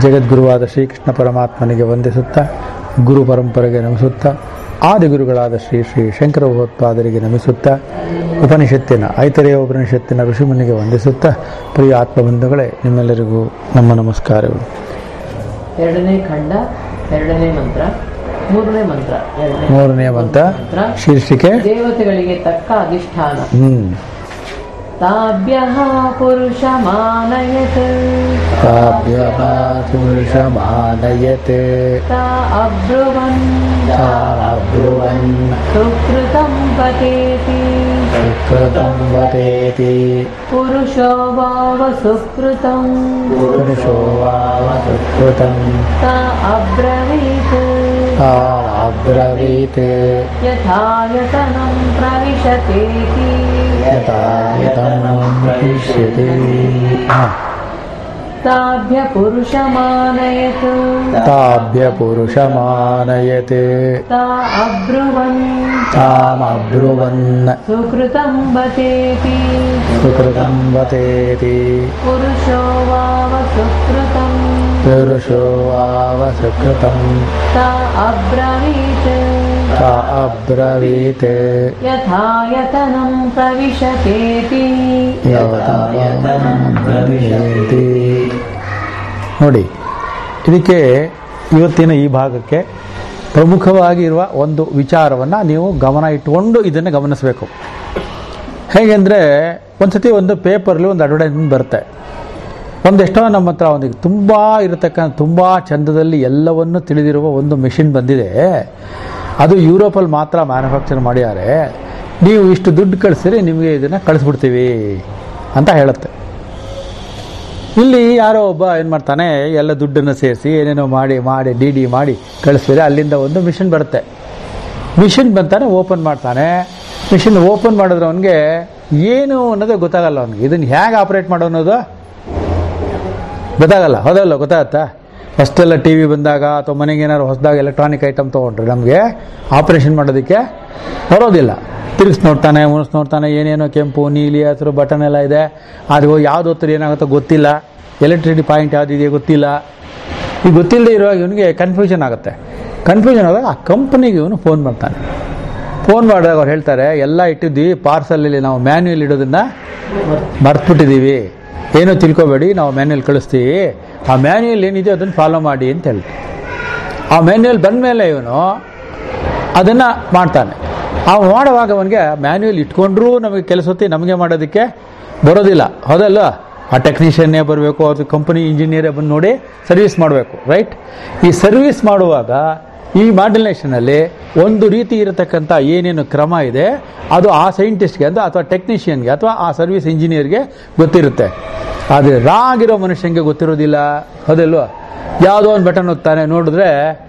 ಜಗದ್ಗುರುವಾದ ಶ್ರೀಕೃಷ್ಣ ಪರಮಾತ್ಮನಿಗೆ ವಂದಿಸುತ್ತಾ ಗುರು ಪರಂಪರೆಗೆ ನಮಿಸುತ್ತಾ ಆದಿಗುರುಗಳಾದ ಶ್ರೀ ಶ್ರೀ ಶಂಕರ ಭಗವತ್ಪಾದರಿಗೆ ನಮಿಸುತ್ತಾ ಉಪನಿಷತ್ತಿನ ಐತರೇಯ ಉಪನಿಷತ್ತಿನ ಋಷಿಮುನಿಗೆ ವಂದಿಸುತ್ತಾ ಪ್ರಿಯ ಆತ್ಮಬಂಧುಗಳೇ ನಿಮ್ಮೆಲ್ಲರಿಗೂ ನಮ್ಮ ನಮಸ್ಕಾರಗಳು ಎರಡನೇ ಖಂಡ ಎರಡನೇ ಮಂತ್ರ ಮೂರನೇ ಮಂತ್ರ ಎರಡನೇ ಮೂರನೆಯ ಮಂತ್ರ ಮಂತ್ರ ಶೀರ್ಷಿಕೆ ದೇವತೆಗಳಿಗೆ ತಕ್ಕ ಅಧಿಷ್ಠಾನ ಹ್ಮ್ ತಾಭ್ಯ ಪುರುಷಮಾನಯತ್ ಕಾವ್ಯಮಾನಯತೆ ತಾ ಅಬ್ರುವನ್ ಬ್ರುವನ್ ಸುಕೃತಂ ಪತೇತಿ ಸುಕೃತಂ ವದೇತಿ ಪುರುಷೋ ವಾವ ಸುಕೃತಂ ಪುರುಷೋ ವಾವ ಸುಕೃತಂ ತ ಅಬ್ರವೀತ್ ಅಬ್ರವೀತ್ ಯಥಾಯತನಂ ಪ್ರವಿಶತೇತಿ ಯಥಾ ಯತನಂ ಪ್ರವಿಶ್ಯತೆ ತಾಭ್ಯ ಪುರುಷಮಾನಯತ್ ತಾಭ್ಯ ಪುರುಷಮಾನಯತೆ ತಾ ಅಬ್ರುವನ್ ತಾಮಬ್ರುವನ್ ಸುಕೃತಂ ಬತೇತಿ ಸುಕೃತಂ ವದೇತಿ ಪುರುಷೋ ವಾವ ಸುಕೃತಂ ಪುರುಷೋ ವಾವ ಸುಕೃತಂ ತ ಅಬ್ರವೀತ್ ತ ಅಬ್ರವೀತ್ ಯಥಾಯತನಂ ಪ್ರವಿಶತೇತಿ ಪ್ರವಿಶಂತಿ ನೋಡಿ ಇದಕ್ಕೆ ಇವತ್ತಿನ ಈ ಭಾಗಕ್ಕೆ ಪ್ರಮುಖವಾಗಿರುವ ಒಂದು ವಿಚಾರವನ್ನು ನೀವು ಗಮನ ಇಟ್ಟುಕೊಂಡು ಇದನ್ನು ಗಮನಿಸಬೇಕು ಹೇಗೆಂದರೆ ಒಂದ್ಸತಿ ಒಂದು ಪೇಪರ್ಲಿ ಒಂದು ಅಡ್ವರ್ಟೈಸ್ಮೆಂಟ್ ಬರುತ್ತೆ ಒಂದೆಷ್ಟೋ ನಮ್ಮ ಹತ್ರ ಒಂದು ತುಂಬ ಇರತಕ್ಕಂಥ ತುಂಬ ಚಂದದಲ್ಲಿ ಎಲ್ಲವನ್ನು ತಿಳಿದಿರುವ ಒಂದು ಮೆಷಿನ್ ಬಂದಿದೆ ಅದು ಯುರೋಪಲ್ಲಿ ಮಾತ್ರ ಮ್ಯಾನುಫ್ಯಾಕ್ಚರ್ ಮಾಡಿದ್ದಾರೆ ನೀವು ಇಷ್ಟು ದುಡ್ಡು ಕಳಿಸಿರಿ ನಿಮಗೆ ಇದನ್ನು ಕಳಿಸ್ಬಿಡ್ತೀವಿ ಅಂತ ಹೇಳುತ್ತೆ ಇಲ್ಲಿ ಯಾರೋ ಒಬ್ಬ ಏನು ಮಾಡ್ತಾನೆ ಎಲ್ಲ ದುಡ್ಡನ್ನು ಸೇರಿಸಿ ಏನೇನೋ ಮಾಡಿ ಮಾಡಿ ಡಿ ಡಿ ಮಾಡಿ ಕಳಿಸ್ತೀರಿ ಅಲ್ಲಿಂದ ಒಂದು ಮಿಷಿನ್ ಬರುತ್ತೆ ಮಿಷಿನ್ ಬಂತಾನೆ ಓಪನ್ ಮಾಡ್ತಾನೆ ಮಿಷಿನ್ ಓಪನ್ ಮಾಡಿದ್ರೆ ಅವನಿಗೆ ಏನು ಅನ್ನೋದೇ ಗೊತ್ತಾಗಲ್ಲ ಅವನಿಗೆ ಇದನ್ನು ಹೇಗೆ ಆಪ್ರೇಟ್ ಮಾಡೋ ಅನ್ನೋದು ಗೊತ್ತಾಗಲ್ಲ ಹೌದಲ್ಲ ಗೊತ್ತಾಗತ್ತಾ ಫಸ್ಟೆಲ್ಲ ಟಿ ವಿ ಬಂದಾಗ ಅಥವಾ ಮನೆಗೆ ಏನಾದ್ರು ಹೊಸದಾಗಿ ಎಲೆಕ್ಟ್ರಾನಿಕ್ ಐಟಮ್ ತೊಗೊಂಡ್ರೆ ನಮಗೆ ಆಪ್ರೇಷನ್ ಮಾಡೋದಕ್ಕೆ ಬರೋದಿಲ್ಲ ತಿರುಗಿಸ್ ನೋಡ್ತಾನೆ ಮುನಿಸ್ ನೋಡ್ತಾನೆ ಏನೇನೋ ಕೆಂಪು ನೀಲಿ ಹಸಿರು ಬಟನ್ ಎಲ್ಲ ಇದೆ ಅದು ಯಾವ್ದು ಹೊತ್ತರು ಏನಾಗುತ್ತೋ ಗೊತ್ತಿಲ್ಲ ಎಲೆಕ್ಟ್ರಿಸಿಟಿ ಪಾಯಿಂಟ್ ಯಾವುದಿದೆಯೋ ಗೊತ್ತಿಲ್ಲ ಈಗ ಗೊತ್ತಿಲ್ಲದೆ ಇರುವಾಗ ಇವನಿಗೆ ಕನ್ಫ್ಯೂಷನ್ ಆಗುತ್ತೆ ಕನ್ಫ್ಯೂಷನ್ ಆದಾಗ ಆ ಕಂಪ್ನಿಗೆ ಇವನು ಫೋನ್ ಮಾಡ್ತಾನೆ ಫೋನ್ ಮಾಡಿದಾಗ ಅವ್ರು ಹೇಳ್ತಾರೆ ಎಲ್ಲ ಇಟ್ಟಿದ್ವಿ ಪಾರ್ಸಲಲ್ಲಿ ನಾವು ಮ್ಯಾನ್ಯುಯಲ್ ಇಡೋದನ್ನ ಮರ್ತ್ಬಿಟ್ಟಿದ್ದೀವಿ ಏನೂ ತಿಳ್ಕೊಬೇಡಿ ನಾವು ಮ್ಯಾನ್ಯುಯಲ್ ಕಳಿಸ್ತೀವಿ ಆ ಮ್ಯಾನ್ಯುಯಲ್ ಏನಿದೆ ಅದನ್ನು ಫಾಲೋ ಮಾಡಿ ಅಂತ ಹೇಳಿ ಆ ಮ್ಯಾನ್ಯುಯಲ್ ಬಂದಮೇಲೆ ಇವನು ಅದನ್ನು ಮಾಡ್ತಾನೆ ಆ ಮಾಡುವಾಗ ಅವನಿಗೆ ಮ್ಯಾನ್ಯುಯಲ್ ಇಟ್ಕೊಂಡ್ರೂ ನಮಗೆ ಕೆಲಸ ಹೊತ್ತಿ ನಮಗೆ ಮಾಡೋದಕ್ಕೆ ಬರೋದಿಲ್ಲ ಹೌದಲ್ಲ ಆ ಟೆಕ್ನಿಷಿಯನ್ನೇ ಬರಬೇಕು ಅದು ಕಂಪನಿ ಇಂಜಿನಿಯರೇ ಬಂದು ನೋಡಿ ಸರ್ವಿಸ್ ಮಾಡಬೇಕು ರೈಟ್ ಈ ಸರ್ವಿಸ್ ಮಾಡುವಾಗ ಈ ಮಾಡ್ಯುಲೇಷನಲ್ಲಿ ಒಂದು ರೀತಿ ಇರತಕ್ಕಂಥ ಏನೇನು ಕ್ರಮ ಇದೆ ಅದು ಆ ಸೈಂಟಿಸ್ಟ್ಗೆ ಅಂದ್ರೆ ಅಥವಾ ಟೆಕ್ನಿಷಿಯನ್ಗೆ ಅಥವಾ ಆ ಸರ್ವಿಸ್ ಇಂಜಿನಿಯರ್ಗೆ ಗೊತ್ತಿರುತ್ತೆ ಆದರೆ ರಾ ಆಗಿರೋ ಮನುಷ್ಯನಿಗೆ ಗೊತ್ತಿರೋದಿಲ್ಲ ಹೌದಲ್ವಾ ಯಾವುದೋ ಒಂದು ಬಟನ್ ಒತ್ತಾನೆ ನೋಡಿದ್ರೆ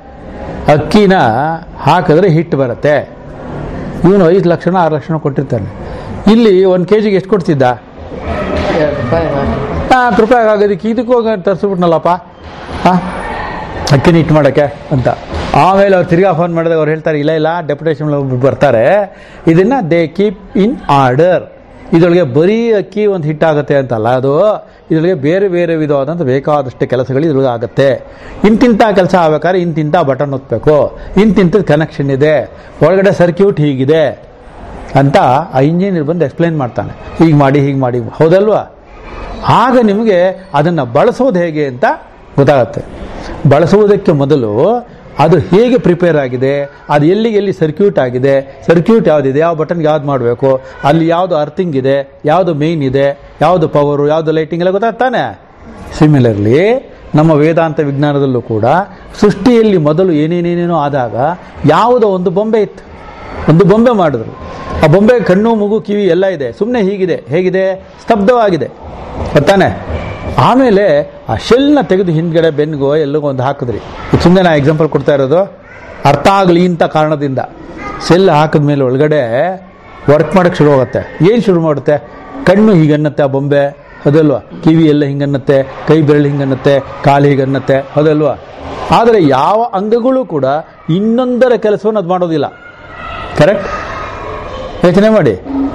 ಅಕ್ಕಿನ ಹಾಕಿದ್ರೆ ಹಿಟ್ಟು ಬರುತ್ತೆ ಇವನು ಐದು ಲಕ್ಷಣ ಆರು ಲಕ್ಷಣ ಕೊಟ್ಟಿರ್ತಾನೆ ಇಲ್ಲಿ ಒಂದು ಕೆ ಜಿಗೆ ಎಷ್ಟು ಕೊಡ್ತಿದ್ದ ಎರಡು ರೂಪಾಯಿ ಮಾಡಿ ನಾಲ್ಕು ರೂಪಾಯಿ ಆಗೋದಕ್ಕೆ ಇದಕ್ಕೆ ಹೋಗಿ ತರಿಸ್ಬಿಟ್ನಲ್ಲಪ್ಪ ಹಾಂ ಅಕ್ಕಿನ ಹಿಟ್ಟು ಮಾಡೋಕ್ಕೆ ಅಂತ ಆಮೇಲೆ ಅವ್ರು ತಿರ್ಗಾ ಫೋನ್ ಮಾಡಿದಾಗ ಅವ್ರು ಹೇಳ್ತಾರೆ ಇಲ್ಲ ಇಲ್ಲ ಡೆಪ್ಯುಟೇಷನ್ ಒಬ್ರು ಬರ್ತಾರೆ ಇದನ್ನು ದೇ ಕೀಪ್ ಇನ್ ಆರ್ಡರ್ ಇದರೊಳಗೆ ಬರೀ ಅಕ್ಕಿ ಒಂದು ಹಿಟ್ಟಾಗುತ್ತೆ ಅಂತಲ್ಲ ಅದು ಇದರೊಳಗೆ ಬೇರೆ ಬೇರೆ ವಿಧವಾದಂಥ ಬೇಕಾದಷ್ಟು ಕೆಲಸಗಳು ಇದ್ರೊಳಗೆ ಆಗುತ್ತೆ ಇಂತಿಂಥ ಕೆಲಸ ಆಗ್ಬೇಕಾದ್ರೆ ಇಂತಿಂಥ ಬಟನ್ ಒತ್ತಬೇಕು ಇಂತಿಂಥದ್ದು ಕನೆಕ್ಷನ್ ಇದೆ ಒಳಗಡೆ ಸರ್ಕ್ಯೂಟ್ ಹೀಗಿದೆ ಅಂತ ಆ ಇಂಜಿನಿಯರ್ ಬಂದು ಎಕ್ಸ್ಪ್ಲೈನ್ ಮಾಡ್ತಾನೆ ಹೀಗೆ ಮಾಡಿ ಹೀಗೆ ಮಾಡಿ ಹೌದಲ್ವಾ ಆಗ ನಿಮಗೆ ಅದನ್ನು ಬಳಸೋದು ಹೇಗೆ ಅಂತ ಗೊತ್ತಾಗತ್ತೆ ಬಳಸುವುದಕ್ಕೆ ಮೊದಲು ಅದು ಹೇಗೆ ಪ್ರಿಪೇರ್ ಆಗಿದೆ ಅದು ಎಲ್ಲಿಗೆ ಎಲ್ಲಿ ಸರ್ಕ್ಯೂಟ್ ಆಗಿದೆ ಸರ್ಕ್ಯೂಟ್ ಯಾವುದಿದೆ ಯಾವ ಬಟನ್ಗೆ ಯಾವ್ದು ಮಾಡಬೇಕು ಅಲ್ಲಿ ಯಾವುದು ಅರ್ಥಿಂಗ್ ಇದೆ ಯಾವುದು ಮೇಯ್ನ್ ಇದೆ ಯಾವುದು ಪವರು ಯಾವುದು ಲೈಟಿಂಗ್ ಎಲ್ಲ ಗೊತ್ತಾಗ್ತಾನೆ ಸಿಮಿಲರ್ಲಿ ನಮ್ಮ ವೇದಾಂತ ವಿಜ್ಞಾನದಲ್ಲೂ ಕೂಡ ಸೃಷ್ಟಿಯಲ್ಲಿ ಮೊದಲು ಏನೇನೇನೇನೋ ಆದಾಗ ಯಾವುದೋ ಒಂದು ಬೊಂಬೆ ಇತ್ತು ಒಂದು ಬೊಂಬೆ ಮಾಡಿದ್ರು ಆ ಬೊಂಬೆ ಕಣ್ಣು ಮೂಗು ಕಿವಿ ಎಲ್ಲ ಇದೆ ಸುಮ್ಮನೆ ಹೀಗಿದೆ ಹೇಗಿದೆ ಸ್ತಬ್ಧವಾಗಿದೆ ಗೊತ್ತಾನೆ ಆಮೇಲೆ ಆ ಶೆಲ್ನ ತೆಗೆದು ಹಿಂದ್ಗಡೆ ಬೆನ್ಗೋ ಎಲ್ಲಿಗೋ ಒಂದು ಹಾಕಿದ್ರಿ ಇದು ಸುಮ್ಮನೆ ನಾ ಎಕ್ಸಾಂಪಲ್ ಕೊಡ್ತಾ ಇರೋದು ಅರ್ಥ ಆಗಲಿ ಇಂಥ ಕಾರಣದಿಂದ ಸೆಲ್ ಹಾಕಿದ್ಮೇಲೆ ಒಳಗಡೆ ವರ್ಕ್ ಮಾಡೋಕ್ಕೆ ಶುರು ಆಗುತ್ತೆ ಏನು ಶುರು ಮಾಡುತ್ತೆ ಕಣ್ಣು ಹೀಗನ್ನತ್ತೆ ಆ ಬೊಂಬೆ ಅದಲ್ವಾ ಕಿವಿ ಎಲ್ಲ ಹಿಂಗನ್ನತ್ತೆ ಕೈ ಬೆರಳು ಹಿಂಗನ್ನತ್ತೆ ಕಾಲು ಹೀಗನ್ನತ್ತೆ ಅದಲ್ವಾ ಆದರೆ ಯಾವ ಅಂಗಗಳು ಕೂಡ ಇನ್ನೊಂದರ ಕೆಲಸವನ್ನು ಅದು ಮಾಡೋದಿಲ್ಲ ಕರೆಕ್ಟ್ ಯೋಚನೆ ಮಾಡಿ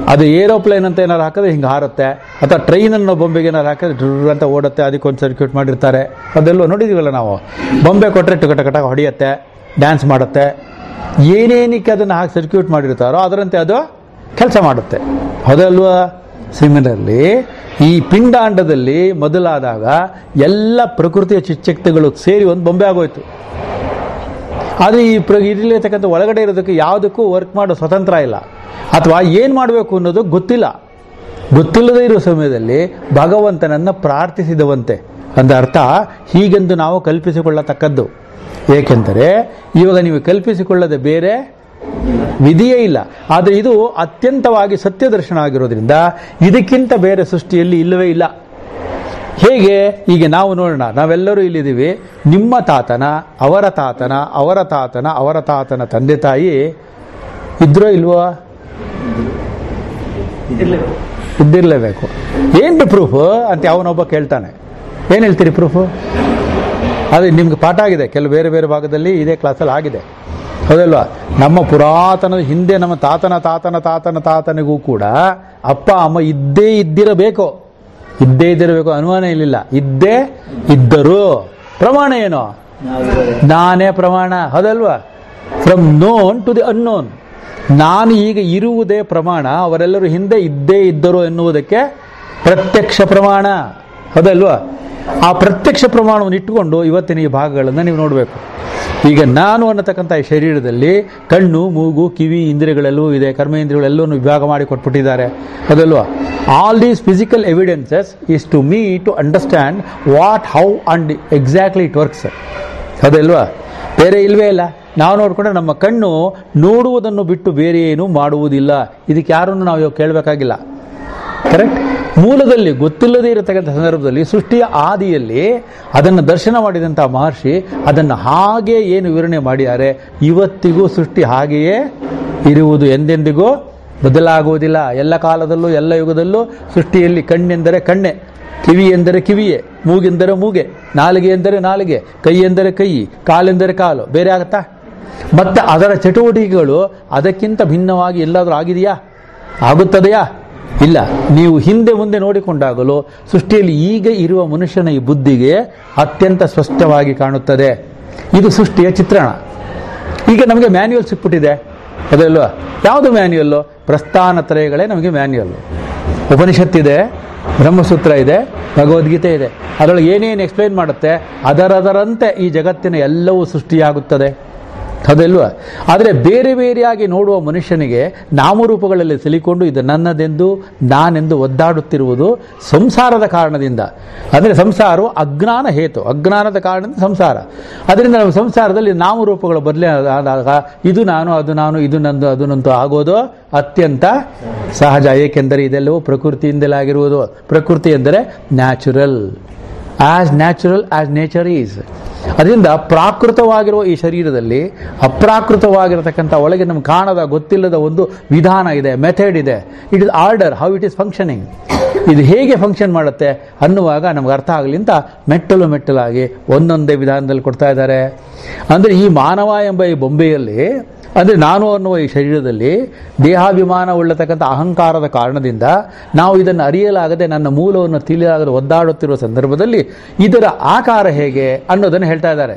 ಅದು ಏರೋಪ್ಲೇನ್ ಅಂತ ಏನಾರು ಹಾಕಿದ್ರೆ ಹಿಂಗೆ ಹಾರುತ್ತೆ ಅಥವಾ ಟ್ರೈನ್ ಅನ್ನೋ ಬೊಂಬೆಗೆ ಏನಾರು ಹಾಕಿದ್ರೆ ಡ್ರ್ ಅಂತ ಓಡುತ್ತೆ ಅದಕ್ಕೊಂದು ಸರ್ಕ್ಯೂಟ್ ಮಾಡಿರ್ತಾರೆ ಅದೆಲ್ಲೋ ನೋಡಿದೀವಲ್ಲ ನಾವು ಬೊಂಬೆ ಕೊಟ್ಟರೆ ಟುಕ ಟಕ ಹೊಡೆಯುತ್ತೆ ಡ್ಯಾನ್ಸ್ ಮಾಡುತ್ತೆ ಏನೇನಕ್ಕೆ ಅದನ್ನು ಹಾಕಿ ಸರ್ಕ್ಯೂಟ್ ಮಾಡಿರ್ತಾರೋ ಅದರಂತೆ ಅದು ಕೆಲಸ ಮಾಡುತ್ತೆ ಹೌದಲ್ವಾ ಸಿಮಿಲರ್ಲಿ ಈ ಪಿಂಡಾಂಡದಲ್ಲಿ ಮೊದಲಾದಾಗ ಎಲ್ಲ ಪ್ರಕೃತಿಯ ಚಿಚ್ಚಕ್ತಿಗಳು ಸೇರಿ ಒಂದು ಬೊಂಬೆ ಆಗೋಯ್ತು ಆದರೆ ಈ ಪ್ರ ಇರಲಿರ್ತಕ್ಕಂಥ ಒಳಗಡೆ ಇರೋದಕ್ಕೆ ಯಾವುದಕ್ಕೂ ವರ್ಕ್ ಮಾಡೋ ಸ್ವತಂತ್ರ ಇಲ್ಲ ಅಥವಾ ಏನು ಮಾಡಬೇಕು ಅನ್ನೋದು ಗೊತ್ತಿಲ್ಲ ಗೊತ್ತಿಲ್ಲದೇ ಇರೋ ಸಮಯದಲ್ಲಿ ಭಗವಂತನನ್ನು ಪ್ರಾರ್ಥಿಸಿದವಂತೆ ಅಂದ ಅರ್ಥ ಹೀಗೆಂದು ನಾವು ಕಲ್ಪಿಸಿಕೊಳ್ಳತಕ್ಕದ್ದು ಏಕೆಂದರೆ ಇವಾಗ ನೀವು ಕಲ್ಪಿಸಿಕೊಳ್ಳದೆ ಬೇರೆ ವಿಧಿಯೇ ಇಲ್ಲ ಆದರೆ ಇದು ಅತ್ಯಂತವಾಗಿ ಸತ್ಯದರ್ಶನ ಆಗಿರೋದ್ರಿಂದ ಇದಕ್ಕಿಂತ ಬೇರೆ ಸೃಷ್ಟಿಯಲ್ಲಿ ಇಲ್ಲವೇ ಇಲ್ಲ ಹೇಗೆ ಈಗ ನಾವು ನೋಡೋಣ ನಾವೆಲ್ಲರೂ ಇಲ್ಲಿದ್ದೀವಿ ನಿಮ್ಮ ತಾತನ ಅವರ ತಾತನ ಅವರ ತಾತನ ಅವರ ತಾತನ ತಂದೆ ತಾಯಿ ಇದ್ರೋ ಇಲ್ವೋ ಇದ್ದಿರ್ಲೇಬೇಕು ಏನು ಪ್ರೂಫ್ ಅಂತ ಅವನೊಬ್ಬ ಕೇಳ್ತಾನೆ ಏನು ಹೇಳ್ತೀರಿ ಪ್ರೂಫು ಅದು ನಿಮ್ಗೆ ಪಾಠ ಆಗಿದೆ ಕೆಲವು ಬೇರೆ ಬೇರೆ ಭಾಗದಲ್ಲಿ ಇದೇ ಕ್ಲಾಸಲ್ಲಿ ಆಗಿದೆ ಹೌದಲ್ವಾ ನಮ್ಮ ಪುರಾತನ ಹಿಂದೆ ನಮ್ಮ ತಾತನ ತಾತನ ತಾತನ ತಾತನಿಗೂ ಕೂಡ ಅಪ್ಪ ಅಮ್ಮ ಇದ್ದೇ ಇದ್ದಿರಬೇಕು ಇದ್ದೇ ಇದ್ದಿರಬೇಕು ಅನುಮಾನ ಇರಲಿಲ್ಲ ಇದ್ದೇ ಇದ್ದರು ಪ್ರಮಾಣ ಏನು ನಾನೇ ಪ್ರಮಾಣ ಹೌದಲ್ವಾ from known to the unknown ನಾನು ಈಗ ಇರುವುದೇ ಪ್ರಮಾಣ ಅವರೆಲ್ಲರೂ ಹಿಂದೆ ಇದ್ದೇ ಇದ್ದರು ಎನ್ನುವುದಕ್ಕೆ ಪ್ರತ್ಯಕ್ಷ ಪ್ರಮಾಣ ಹೌದಲ್ವಾ ಆ ಪ್ರತ್ಯಕ್ಷ ಪ್ರಮಾಣವನ್ನು ಇಟ್ಟುಕೊಂಡು ಇವತ್ತಿನ ಈ ಭಾಗಗಳನ್ನು ನೀವು ನೋಡಬೇಕು ಈಗ ನಾನು ಅನ್ನತಕ್ಕಂಥ ಈ ಶರೀರದಲ್ಲಿ ಕಣ್ಣು ಮೂಗು ಕಿವಿ ಇಂದ್ರಿಯಗಳೆಲ್ಲವೂ ಇದೆ ಕರ್ಮೇಂದ್ರಿಯಗಳೆಲ್ಲವನ್ನು ವಿಭಾಗ ಮಾಡಿ ಕೊಟ್ಬಿಟ್ಟಿದ್ದಾರೆ ಅದಲ್ವಾ all these physical evidences is to me to understand what how and exactly it works ಅದಲ್ವಾ ಬೇರೆ ಇಲ್ವೇ ಇಲ್ಲ ನಾವು ನೋಡ್ಕೊಂಡ್ರೆ ನಮ್ಮ ಕಣ್ಣು ನೋಡುವುದನ್ನು ಬಿಟ್ಟು ಬೇರೆ ಏನು ಮಾಡುವುದಿಲ್ಲ ಇದಕ್ಕೆ ಯಾರನ್ನು ನಾವು ಇವಾಗ ಕೇಳಬೇಕಾಗಿಲ್ಲ ಕರೆಕ್ಟ್ ಮೂಲದಲ್ಲಿ ಗೊತ್ತಿಲ್ಲದೆ ಇರತಕ್ಕಂಥ ಸಂದರ್ಭದಲ್ಲಿ ಸೃಷ್ಟಿಯ ಆದಿಯಲ್ಲಿ ಅದನ್ನು ದರ್ಶನ ಮಾಡಿದಂಥ ಮಹರ್ಷಿ ಅದನ್ನು ಹಾಗೆ ಏನು ವಿವರಣೆ ಮಾಡಿದ್ದಾರೆ ಇವತ್ತಿಗೂ ಸೃಷ್ಟಿ ಹಾಗೆಯೇ ಇರುವುದು ಎಂದೆಂದಿಗೂ ಬದಲಾಗುವುದಿಲ್ಲ ಎಲ್ಲ ಕಾಲದಲ್ಲೂ ಎಲ್ಲ ಯುಗದಲ್ಲೂ ಸೃಷ್ಟಿಯಲ್ಲಿ ಕಣ್ಣೆಂದರೆ ಕಣ್ಣೆ ಕಿವಿ ಎಂದರೆ ಕಿವಿಯೇ ಮೂಗೆಂದರೆ ಮೂಗೆ ನಾಲಿಗೆ ಎಂದರೆ ನಾಲಿಗೆ ಕೈ ಎಂದರೆ ಕೈ ಕಾಲೆಂದರೆ ಕಾಲು ಬೇರೆ ಆಗುತ್ತಾ ಮತ್ತೆ ಅದರ ಚಟುವಟಿಕೆಗಳು ಅದಕ್ಕಿಂತ ಭಿನ್ನವಾಗಿ ಎಲ್ಲಾದರೂ ಆಗಿದೆಯಾ ಆಗುತ್ತದೆಯಾ ಇಲ್ಲ ನೀವು ಹಿಂದೆ ಮುಂದೆ ನೋಡಿಕೊಂಡಾಗಲೂ ಸೃಷ್ಟಿಯಲ್ಲಿ ಈಗ ಇರುವ ಮನುಷ್ಯನ ಈ ಬುದ್ಧಿಗೆ ಅತ್ಯಂತ ಸ್ಪಷ್ಟವಾಗಿ ಕಾಣುತ್ತದೆ ಇದು ಸೃಷ್ಟಿಯ ಚಿತ್ರಣ ಈಗ ನಮಗೆ ಮ್ಯಾನ್ಯುಯಲ್ ಸಿಕ್ಬಿಟ್ಟಿದೆ ಅದಲ್ವಾ ಯಾವುದು ಮ್ಯಾನ್ಯುಯಲ್ಲು ಪ್ರಸ್ಥಾನ ತ್ರಯಗಳೇ ನಮಗೆ ಮ್ಯಾನ್ಯುಯಲ್ ಉಪನಿಷತ್ತಿದೆ ಬ್ರಹ್ಮಸೂತ್ರ ಇದೆ ಭಗವದ್ಗೀತೆ ಇದೆ ಅದರೊಳಗೆ ಏನೇನು ಎಕ್ಸ್ಪ್ಲೈನ್ ಮಾಡುತ್ತೆ ಅದರದರಂತೆ ಈ ಜಗತ್ತಿನ ಎಲ್ಲವೂ ಸೃಷ್ಟಿಯಾಗುತ್ತದೆ ಅದಲ್ವಾ ಆದರೆ ಬೇರೆ ಬೇರೆಯಾಗಿ ನೋಡುವ ಮನುಷ್ಯನಿಗೆ ನಾಮರೂಪಗಳಲ್ಲಿ ಸಿಲಿಕೊಂಡು ಇದು ನನ್ನದೆಂದು ನಾನೆಂದು ಒದ್ದಾಡುತ್ತಿರುವುದು ಸಂಸಾರದ ಕಾರಣದಿಂದ ಅಂದರೆ ಸಂಸಾರವು ಅಜ್ಞಾನ ಹೇತು ಅಜ್ಞಾನದ ಕಾರಣದಿಂದ ಸಂಸಾರ ಅದರಿಂದ ನಾವು ಸಂಸಾರದಲ್ಲಿ ನಾಮರೂಪಗಳು ಬದಲೇ ಆದಾಗ ಇದು ನಾನು ಅದು ನಾನು ಇದು ನಂದು ಅದು ನಂದು ಆಗೋದು ಅತ್ಯಂತ ಸಹಜ ಏಕೆಂದರೆ ಇದೆಲ್ಲವೂ ಪ್ರಕೃತಿಯಿಂದಲೇ ಆಗಿರುವುದು ಪ್ರಕೃತಿ ಎಂದರೆ natural as natural as nature is ಅದರಿಂದ ಪ್ರಾಕೃತವಾಗಿರುವ ಈ ಶರೀರದಲ್ಲಿ ಅಪ್ರಾಕೃತವಾಗಿರತಕ್ಕಂಥ ಒಳಗೆ ನಮ್ಗೆ ಕಾಣದ ಗೊತ್ತಿಲ್ಲದ ಒಂದು ವಿಧಾನ ಇದೆ ಮೆಥಡ್ ಇದೆ it is order how it is functioning ಇದು ಹೇಗೆ ಫಂಕ್ಷನ್ ಮಾಡುತ್ತೆ ಅನ್ನುವಾಗ ನಮ್ಗೆ ಅರ್ಥ ಆಗಲಿ ಅಂತ ಮೆಟ್ಟಲು ಮೆಟ್ಟಲಾಗಿ ಒಂದೊಂದೇ ವಿಧಾನದಲ್ಲಿ ಕೊಡ್ತಾ ಇದ್ದಾರೆ ಅಂದರೆ ಈ ಮಾನವ ಎಂಬ ಈ ಬೊಂಬೆಯಲ್ಲಿ ಅಂದರೆ ನಾನು ಅನ್ನುವ ಈ ಶರೀರದಲ್ಲಿ ದೇಹಾಭಿಮಾನ ಉಳ್ಳತಕ್ಕಂಥ ಅಹಂಕಾರದ ಕಾರಣದಿಂದ ನಾವು ಇದನ್ನು ಅರಿಯಲಾಗದೆ ನನ್ನ ಮೂಲವನ್ನು ತಿಳಿಯಲಾಗದೆ ಒದ್ದಾಡುತ್ತಿರುವ ಸಂದರ್ಭದಲ್ಲಿ ಇದರ ಆಕಾರ ಹೇಗೆ ಅನ್ನೋದನ್ನು ಹೇಳ್ತಾ ಇದ್ದಾರೆ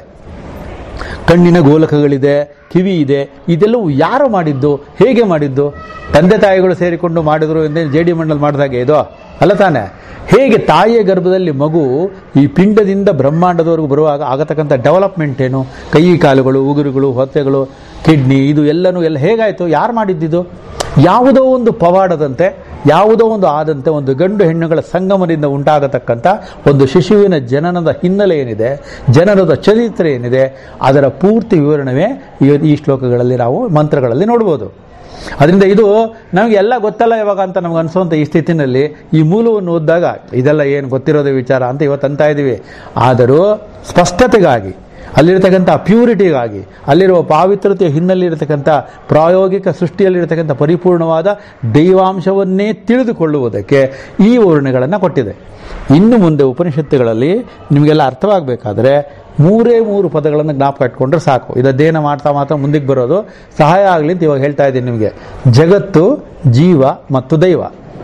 ಕಣ್ಣಿನ ಗೋಲಕಗಳಿದೆ ಕಿವಿ ಇದೆ ಇದೆಲ್ಲವೂ ಯಾರು ಮಾಡಿದ್ದು ಹೇಗೆ ಮಾಡಿದ್ದು ತಂದೆ ತಾಯಿಗಳು ಸೇರಿಕೊಂಡು ಮಾಡಿದ್ರು ಎಂದೇ ಜೆ ಡಿ ಮಂಡಲ್ ಮಾಡಿದಾಗೆ ಇದು ಅಲ್ಲ ತಾನೆ ಹೇಗೆ ತಾಯಿಯ ಗರ್ಭದಲ್ಲಿ ಮಗು ಈ ಪಿಂಡದಿಂದ ಬ್ರಹ್ಮಾಂಡದವರೆಗೂ ಬರುವಾಗ ಆಗತಕ್ಕಂಥ ಡೆವಲಪ್ಮೆಂಟ್ ಏನು ಕೈ ಕಾಲುಗಳು ಉಗುರುಗಳು ಹೊತ್ತೆಗಳು ಕಿಡ್ನಿ ಇದು ಎಲ್ಲನೂ ಎಲ್ಲ ಹೇಗಾಯಿತು ಯಾರು ಮಾಡಿದ್ದಿದ್ದು ಯಾವುದೋ ಒಂದು ಪವಾಡದಂತೆ ಯಾವುದೋ ಒಂದು ಆದಂತೆ ಒಂದು ಗಂಡು ಹೆಣ್ಣುಗಳ ಸಂಗಮದಿಂದ ಉಂಟಾಗತಕ್ಕಂಥ ಒಂದು ಶಿಶುವಿನ ಜನನದ ಹಿನ್ನೆಲೆ ಏನಿದೆ ಜನನದ ಚರಿತ್ರೆ ಏನಿದೆ ಅದರ ಪೂರ್ತಿ ವಿವರಣವೇ ಈ- ಈ ಶ್ಲೋಕಗಳಲ್ಲಿ ನಾವು ಮಂತ್ರಗಳಲ್ಲಿ ನೋಡ್ಬೋದು ಅದರಿಂದ ಇದು ನಮಗೆ ಎಲ್ಲ ಗೊತ್ತಲ್ಲ ಇವಾಗ ಅಂತ ನಮ್ಗೆ ಅನಿಸುವಂಥ ಈ ಸ್ಥಿತಿನಲ್ಲಿ ಈ ಮೂಲವನ್ನು ಓದಿದಾಗ ಇದೆಲ್ಲ ಏನು ಗೊತ್ತಿರೋದೇ ವಿಚಾರ ಅಂತ ಇವತ್ತು ಅಂತ ಇದ್ದೀವಿ ಆದರೂ ಸ್ಪಷ್ಟತೆಗಾಗಿ ಅಲ್ಲಿರ್ತಕ್ಕಂಥ ಪ್ಯೂರಿಟಿಗಾಗಿ ಅಲ್ಲಿರುವ ಪಾವಿತ್ರತೆಯ ಹಿನ್ನೆಲೆಯಿರತಕ್ಕಂಥ ಪ್ರಾಯೋಗಿಕ ಸೃಷ್ಟಿಯಲ್ಲಿರತಕ್ಕಂಥ ಪರಿಪೂರ್ಣವಾದ ದೈವಾಂಶವನ್ನೇ ತಿಳಿದುಕೊಳ್ಳುವುದಕ್ಕೆ ಈ ವರ್ಣಗಳನ್ನು ಕೊಟ್ಟಿದೆ ಇನ್ನು ಮುಂದೆ ಉಪನಿಷತ್ತುಗಳಲ್ಲಿ ನಿಮಗೆಲ್ಲ ಅರ್ಥವಾಗಬೇಕಾದ್ರೆ ಮೂರೇ ಮೂರು ಪದಗಳನ್ನು ಜ್ಞಾಪಕ ಇಟ್ಕೊಂಡ್ರೆ ಸಾಕು ಇದು ಅಧ್ಯಯನ ಮಾಡ್ತಾ ಮಾತ್ರ ಮುಂದಕ್ಕೆ ಬರೋದು ಸಹಾಯ ಆಗಲಿ ಅಂತ ಇವಾಗ ಹೇಳ್ತಾ ಇದ್ದೀನಿ ನಿಮಗೆ ಜಗತ್ತು ಜೀವ ಮತ್ತು ದೈವ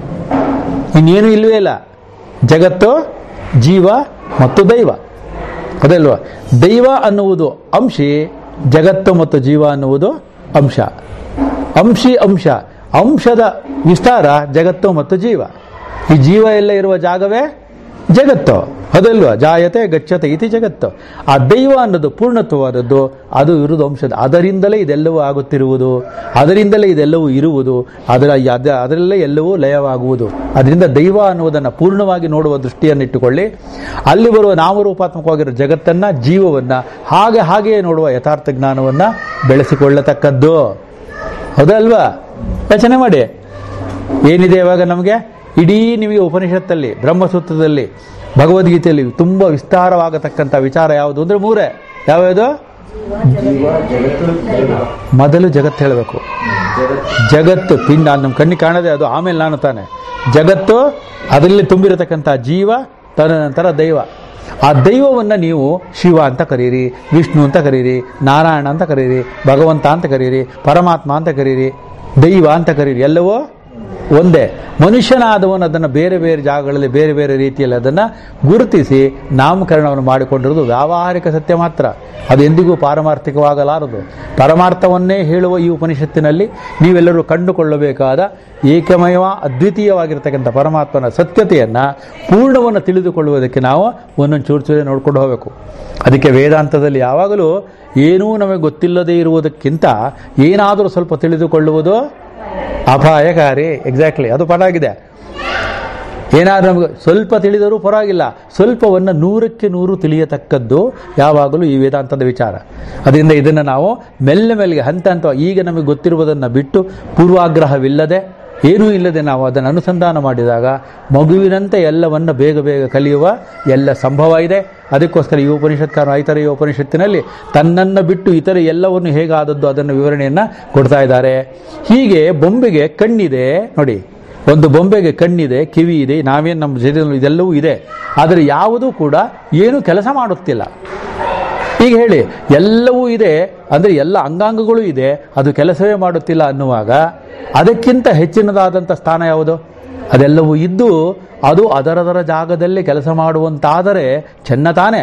ಇನ್ನೇನು ಇಲ್ಲವೇ ಇಲ್ಲ ಜಗತ್ತು ಜೀವ ಮತ್ತು ದೈವ ಅದಲ್ವಾ ದೈವ ಅನ್ನುವುದು ಅಂಶಿ ಜಗತ್ತು ಮತ್ತು ಜೀವ ಅನ್ನುವುದು ಅಂಶ ಅಂಶಿ ಅಂಶ ಅಂಶದ ವಿಸ್ತಾರ ಜಗತ್ತು ಮತ್ತು ಜೀವ ಈ ಜೀವ ಎಲ್ಲ ಇರುವ ಜಾಗವೇ ಜಗತ್ತು ಅದಲ್ವಾ ಜಾಯತೆ ಗಚ್ಚತೆ ಇತಿ ಜಗತ್ತು ಆ ದೈವ ಅನ್ನೋದು ಪೂರ್ಣತ್ವವಾದದ್ದು ಅದು ಇರುವುದು ಅಂಶದ ಅದರಿಂದಲೇ ಇದೆಲ್ಲವೂ ಆಗುತ್ತಿರುವುದು ಅದರಿಂದಲೇ ಇದೆಲ್ಲವೂ ಇರುವುದು ಅದರ ಅದ ಅದರಲ್ಲೇ ಎಲ್ಲವೂ ಲಯವಾಗುವುದು ಅದರಿಂದ ದೈವ ಅನ್ನುವುದನ್ನು ಪೂರ್ಣವಾಗಿ ನೋಡುವ ದೃಷ್ಟಿಯನ್ನಿಟ್ಟುಕೊಳ್ಳಿ ಅಲ್ಲಿ ಬರುವ ನಾಮರೂಪಾತ್ಮಕವಾಗಿರೋ ಜಗತ್ತನ್ನ ಜೀವವನ್ನ ಹಾಗೆ ಹಾಗೆಯೇ ನೋಡುವ ಯಥಾರ್ಥ ಜ್ಞಾನವನ್ನ ಬೆಳೆಸಿಕೊಳ್ಳತಕ್ಕದ್ದು ಹೌದಲ್ವಾ ಯೋಚನೆ ಮಾಡಿ ಏನಿದೆ ಇವಾಗ ನಮಗೆ ಇಡೀ ನಿಮಗೆ ಉಪನಿಷತ್ತಲ್ಲಿ ಬ್ರಹ್ಮಸೂತ್ರದಲ್ಲಿ ಭಗವದ್ಗೀತೆಯಲ್ಲಿ ತುಂಬ ವಿಸ್ತಾರವಾಗತಕ್ಕಂಥ ವಿಚಾರ ಯಾವುದು ಅಂದ್ರೆ ಮೂರೇ ಯಾವ್ಯಾವುದು ಜೀವ ಜಗತ್ತು ದೈವ ಮೊದಲು ಜಗತ್ತು ಹೇಳಬೇಕು ಜಗತ್ತು ಜಗತ್ತು ಪಿಂಡ ನಮ್ಮ ಕಣ್ಣಿಗೆ ಕಾಣದೆ ಅದು ಆಮೇಲೆ ನಾನು ತಾನೆ ಜಗತ್ತು ಅದರಲ್ಲಿ ತುಂಬಿರತಕ್ಕಂಥ ಜೀವ ತದನಂತರ ದೈವ ಆ ದೈವವನ್ನು ನೀವು ಶಿವ ಅಂತ ಕರೀರಿ ವಿಷ್ಣು ಅಂತ ಕರೀರಿ ನಾರಾಯಣ ಅಂತ ಕರೀರಿ ಭಗವಂತ ಅಂತ ಕರೀರಿ ಪರಮಾತ್ಮ ಅಂತ ಕರೀರಿ ದೈವ ಅಂತ ಕರೀರಿ ಎಲ್ಲವೂ ಒಂದೇ ಮನುಷ್ಯನಾದವನು ಅದನ್ನು ಬೇರೆ ಬೇರೆ ಜಾಗಗಳಲ್ಲಿ ಬೇರೆ ಬೇರೆ ರೀತಿಯಲ್ಲಿ ಅದನ್ನು ಗುರುತಿಸಿ ನಾಮಕರಣವನ್ನು ಮಾಡಿಕೊಂಡಿರುವುದು ವ್ಯಾವಹಾರಿಕ ಸತ್ಯ ಮಾತ್ರ ಅದು ಎಂದಿಗೂ ಪಾರಮಾರ್ಥಿಕವಾಗಲಾರದು ಪರಮಾರ್ಥವನ್ನೇ ಹೇಳುವ ಈ ಉಪನಿಷತ್ತಿನಲ್ಲಿ ನೀವೆಲ್ಲರೂ ಕಂಡುಕೊಳ್ಳಬೇಕಾದ ಏಕಮಯ ಅದ್ವಿತೀಯವಾಗಿರ್ತಕ್ಕಂಥ ಪರಮಾತ್ಮನ ಸತ್ಯತೆಯನ್ನು ಪೂರ್ಣವನ್ನು ತಿಳಿದುಕೊಳ್ಳುವುದಕ್ಕೆ ನಾವು ಒಂದೊಂದು ಚೂರು ಚೂರೇ ನೋಡ್ಕೊಂಡು ಹೋಗಬೇಕು ಅದಕ್ಕೆ ವೇದಾಂತದಲ್ಲಿ ಯಾವಾಗಲೂ ಏನೂ ನಮಗೆ ಗೊತ್ತಿಲ್ಲದೇ ಇರುವುದಕ್ಕಿಂತ ಏನಾದರೂ ಸ್ವಲ್ಪ ತಿಳಿದುಕೊಳ್ಳುವುದು ಅಪಾಯಕಾರಿ ಎಕ್ಸಾಕ್ಟ್ಲಿ ಅದು ಪರವಾಗಿದೆ ಏನಾದರೂ ನಮಗೆ ಸ್ವಲ್ಪ ತಿಳಿದರೂ ಪರವಾಗಿಲ್ಲ ಸ್ವಲ್ಪವನ್ನು ನೂರಕ್ಕೆ ನೂರು ತಿಳಿಯತಕ್ಕದ್ದು ಯಾವಾಗಲೂ ಈ ವೇದಾಂತದ ವಿಚಾರ ಅದರಿಂದ ಇದನ್ನು ನಾವು ಮೆಲ್ಲ ಮೆಲ್ಲಗೆ ಹಂತ ಹಂತ ಈಗ ನಮಗೆ ಗೊತ್ತಿರುವುದನ್ನು ಬಿಟ್ಟು ಪೂರ್ವಾಗ್ರಹವಿಲ್ಲದೆ ಏನೂ ಇಲ್ಲದೆ ನಾವು ಅದನ್ನು ಅನುಸಂಧಾನ ಮಾಡಿದಾಗ ಮಗುವಿನಂತೆ ಎಲ್ಲವನ್ನು ಬೇಗ ಬೇಗ ಕಲಿಯುವ ಎಲ್ಲ ಸಂಭವ ಇದೆ ಅದಕ್ಕೋಸ್ಕರ ಈ ಉಪನಿಷತ್ಕಾರ ಐತರೆಯ ಉಪನಿಷತ್ತಿನಲ್ಲಿ ತನ್ನನ್ನು ಬಿಟ್ಟು ಇತರ ಎಲ್ಲವನ್ನು ಹೇಗಾದದ್ದು ಅದನ್ನು ವಿವರಣೆಯನ್ನು ಕೊಡ್ತಾ ಇದ್ದಾರೆ ಹೀಗೆ ಬೊಂಬೆಗೆ ಕಣ್ಣಿದೆ ನೋಡಿ ಒಂದು ಬೊಂಬೆಗೆ ಕಣ್ಣಿದೆ ಕಿವಿ ಇದೆ ನಾವೇನು ನಮ್ಮ ಶರೀರದಲ್ಲಿ ಇದೆಲ್ಲವೂ ಇದೆ ಆದರೆ ಯಾವುದೂ ಕೂಡ ಏನು ಕೆಲಸ ಮಾಡುತ್ತಿಲ್ಲ ಈಗ ಹೇಳಿ ಎಲ್ಲವೂ ಇದೆ ಅಂದರೆ ಎಲ್ಲ ಅಂಗಾಂಗಗಳು ಇದೆ ಅದು ಕೆಲಸವೇ ಮಾಡುತ್ತಿಲ್ಲ ಅನ್ನುವಾಗ ಅದಕ್ಕಿಂತ ಹೆಚ್ಚಿನದಾದಂಥ ಸ್ಥಾನ ಯಾವುದು ಅದೆಲ್ಲವೂ ಇದ್ದು ಅದು ಅದರದರ ಜಾಗದಲ್ಲಿ ಕೆಲಸ ಮಾಡುವಂತಾದರೆ ಚೆನ್ನ ತಾನೇ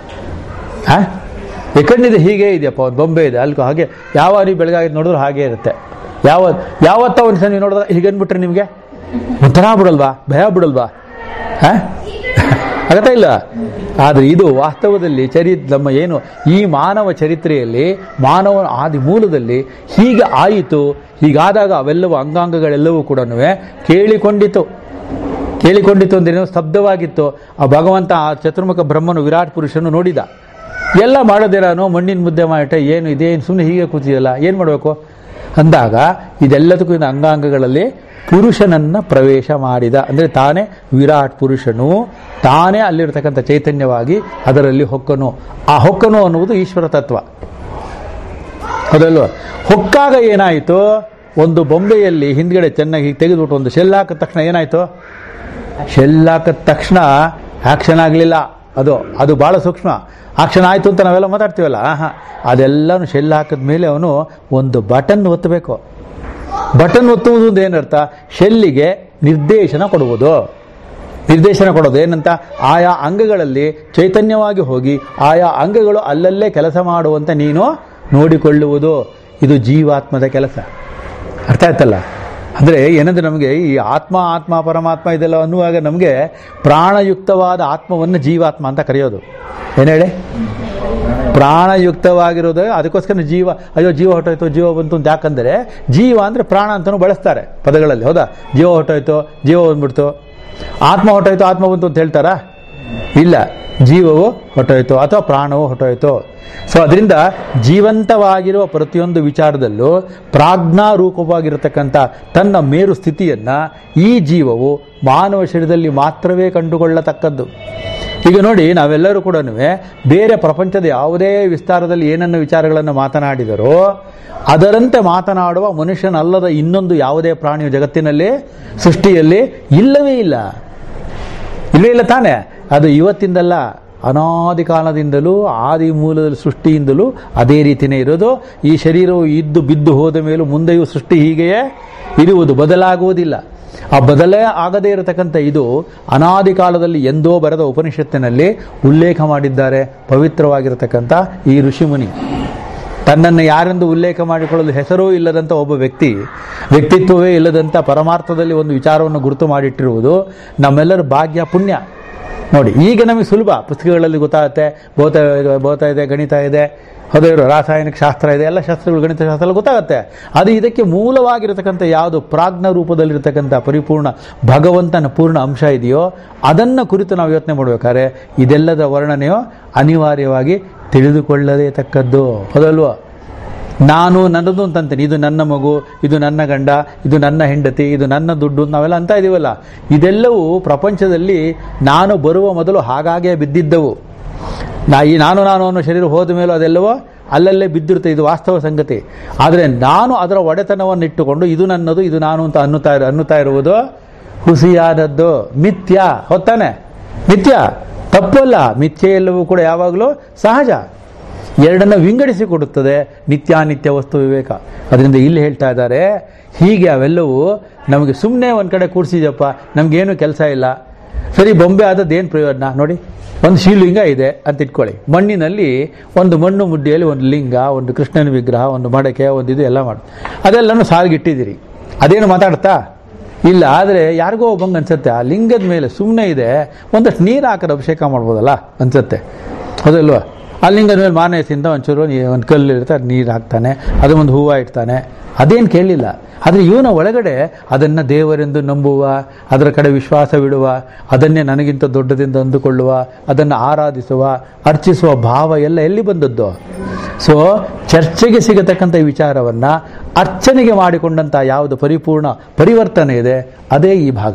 ಆ? ಈ ಕಣ್ಣಿದೆ ಹೀಗೆ ಇದೆಯಪ್ಪ ಒಂದು ಬೊಂಬೆ ಇದೆ ಅಲ್ಕೋ ಹಾಗೆ ಯಾವ ನೀವು ಬೆಳಗಾಗಿ ನೋಡಿದ್ರು ಹಾಗೆ ಇರುತ್ತೆ ಯಾವ ಯಾವತ್ತ ಒಂದು ಸಲ ನೀವು ನೋಡಿದ್ರೆ ಹೀಗೆ ಅಂದ್ಬಿಟ್ರೆ ನಿಮಗೆ ಒಂಥರ ಬಿಡಲ್ವಾ ಭಯ ಬಿಡಲ್ವಾ ಹಾ ಆಗತ್ತಾ ಇಲ್ಲ ಆದರೆ ಇದು ವಾಸ್ತವದಲ್ಲಿ ಚರಿ ನಮ್ಮ ಏನು ಈ ಮಾನವ ಚರಿತ್ರೆಯಲ್ಲಿ ಮಾನವನ ಆದಿ ಮೂಲದಲ್ಲಿ ಹೀಗೆ ಆಯಿತು ಹೀಗಾದಾಗ ಅವೆಲ್ಲವೂ ಅಂಗಾಂಗಗಳೆಲ್ಲವೂ ಕೂಡ ಕೇಳಿಕೊಂಡಿತು ಕೇಳಿಕೊಂಡಿತು ಅಂದ್ರೆ ಸ್ತಬ್ಧವಾಗಿತ್ತು ಆ ಭಗವಂತ ಆ ಚತುರ್ಮುಖ ಬ್ರಹ್ಮನು ವಿರಾಟ್ ಪುರುಷನು ನೋಡಿದ ಎಲ್ಲ ಮಾಡೋದಿರಾನು ಮಣ್ಣಿನ ಮುದ್ದೆ ಮಾಡಿಟ್ಟೆ ಏನು ಇದೇನು ಸುಮ್ಮನೆ ಹೀಗೆ ಕೂತಿದಲ್ಲ ಏನು ಮಾಡಬೇಕು ಅಂದಾಗ ಇದೆಲ್ಲದಕ್ಕೂ ಇದು ಅಂಗಾಂಗಗಳಲ್ಲಿ ಪುರುಷನನ್ನ ಪ್ರವೇಶ ಮಾಡಿದ ಅಂದರೆ ತಾನೇ ವಿರಾಟ್ ಪುರುಷನು ತಾನೇ ಅಲ್ಲಿರ್ತಕ್ಕಂಥ ಚೈತನ್ಯವಾಗಿ ಅದರಲ್ಲಿ ಹೊಕ್ಕನು ಆ ಹೊಕ್ಕನು ಅನ್ನುವುದು ಈಶ್ವರ ತತ್ವ ಹೌದಲ್ವ ಹೊಕ್ಕಾಗ ಏನಾಯಿತು ಒಂದು ಬೊಂಬೆಯಲ್ಲಿ ಹಿಂದ್ಗಡೆ ಚೆನ್ನಾಗಿ ಹೀಗೆ ತೆಗೆದುಬಿಟ್ಟು ಒಂದು ಶೆಲ್ ಹಾಕಿದ ತಕ್ಷಣ ಏನಾಯಿತು ಶೆಲ್ ಹಾಕಿದ ತಕ್ಷಣ ಆಕ್ಷನ್ ಆಗಲಿಲ್ಲ ಅದು ಅದು ಬಹಳ ಸೂಕ್ಷ್ಮ ಆಕ್ಷನ್ ಆಯಿತು ಅಂತ ನಾವೆಲ್ಲ ಮಾತಾಡ್ತೀವಲ್ಲ ಆಹಾ ಅದೆಲ್ಲನೂ ಶೆಲ್ ಹಾಕಿದ ಮೇಲೆ ಅವನು ಒಂದು ಬಟನ್ ಒತ್ತಬೇಕು ಬಟನ್ ಒತ್ತುವುದು ಅಂತ ಏನರ್ಥ ಶೆಲ್ಲಿಗೆ ನಿರ್ದೇಶನ ಕೊಡುವುದು ನಿರ್ದೇಶನ ಕೊಡೋದು ಏನಂತ ಆಯಾ ಅಂಗಗಳಲ್ಲಿ ಚೈತನ್ಯವಾಗಿ ಹೋಗಿ ಆಯಾ ಅಂಗಗಳು ಅಲ್ಲಲ್ಲೇ ಕೆಲಸ ಮಾಡುವಂತೆ ನೀನು ನೋಡಿಕೊಳ್ಳುವುದು ಇದು ಜೀವಾತ್ಮದ ಕೆಲಸ ಅರ್ಥ ಆಯ್ತಲ್ಲ ಅಂದರೆ ಏನಂದ್ರೆ ನಮಗೆ ಈ ಆತ್ಮ ಆತ್ಮ ಪರಮಾತ್ಮ ಇದೆಲ್ಲ ಅನ್ನುವಾಗ ನಮಗೆ ಪ್ರಾಣಯುಕ್ತವಾದ ಆತ್ಮವನ್ನು ಜೀವಾತ್ಮ ಅಂತ ಕರೆಯೋದು ಏನು ಹೇಳಿ ಪ್ರಾಣಯುಕ್ತವಾಗಿರೋದು ಅದಕ್ಕೋಸ್ಕರ ಜೀವ ಅಯ್ಯೋ ಜೀವ ಹೊಟ್ಟೋಯ್ತು ಜೀವ ಬಂತು ಅಂತ ಯಾಕಂದರೆ ಜೀವ ಅಂದರೆ ಪ್ರಾಣ ಅಂತಲೂ ಬಳಸ್ತಾರೆ ಪದಗಳಲ್ಲಿ ಹೌದಾ ಜೀವ ಹೊಟ್ಟೋಯ್ತು ಜೀವ ಬಂದ್ಬಿಡ್ತು ಆತ್ಮ ಹೊಟ್ಟೋಯ್ತು ಆತ್ಮ ಬಂತು ಅಂತ ಹೇಳ್ತಾರಾ ಇಲ್ಲ ಜೀವವು ಹೊಟ್ಟೋಯ್ತು ಅಥವಾ ಪ್ರಾಣವು ಹೊಟ್ಟೋಯ್ತು ಸೊ ಅದರಿಂದ ಜೀವಂತವಾಗಿರುವ ಪ್ರತಿಯೊಂದು ವಿಚಾರದಲ್ಲೂ ಪ್ರಾಜ್ಞಾರೂಪವಾಗಿರತಕ್ಕಂಥ ತನ್ನ ಮೇರು ಸ್ಥಿತಿಯನ್ನ ಈ ಜೀವವು ಮಾನವ ಶರೀರದಲ್ಲಿ ಮಾತ್ರವೇ ಕಂಡುಕೊಳ್ಳತಕ್ಕದ್ದು ಈಗ ನೋಡಿ ನಾವೆಲ್ಲರೂ ಕೂಡ ಬೇರೆ ಪ್ರಪಂಚದ ಯಾವುದೇ ವಿಸ್ತಾರದಲ್ಲಿ ಏನನ್ನ ವಿಚಾರಗಳನ್ನು ಮಾತನಾಡಿದರೋ ಅದರಂತೆ ಮಾತನಾಡುವ ಮನುಷ್ಯನಲ್ಲದ ಇನ್ನೊಂದು ಯಾವುದೇ ಪ್ರಾಣಿಯು ಜಗತ್ತಿನಲ್ಲಿ ಸೃಷ್ಟಿಯಲ್ಲಿ ಇಲ್ಲವೇ ಇಲ್ಲ ಇಲ್ಲವೇ ಇಲ್ಲ ತಾನೆ ಅದು ಇವತ್ತಿಂದಲ್ಲ ಅನಾದಿ ಕಾಲದಿಂದಲೂ ಆದಿ ಮೂಲದ ಸೃಷ್ಟಿಯಿಂದಲೂ ಅದೇ ರೀತಿಯೇ ಇರೋದು ಈ ಶರೀರವು ಇದ್ದು ಬಿದ್ದು ಹೋದ ಮೇಲೂ ಮುಂದೆಯೂ ಸೃಷ್ಟಿ ಹೀಗೆಯೇ ಇರುವುದು ಬದಲಾಗುವುದಿಲ್ಲ ಆ ಬದಲೇ ಆಗದೇ ಇರತಕ್ಕಂಥ ಇದು ಅನಾದಿ ಕಾಲದಲ್ಲಿ ಎಂದೋ ಬರೆದ ಉಪನಿಷತ್ತಿನಲ್ಲಿ ಉಲ್ಲೇಖ ಮಾಡಿದ್ದಾರೆ ಪವಿತ್ರವಾಗಿರತಕ್ಕಂಥ ಈ ಋಷಿಮುನಿ ತನ್ನನ್ನು ಯಾರೆಂದು ಉಲ್ಲೇಖ ಮಾಡಿಕೊಳ್ಳಲು ಹೆಸರೂ ಇಲ್ಲದಂಥ ಒಬ್ಬ ವ್ಯಕ್ತಿ ವ್ಯಕ್ತಿತ್ವವೇ ಇಲ್ಲದಂಥ ಪರಮಾರ್ಥದಲ್ಲಿ ಒಂದು ವಿಚಾರವನ್ನು ಗುರುತು ಮಾಡಿಟ್ಟಿರುವುದು ನಮ್ಮೆಲ್ಲರ ಭಾಗ್ಯ ಪುಣ್ಯ ನೋಡಿ ಈಗ ನಮಗೆ ಸುಲಭ ಪುಸ್ತಕಗಳಲ್ಲಿ ಗೊತ್ತಾಗುತ್ತೆ ಭೌತ ಭೌತ ಇದೆ ಗಣಿತ ಇದೆ ಹೌದು ರಾಸಾಯನಿಕ ಶಾಸ್ತ್ರ ಇದೆ ಎಲ್ಲ ಶಾಸ್ತ್ರಗಳು ಗಣಿತ ಶಾಸ್ತ್ರ ಎಲ್ಲ ಗೊತ್ತಾಗುತ್ತೆ ಅದು ಇದಕ್ಕೆ ಮೂಲವಾಗಿರತಕ್ಕಂಥ ಯಾವುದು ಪ್ರಾಜ್ಞ ರೂಪದಲ್ಲಿರತಕ್ಕಂಥ ಪರಿಪೂರ್ಣ ಭಗವಂತನ ಪೂರ್ಣ ಅಂಶ ಇದೆಯೋ ಅದನ್ನು ಕುರಿತು ನಾವು ಯೋಚನೆ ಮಾಡಬೇಕಾದ್ರೆ ಇದೆಲ್ಲದ ವರ್ಣನೆಯು ಅನಿವಾರ್ಯವಾಗಿ ತಿಳಿದುಕೊಳ್ಳಲೇತಕ್ಕದ್ದು ಹೌದಲ್ವೋ ನಾನು ನನ್ನದು ಅಂತಂತೇನೆ ಇದು ನನ್ನ ಮಗು ಇದು ನನ್ನ ಗಂಡ ಇದು ನನ್ನ ಹೆಂಡತಿ ಇದು ನನ್ನ ದುಡ್ಡು ಅಂತ ನಾವೆಲ್ಲ ಅಂತ ಇದೀವಲ್ಲ ಇದೆಲ್ಲವೂ ಪ್ರಪಂಚದಲ್ಲಿ ನಾನು ಬರುವ ಮೊದಲು ಹಾಗಾಗೇ ಬಿದ್ದಿದ್ದವು ನಾ ಈ ನಾನು ನಾನು ಅನ್ನೋ ಶರೀರ ಹೋದ ಮೇಲೂ ಅದೆಲ್ಲವೋ ಅಲ್ಲಲ್ಲೇ ಬಿದ್ದಿರುತ್ತೆ ಇದು ವಾಸ್ತವ ಸಂಗತಿ ಆದರೆ ನಾನು ಅದರ ಒಡೆತನವನ್ನು ಇಟ್ಟುಕೊಂಡು ಇದು ನನ್ನದು ಇದು ನಾನು ಅಂತ ಅನ್ನುತ್ತಾ ಇರೋ ಅನ್ನುತ್ತಾ ಇರುವುದು ಹುಸಿಯಾದದ್ದು ಮಿಥ್ಯ ಹೊತ್ತಾನೆ ಮಿಥ್ಯ ತಪ್ಪಲ್ಲ ಮಿಥ್ಯೆ ಎಲ್ಲವೂ ಕೂಡ ಯಾವಾಗಲೂ ಸಹಜ ಎರಡನ್ನ ವಿಂಗಡಿಸಿ ಕೊಡುತ್ತದೆ ನಿತ್ಯಾನಿತ್ಯ ವಸ್ತು ವಿವೇಕ ಅದರಿಂದ ಇಲ್ಲಿ ಹೇಳ್ತಾ ಇದ್ದಾರೆ ಹೀಗೆ ಅವೆಲ್ಲವೂ ನಮಗೆ ಸುಮ್ಮನೆ ಒಂದು ಕಡೆ ಕೂಡಿಸಿದಪ್ಪ ನಮಗೇನು ಕೆಲಸ ಇಲ್ಲ ಸರಿ ಬೊಂಬೆ ಆದದ್ದು ಏನು ಪ್ರಯೋಜನ ನೋಡಿ ಒಂದು ಶಿವಲಿಂಗ ಇದೆ ಅಂತ ಇಟ್ಕೊಳ್ಳಿ ಮಣ್ಣಿನಲ್ಲಿ ಒಂದು ಮಣ್ಣು ಮುಡ್ಡಿಯಲ್ಲಿ ಒಂದು ಲಿಂಗ ಒಂದು ಕೃಷ್ಣನ ವಿಗ್ರಹ ಒಂದು ಮಡಕೆ ಒಂದು ಇದು ಎಲ್ಲ ಮಾಡಿ ಅದೆಲ್ಲನೂ ಸಾಲ್ಗಿಟ್ಟಿದ್ದೀರಿ ಅದೇನು ಮಾತಾಡ್ತಾ ಇಲ್ಲ ಆದರೆ ಯಾರಿಗೋ ಒಬ್ಬಂಗೆ ಅನ್ಸುತ್ತೆ ಆ ಲಿಂಗದ ಮೇಲೆ ಸುಮ್ಮನೆ ಇದೆ ಒಂದಷ್ಟು ನೀರು ಹಾಕಿದ್ರೆ ಅಭಿಷೇಕ ಮಾಡ್ಬೋದಲ್ಲ ಅನ್ಸುತ್ತೆ ಹೌದಲ್ವಾ ಆ ಲಿಂಗದ ಮೇಲೆ ಮಾನಸಿಂದ ಒಂಚೂರು ನೀ- ಒಂದು ಕಲ್ಲು ಇರುತ್ತೆ ಅದು ನೀರು ಹಾಕ್ತಾನೆ ಅದು ಒಂದು ಹೂವು ಇಡ್ತಾನೆ ಅದೇನು ಕೇಳಲಿಲ್ಲ ಆದರೆ ಇವನ ಒಳಗಡೆ ಅದನ್ನು ದೇವರೆಂದು ನಂಬುವ ಅದರ ಕಡೆ ವಿಶ್ವಾಸವಿಡುವ ಅದನ್ನೇ ನನಗಿಂತ ದೊಡ್ಡದಿಂದ ಅಂದುಕೊಳ್ಳುವ ಅದನ್ನು ಆರಾಧಿಸುವ ಅರ್ಚಿಸುವ ಭಾವ ಎಲ್ಲ ಎಲ್ಲಿ ಬಂದದ್ದು ಸೊ ಚರ್ಚೆಗೆ ಸಿಗತಕ್ಕಂಥ ಈ ವಿಚಾರವನ್ನ ಅರ್ಚನೆಗೆ ಮಾಡಿಕೊಂಡಂಥ ಯಾವುದು ಪರಿಪೂರ್ಣ ಪರಿವರ್ತನೆ ಇದೆ ಅದೇ ಈ ಭಾಗ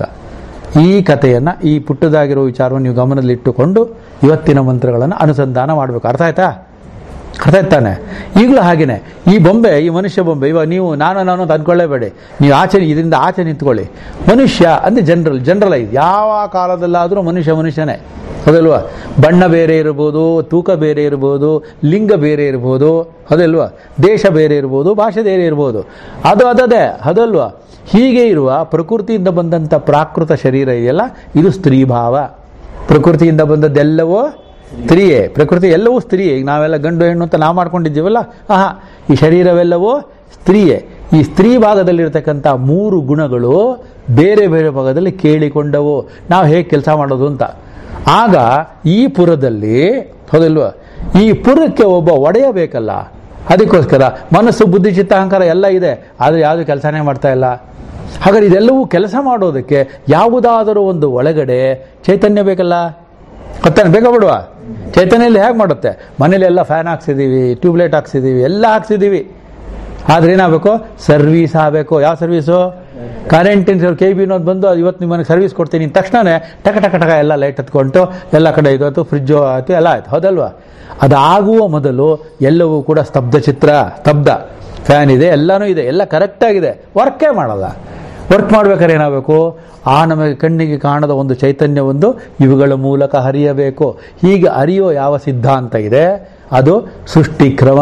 ಈ ಕಥೆಯನ್ನ ಈ ಪುಟ್ಟದಾಗಿರೋ ವಿಚಾರವನ್ನು ನೀವು ಗಮನದಲ್ಲಿಟ್ಟುಕೊಂಡು ಇವತ್ತಿನ ಮಂತ್ರಗಳನ್ನು ಅನುಸಂಧಾನ ಮಾಡಬೇಕು ಅರ್ಥ ಆಯ್ತಾ ಅರ್ಥ ಆಯ್ತಾನೆ ಈಗಲೂ ಹಾಗೇನೆ ಈ ಬೊಂಬೆ ಈ ಮನುಷ್ಯ ಬೊಂಬೆ ಇವಾಗ ನೀವು ನಾನು ನಾನು ಅಂತ ಅಂದ್ಕೊಳ್ಳೇಬೇಡಿ ನೀವು ಆಚೆ ಇದರಿಂದ ಆಚೆ ನಿಂತ್ಕೊಳ್ಳಿ ಮನುಷ್ಯ ಅಂದ್ರೆ ಜನರಲ್ ಜನರಲೈಸ್ ಯಾವ ಕಾಲದಲ್ಲಾದರೂ ಮನುಷ್ಯ ಮನುಷ್ಯನೇ ಹೌದಲ್ವಾ ಬಣ್ಣ ಬೇರೆ ಇರ್ಬೋದು ತೂಕ ಬೇರೆ ಇರ್ಬೋದು ಲಿಂಗ ಬೇರೆ ಇರ್ಬೋದು ಹೌದಲ್ವಾ ದೇಶ ಬೇರೆ ಇರ್ಬೋದು ಭಾಷೆ ಬೇರೆ ಇರ್ಬೋದು ಅದು ಅದದೇ ಹೌದಲ್ವಾ ಹೀಗೆ ಇರುವ ಪ್ರಕೃತಿಯಿಂದ ಬಂದಂಥ ಪ್ರಾಕೃತ ಶರೀರ ಇದೆಯಲ್ಲ ಇದು ಸ್ತ್ರೀಭಾವ ಪ್ರಕೃತಿಯಿಂದ ಬಂದದ್ದೆಲ್ಲವೂ ಸ್ತ್ರೀಯೇ ಪ್ರಕೃತಿ ಎಲ್ಲವೂ ಸ್ತ್ರೀಯೇ ಈಗ ನಾವೆಲ್ಲ ಗಂಡು ಹೆಣ್ಣು ಅಂತ ನಾವು ಮಾಡ್ಕೊಂಡಿದ್ದೀವಲ್ಲ ಆಹಾ ಈ ಶರೀರವೆಲ್ಲವೂ ಸ್ತ್ರೀಯೇ ಈ ಸ್ತ್ರೀ ಭಾಗದಲ್ಲಿರ್ತಕ್ಕಂಥ ಮೂರು ಗುಣಗಳು ಬೇರೆ ಬೇರೆ ಭಾಗದಲ್ಲಿ ಕೇಳಿಕೊಂಡವು ನಾವು ಹೇಗೆ ಕೆಲಸ ಮಾಡೋದು ಅಂತ ಆಗ ಈ ಪುರದಲ್ಲಿ ಹೌದಲ್ವಾ ಈ ಪುರಕ್ಕೆ ಒಬ್ಬ ಒಡೆಯ ಬೇಕಲ್ಲ ಅದಕ್ಕೋಸ್ಕರ ಮನಸ್ಸು ಬುದ್ಧಿ ಚಿತ್ತ ಅಹಂಕಾರ ಎಲ್ಲ ಇದೆ ಆದರೆ ಯಾವುದು ಕೆಲಸನೇ ಮಾಡ್ತಾ ಇಲ್ಲ ಹಾಗಾದ್ರೆ ಇದೆಲ್ಲವೂ ಕೆಲಸ ಮಾಡೋದಕ್ಕೆ ಯಾವುದಾದರೂ ಒಂದು ಒಳಗಡೆ ಚೈತನ್ಯ ಬೇಕಲ್ಲ ಗೊತ್ತಾನೆ ಬೇಗ ಬಿಡುವ ಚೈತನ್ಯಲ್ಲಿ ಹೇಗೆ ಮಾಡುತ್ತೆ ಮನೇಲಿ ಎಲ್ಲ ಫ್ಯಾನ್ ಹಾಕ್ಸಿದೀವಿ ಟ್ಯೂಬ್ಲೈಟ್ ಹಾಕ್ಸಿದೀವಿ ಎಲ್ಲ ಹಾಕ್ಸಿದೀವಿ ಆದ್ರೆ ಏನಾಗಬೇಕು ಸರ್ವಿಸ್ ಆಗಬೇಕು ಯಾವ ಸರ್ವಿಸು ಕರೆಂಟಿನ ಕೆ ಬಿ ಅನ್ನೋದು ಬಂದು ಇವತ್ತು ನಿಮ್ಮನೆ ಸರ್ವಿಸ್ ಕೊಡ್ತೀನಿ ಅಂದ ತಕ್ಷಣನೇ ಟಕ ಟಕ ಟಕ ಎಲ್ಲ ಲೈಟ್ ಹತ್ಕೊಂಡು ಎಲ್ಲ ಕಡೆ ಇದು ಫ್ರಿಜ್ಜು ಆಯ್ತು ಎಲ್ಲ ಆಯ್ತು ಹೌದಲ್ವಾ ಅದಾಗುವ ಮೊದಲು ಎಲ್ಲವೂ ಕೂಡ ಸ್ತಬ್ಧ ಚಿತ್ರ ಸ್ತಬ್ಧ ಫ್ಯಾನ್ ಇದೆ ಎಲ್ಲನೂ ಇದೆ ಎಲ್ಲ ಕರೆಕ್ಟಾಗಿದೆ ವರ್ಕೇ ಮಾಡಲ್ಲ ವರ್ಕ್ ಮಾಡ್ಬೇಕಾದ್ರೆ ಏನಾಗಬೇಕು ಆ ನಮಗೆ ಕಣ್ಣಿಗೆ ಕಾಣದ ಒಂದು ಚೈತನ್ಯ ಒಂದು ಇವುಗಳ ಮೂಲಕ ಹರಿಯಬೇಕು ಹೀಗೆ ಹರಿಯೋ ಯಾವ ಸಿದ್ಧಾಂತ ಇದೆ ಅದು ಸೃಷ್ಟಿ ಕ್ರಮ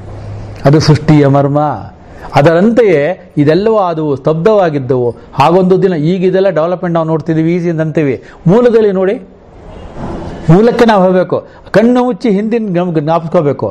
ಅದು ಸೃಷ್ಟಿಯ ಮರ್ಮ ಅದರಂತೆಯೇ ಇದೆಲ್ಲವೂ ಅದು ಸ್ತಬ್ಧವಾಗಿದ್ದವು ಹಾಗೊಂದು ದಿನ ಈಗ ಇದೆಲ್ಲ ಡೆವಲಪ್ಮೆಂಟ್ ನಾವು ನೋಡ್ತಿದ್ದೀವಿ ಈಸಿ ಅಂತ ಅಂತೀವಿ ಮೂಲದಲ್ಲಿ ನೋಡಿ ಮೂಲಕ್ಕೆ ನಾವು ಹೋಗಬೇಕು ಕಣ್ಣು ಮುಚ್ಚಿ ಹಿಂದಿನ ನಮ್ಗೆ ಜ್ಞಾಪಿಸ್ಕೋಬೇಕು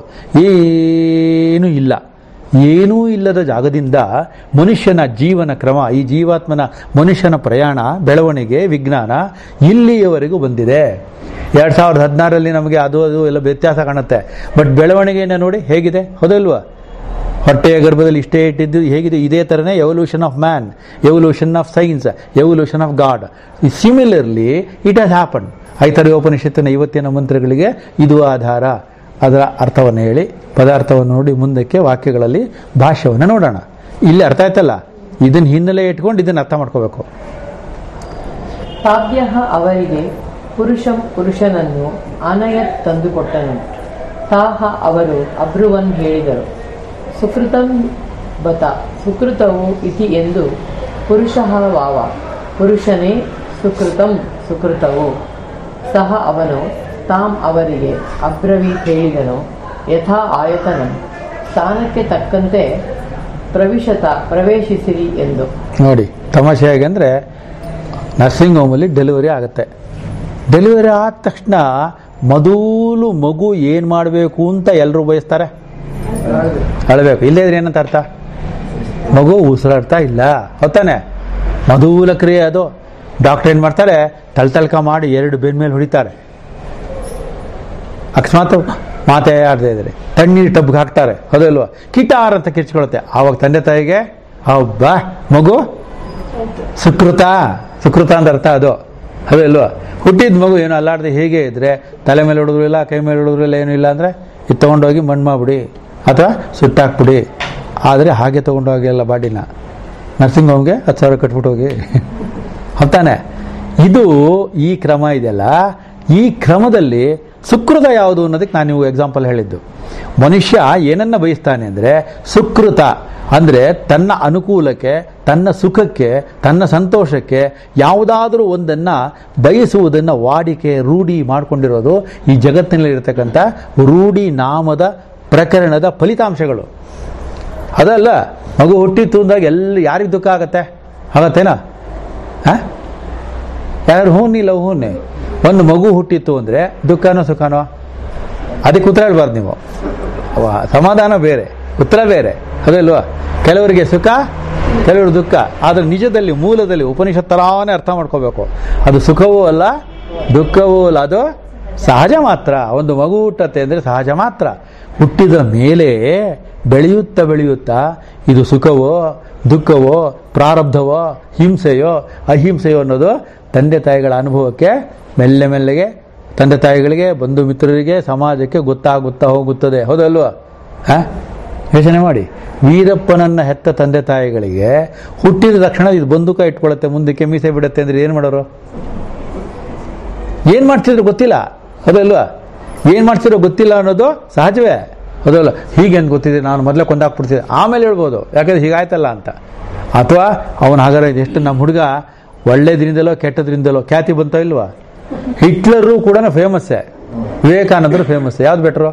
ಏನೂ ಇಲ್ಲ ಏನೂ ಇಲ್ಲದ ಜಾಗದಿಂದ ಮನುಷ್ಯನ ಜೀವನ ಕ್ರಮ ಈ ಜೀವಾತ್ಮನ ಮನುಷ್ಯನ ಪ್ರಯಾಣ ಬೆಳವಣಿಗೆ ವಿಜ್ಞಾನ ಇಲ್ಲಿಯವರೆಗೂ ಬಂದಿದೆ ಎರಡು ಸಾವಿರದ ಹದಿನಾರರಲ್ಲಿ ನಮಗೆ ಅದು ಅದು ಎಲ್ಲ ವ್ಯತ್ಯಾಸ ಕಾಣುತ್ತೆ ಬಟ್ ಬೆಳವಣಿಗೆಯನ್ನು ನೋಡಿ ಹೇಗಿದೆ ಹೌದಲ್ವಾ ಹೊಟ್ಟೆಯ ಗರ್ಭದಲ್ಲಿ ಇಷ್ಟೇ ಇಟ್ಟಿದ್ದು ಹೇಗಿದೆ ಇದೇ ಥರನೇ evolution of man evolution of science evolution of God similarly it has happen Aitareya ಉಪನಿಷತ್ತಿನ ಇವತ್ತಿನ ಮಂತ್ರಗಳಿಗೆ ಇದು ಆಧಾರ ಅದರ ಅರ್ಥವನ್ನು ಹೇಳಿ ಪದಾರ್ಥವನ್ನು ನೋಡಿ ಮುಂದಕ್ಕೆ ವಾಕ್ಯಗಳಲ್ಲಿ ಭಾಷ್ಯವನ್ನು ನೋಡೋಣ ಇಲ್ಲಿ ಅರ್ಥ ಆಯ್ತಲ್ಲ ಇದನ್ನ ಹಿನ್ನೆಲೆ ಇಟ್ಕೊಂಡು ಇದನ್ನ ಅರ್ಥ ಮಾಡ್ಕೋಬೇಕು ತಾಭ್ಯ ಅವರಿಗೆ ಪುರುಷಂ ಪುರುಷನನ್ನು ಆನಯತ್ ತಂದುಕೊಟ್ಟನು ತಾಹ ಅವರು ಅಬ್ರುವನ್ ಹೇಳಿದರು ಸುಕೃತಂ ಬತ ಸುಕೃತವು ಇತಿ ಎಂದು ಪುರುಷಃ ವಾವ ಪುರುಷನೇ ಸುಕೃತಂ ಸುಕೃತವು ಸಹ ಅವನು ತಾಂ ಅವರಿಗೆ ಅಬ್ರವೀತ್ ಹೇಳಿದನು ಯಥಾ ಆಯತನಂ ಸ್ಥಾನಕ್ಕೆ ತಕ್ಕಂತೆ ಪ್ರವಿಶತ ಪ್ರವೇಶಿಸಿರಿ ಎಂದು ನೋಡಿ ತಮಾಷೆ ಹೇಗೆ ಅಂದರೆ ನರ್ಸಿಂಗ್ ಹೋಮಲ್ಲಿ ಡೆಲಿವರಿ ಆಗುತ್ತೆ ಡೆಲಿವರಿ ಆದ ತಕ್ಷಣ ಮೊದಲು ಮಗು ಏನು ಮಾಡಬೇಕು ಅಂತ ಎಲ್ಲರೂ ಬಯಸ್ತಾರೆ ಅಳಬೇಕು ಇಲ್ಲದ್ರೆ ಏನಂತ ಅರ್ಥ ಮಗು ಉಸಿರಾಡ್ತಾ ಇಲ್ಲ ಹೊತ್ತಾನೆ ಮಧುಲ ಕ್ರಿಯೆ ಅದು ಡಾಕ್ಟರ್ ಏನು ಮಾಡ್ತಾರೆ ತಳ್ತಳ್ಕ ಮಾಡಿ ಎರಡು ಬೆನ್ ಮೇಲೆ ಹೊಡಿತಾರೆ ಅಕಸ್ಮಾತ್ ಮಾತೆ ಆಡದೇ ಇದ್ರೆ ತಣ್ಣೀರು ಟಬ್ಗೆ ಹಾಕ್ತಾರೆ ಹೌದಲ್ವಾ ಕಿಟಾರ್ ಅಂತ ಕಿರ್ಚ್ಕೊಳುತ್ತೆ ಆವಾಗ ತಂದೆ ತಾಯಿಗೆ ಹಬ್ಬ ಮಗು ಸುಕೃತ ಸುಕೃತ ಅಂತ ಅರ್ಥ ಅದು ಅದಲ್ವಾ ಹುಟ್ಟಿದ ಮಗು ಏನು ಅಲ್ಲಾಡದೆ ಹೇಗೆ ಇದ್ರೆ ತಲೆ ಮೇಲೆ ಹೊಡೆದ್ರು ಇಲ್ಲ ಕೈ ಮೇಲೆ ಹೊಡೆದ್ರು ಇಲ್ಲ ಏನೂ ಇಲ್ಲ ಅಂದರೆ ಇದು ತೊಗೊಂಡೋಗಿ ಮಣ್ಣು ಮಾಡಿಬಿಡಿ ಅಥವಾ ಸುಟ್ಟಾಕ್ಬಿಡಿ ಆದರೆ ಹಾಗೆ ತೊಗೊಂಡೋಗಿ ಎಲ್ಲ ಬಾಡಿನ ನರ್ಸಿಂಗ್ ಹೋಮ್ಗೆ ಹತ್ತು ಸಾವಿರ ಕಟ್ಬಿಟ್ಟು ಹೋಗಿ ಹೊತ್ತಾನೆ ಇದು ಈ ಕ್ರಮ ಇದೆಯಲ್ಲ ಈ ಕ್ರಮದಲ್ಲಿ ಸುಕೃತ ಯಾವುದು ಅನ್ನೋದಕ್ಕೆ ನಾನು ನೀವು ಎಕ್ಸಾಂಪಲ್ ಹೇಳಿದ್ದು ಮನುಷ್ಯ ಏನನ್ನ ಬಯಸ್ತಾನೆ ಅಂದರೆ ಸುಕೃತ ಅಂದರೆ ತನ್ನ ಅನುಕೂಲಕ್ಕೆ ತನ್ನ ಸುಖಕ್ಕೆ ತನ್ನ ಸಂತೋಷಕ್ಕೆ ಯಾವುದಾದ್ರೂ ಒಂದನ್ನು ಬಯಸುವುದನ್ನು ವಾಡಿಕೆ ರೂಢಿ ಮಾಡಿಕೊಂಡಿರೋದು ಈ ಜಗತ್ತಿನಲ್ಲಿರ್ತಕ್ಕಂಥ ರೂಢಿ ನಾಮದ ಪ್ರಕರಣದ ಫಲಿತಾಂಶಗಳು ಅದಲ್ಲ ಮಗು ಹುಟ್ಟಿತ್ತು ಅಂದಾಗ ಎಲ್ಲ ಯಾರಿಗೆ ದುಃಖ ಆಗತ್ತೆ ಆಗತ್ತೇನಾ ಹಾಂ ಯಾರು ಹೂನಿ ಇಲ್ಲ ಹೂನಿ ಒಂದು ಮಗು ಹುಟ್ಟಿತ್ತು ಅಂದರೆ ದುಃಖನೋ ಸುಖನೋ ಅದಕ್ಕೆ ಉತ್ತರ ಹೇಳ್ಬಾರ್ದು ನೀವು ಅವ ಸಮಾಧಾನ ಬೇರೆ ಉತ್ತರ ಬೇರೆ ಅದಲ್ವಾ ಕೆಲವರಿಗೆ ಸುಖ ಕೆಲವರು ದುಃಖ ಆದರೆ ನಿಜದಲ್ಲಿ ಮೂಲದಲ್ಲಿ ಉಪನಿಷತ್ ತರಾನೇ ಅರ್ಥ ಮಾಡ್ಕೋಬೇಕು ಅದು ಸುಖವೂ ಅಲ್ಲ ದುಃಖವೂ ಅಲ್ಲ ಅದು ಸಹಜ ಮಾತ್ರ ಒಂದು ಮಗು ಹುಟ್ಟತ್ತೆ ಅಂದರೆ ಸಹಜ ಮಾತ್ರ ಹುಟ್ಟಿದ ಮೇಲೆ ಬೆಳೆಯುತ್ತಾ ಬೆಳೆಯುತ್ತಾ ಇದು ಸುಖವೋ ದುಃಖವೋ ಪ್ರಾರಬ್ಧವೋ ಹಿಂಸೆಯೋ ಅಹಿಂಸೆಯೋ ಅನ್ನೋದು ತಂದೆ ತಾಯಿಗಳ ಅನುಭವಕ್ಕೆ ಮೆಲ್ಲೆ ಮೆಲ್ಲಗೆ ತಂದೆ ತಾಯಿಗಳಿಗೆ ಬಂಧು ಮಿತ್ರರಿಗೆ ಸಮಾಜಕ್ಕೆ ಗೊತ್ತಾಗುತ್ತಾ ಹೋಗುತ್ತದೆ ಹೌದಲ್ವಾ ಹಾ ಯೋಚನೆ ಮಾಡಿ ವೀರಪ್ಪನನ್ನ ಹೆತ್ತ ತಂದೆ ತಾಯಿಗಳಿಗೆ ಹುಟ್ಟಿದ ತಕ್ಷಣ ಇದು ಬಂದೂಕ ಇಟ್ಕೊಳ್ಳುತ್ತೆ ಮುಂದಕ್ಕೆ ಮೀಸೆ ಬಿಡುತ್ತೆ ಅಂದ್ರೆ ಏನು ಮಾಡೋರು ಏನು ಮಾಡ್ತಿದ್ರು ಗೊತ್ತಿಲ್ಲ ಹೌದಲ್ವಾ ಏನು ಮಾಡ್ತಿರೋ ಗೊತ್ತಿಲ್ಲ ಅನ್ನೋದು ಸಹಜವೇ ಹೌದಲ್ಲ ಹೀಗೇನು ಗೊತ್ತಿದೆ ನಾನು ಮೊದಲೇ ಕೊಂದಾಕ್ಬಿಡ್ತಿದ್ದೆ ಆಮೇಲೆ ಹೇಳ್ಬೋದು ಯಾಕಂದ್ರೆ ಹೀಗಾಯ್ತಲ್ಲ ಅಂತ ಅಥವಾ ಅವನ ಹಾಗಾದ್ರೆ ಎಷ್ಟು ನಮ್ಮ ಹುಡುಗ ಒಳ್ಳೇದ್ರಿಂದಲೋ ಕೆಟ್ಟದ್ರಿಂದಲೋ ಖ್ಯಾತಿ ಬಂತೋ ಇಲ್ವಾ ಹಿಟ್ಲರು ಕೂಡ ಫೇಮಸ್ಸೇ ವಿವೇಕಾನಂದರು ಫೇಮಸ್ ಯಾವ್ದು ಬೆಟ್ರು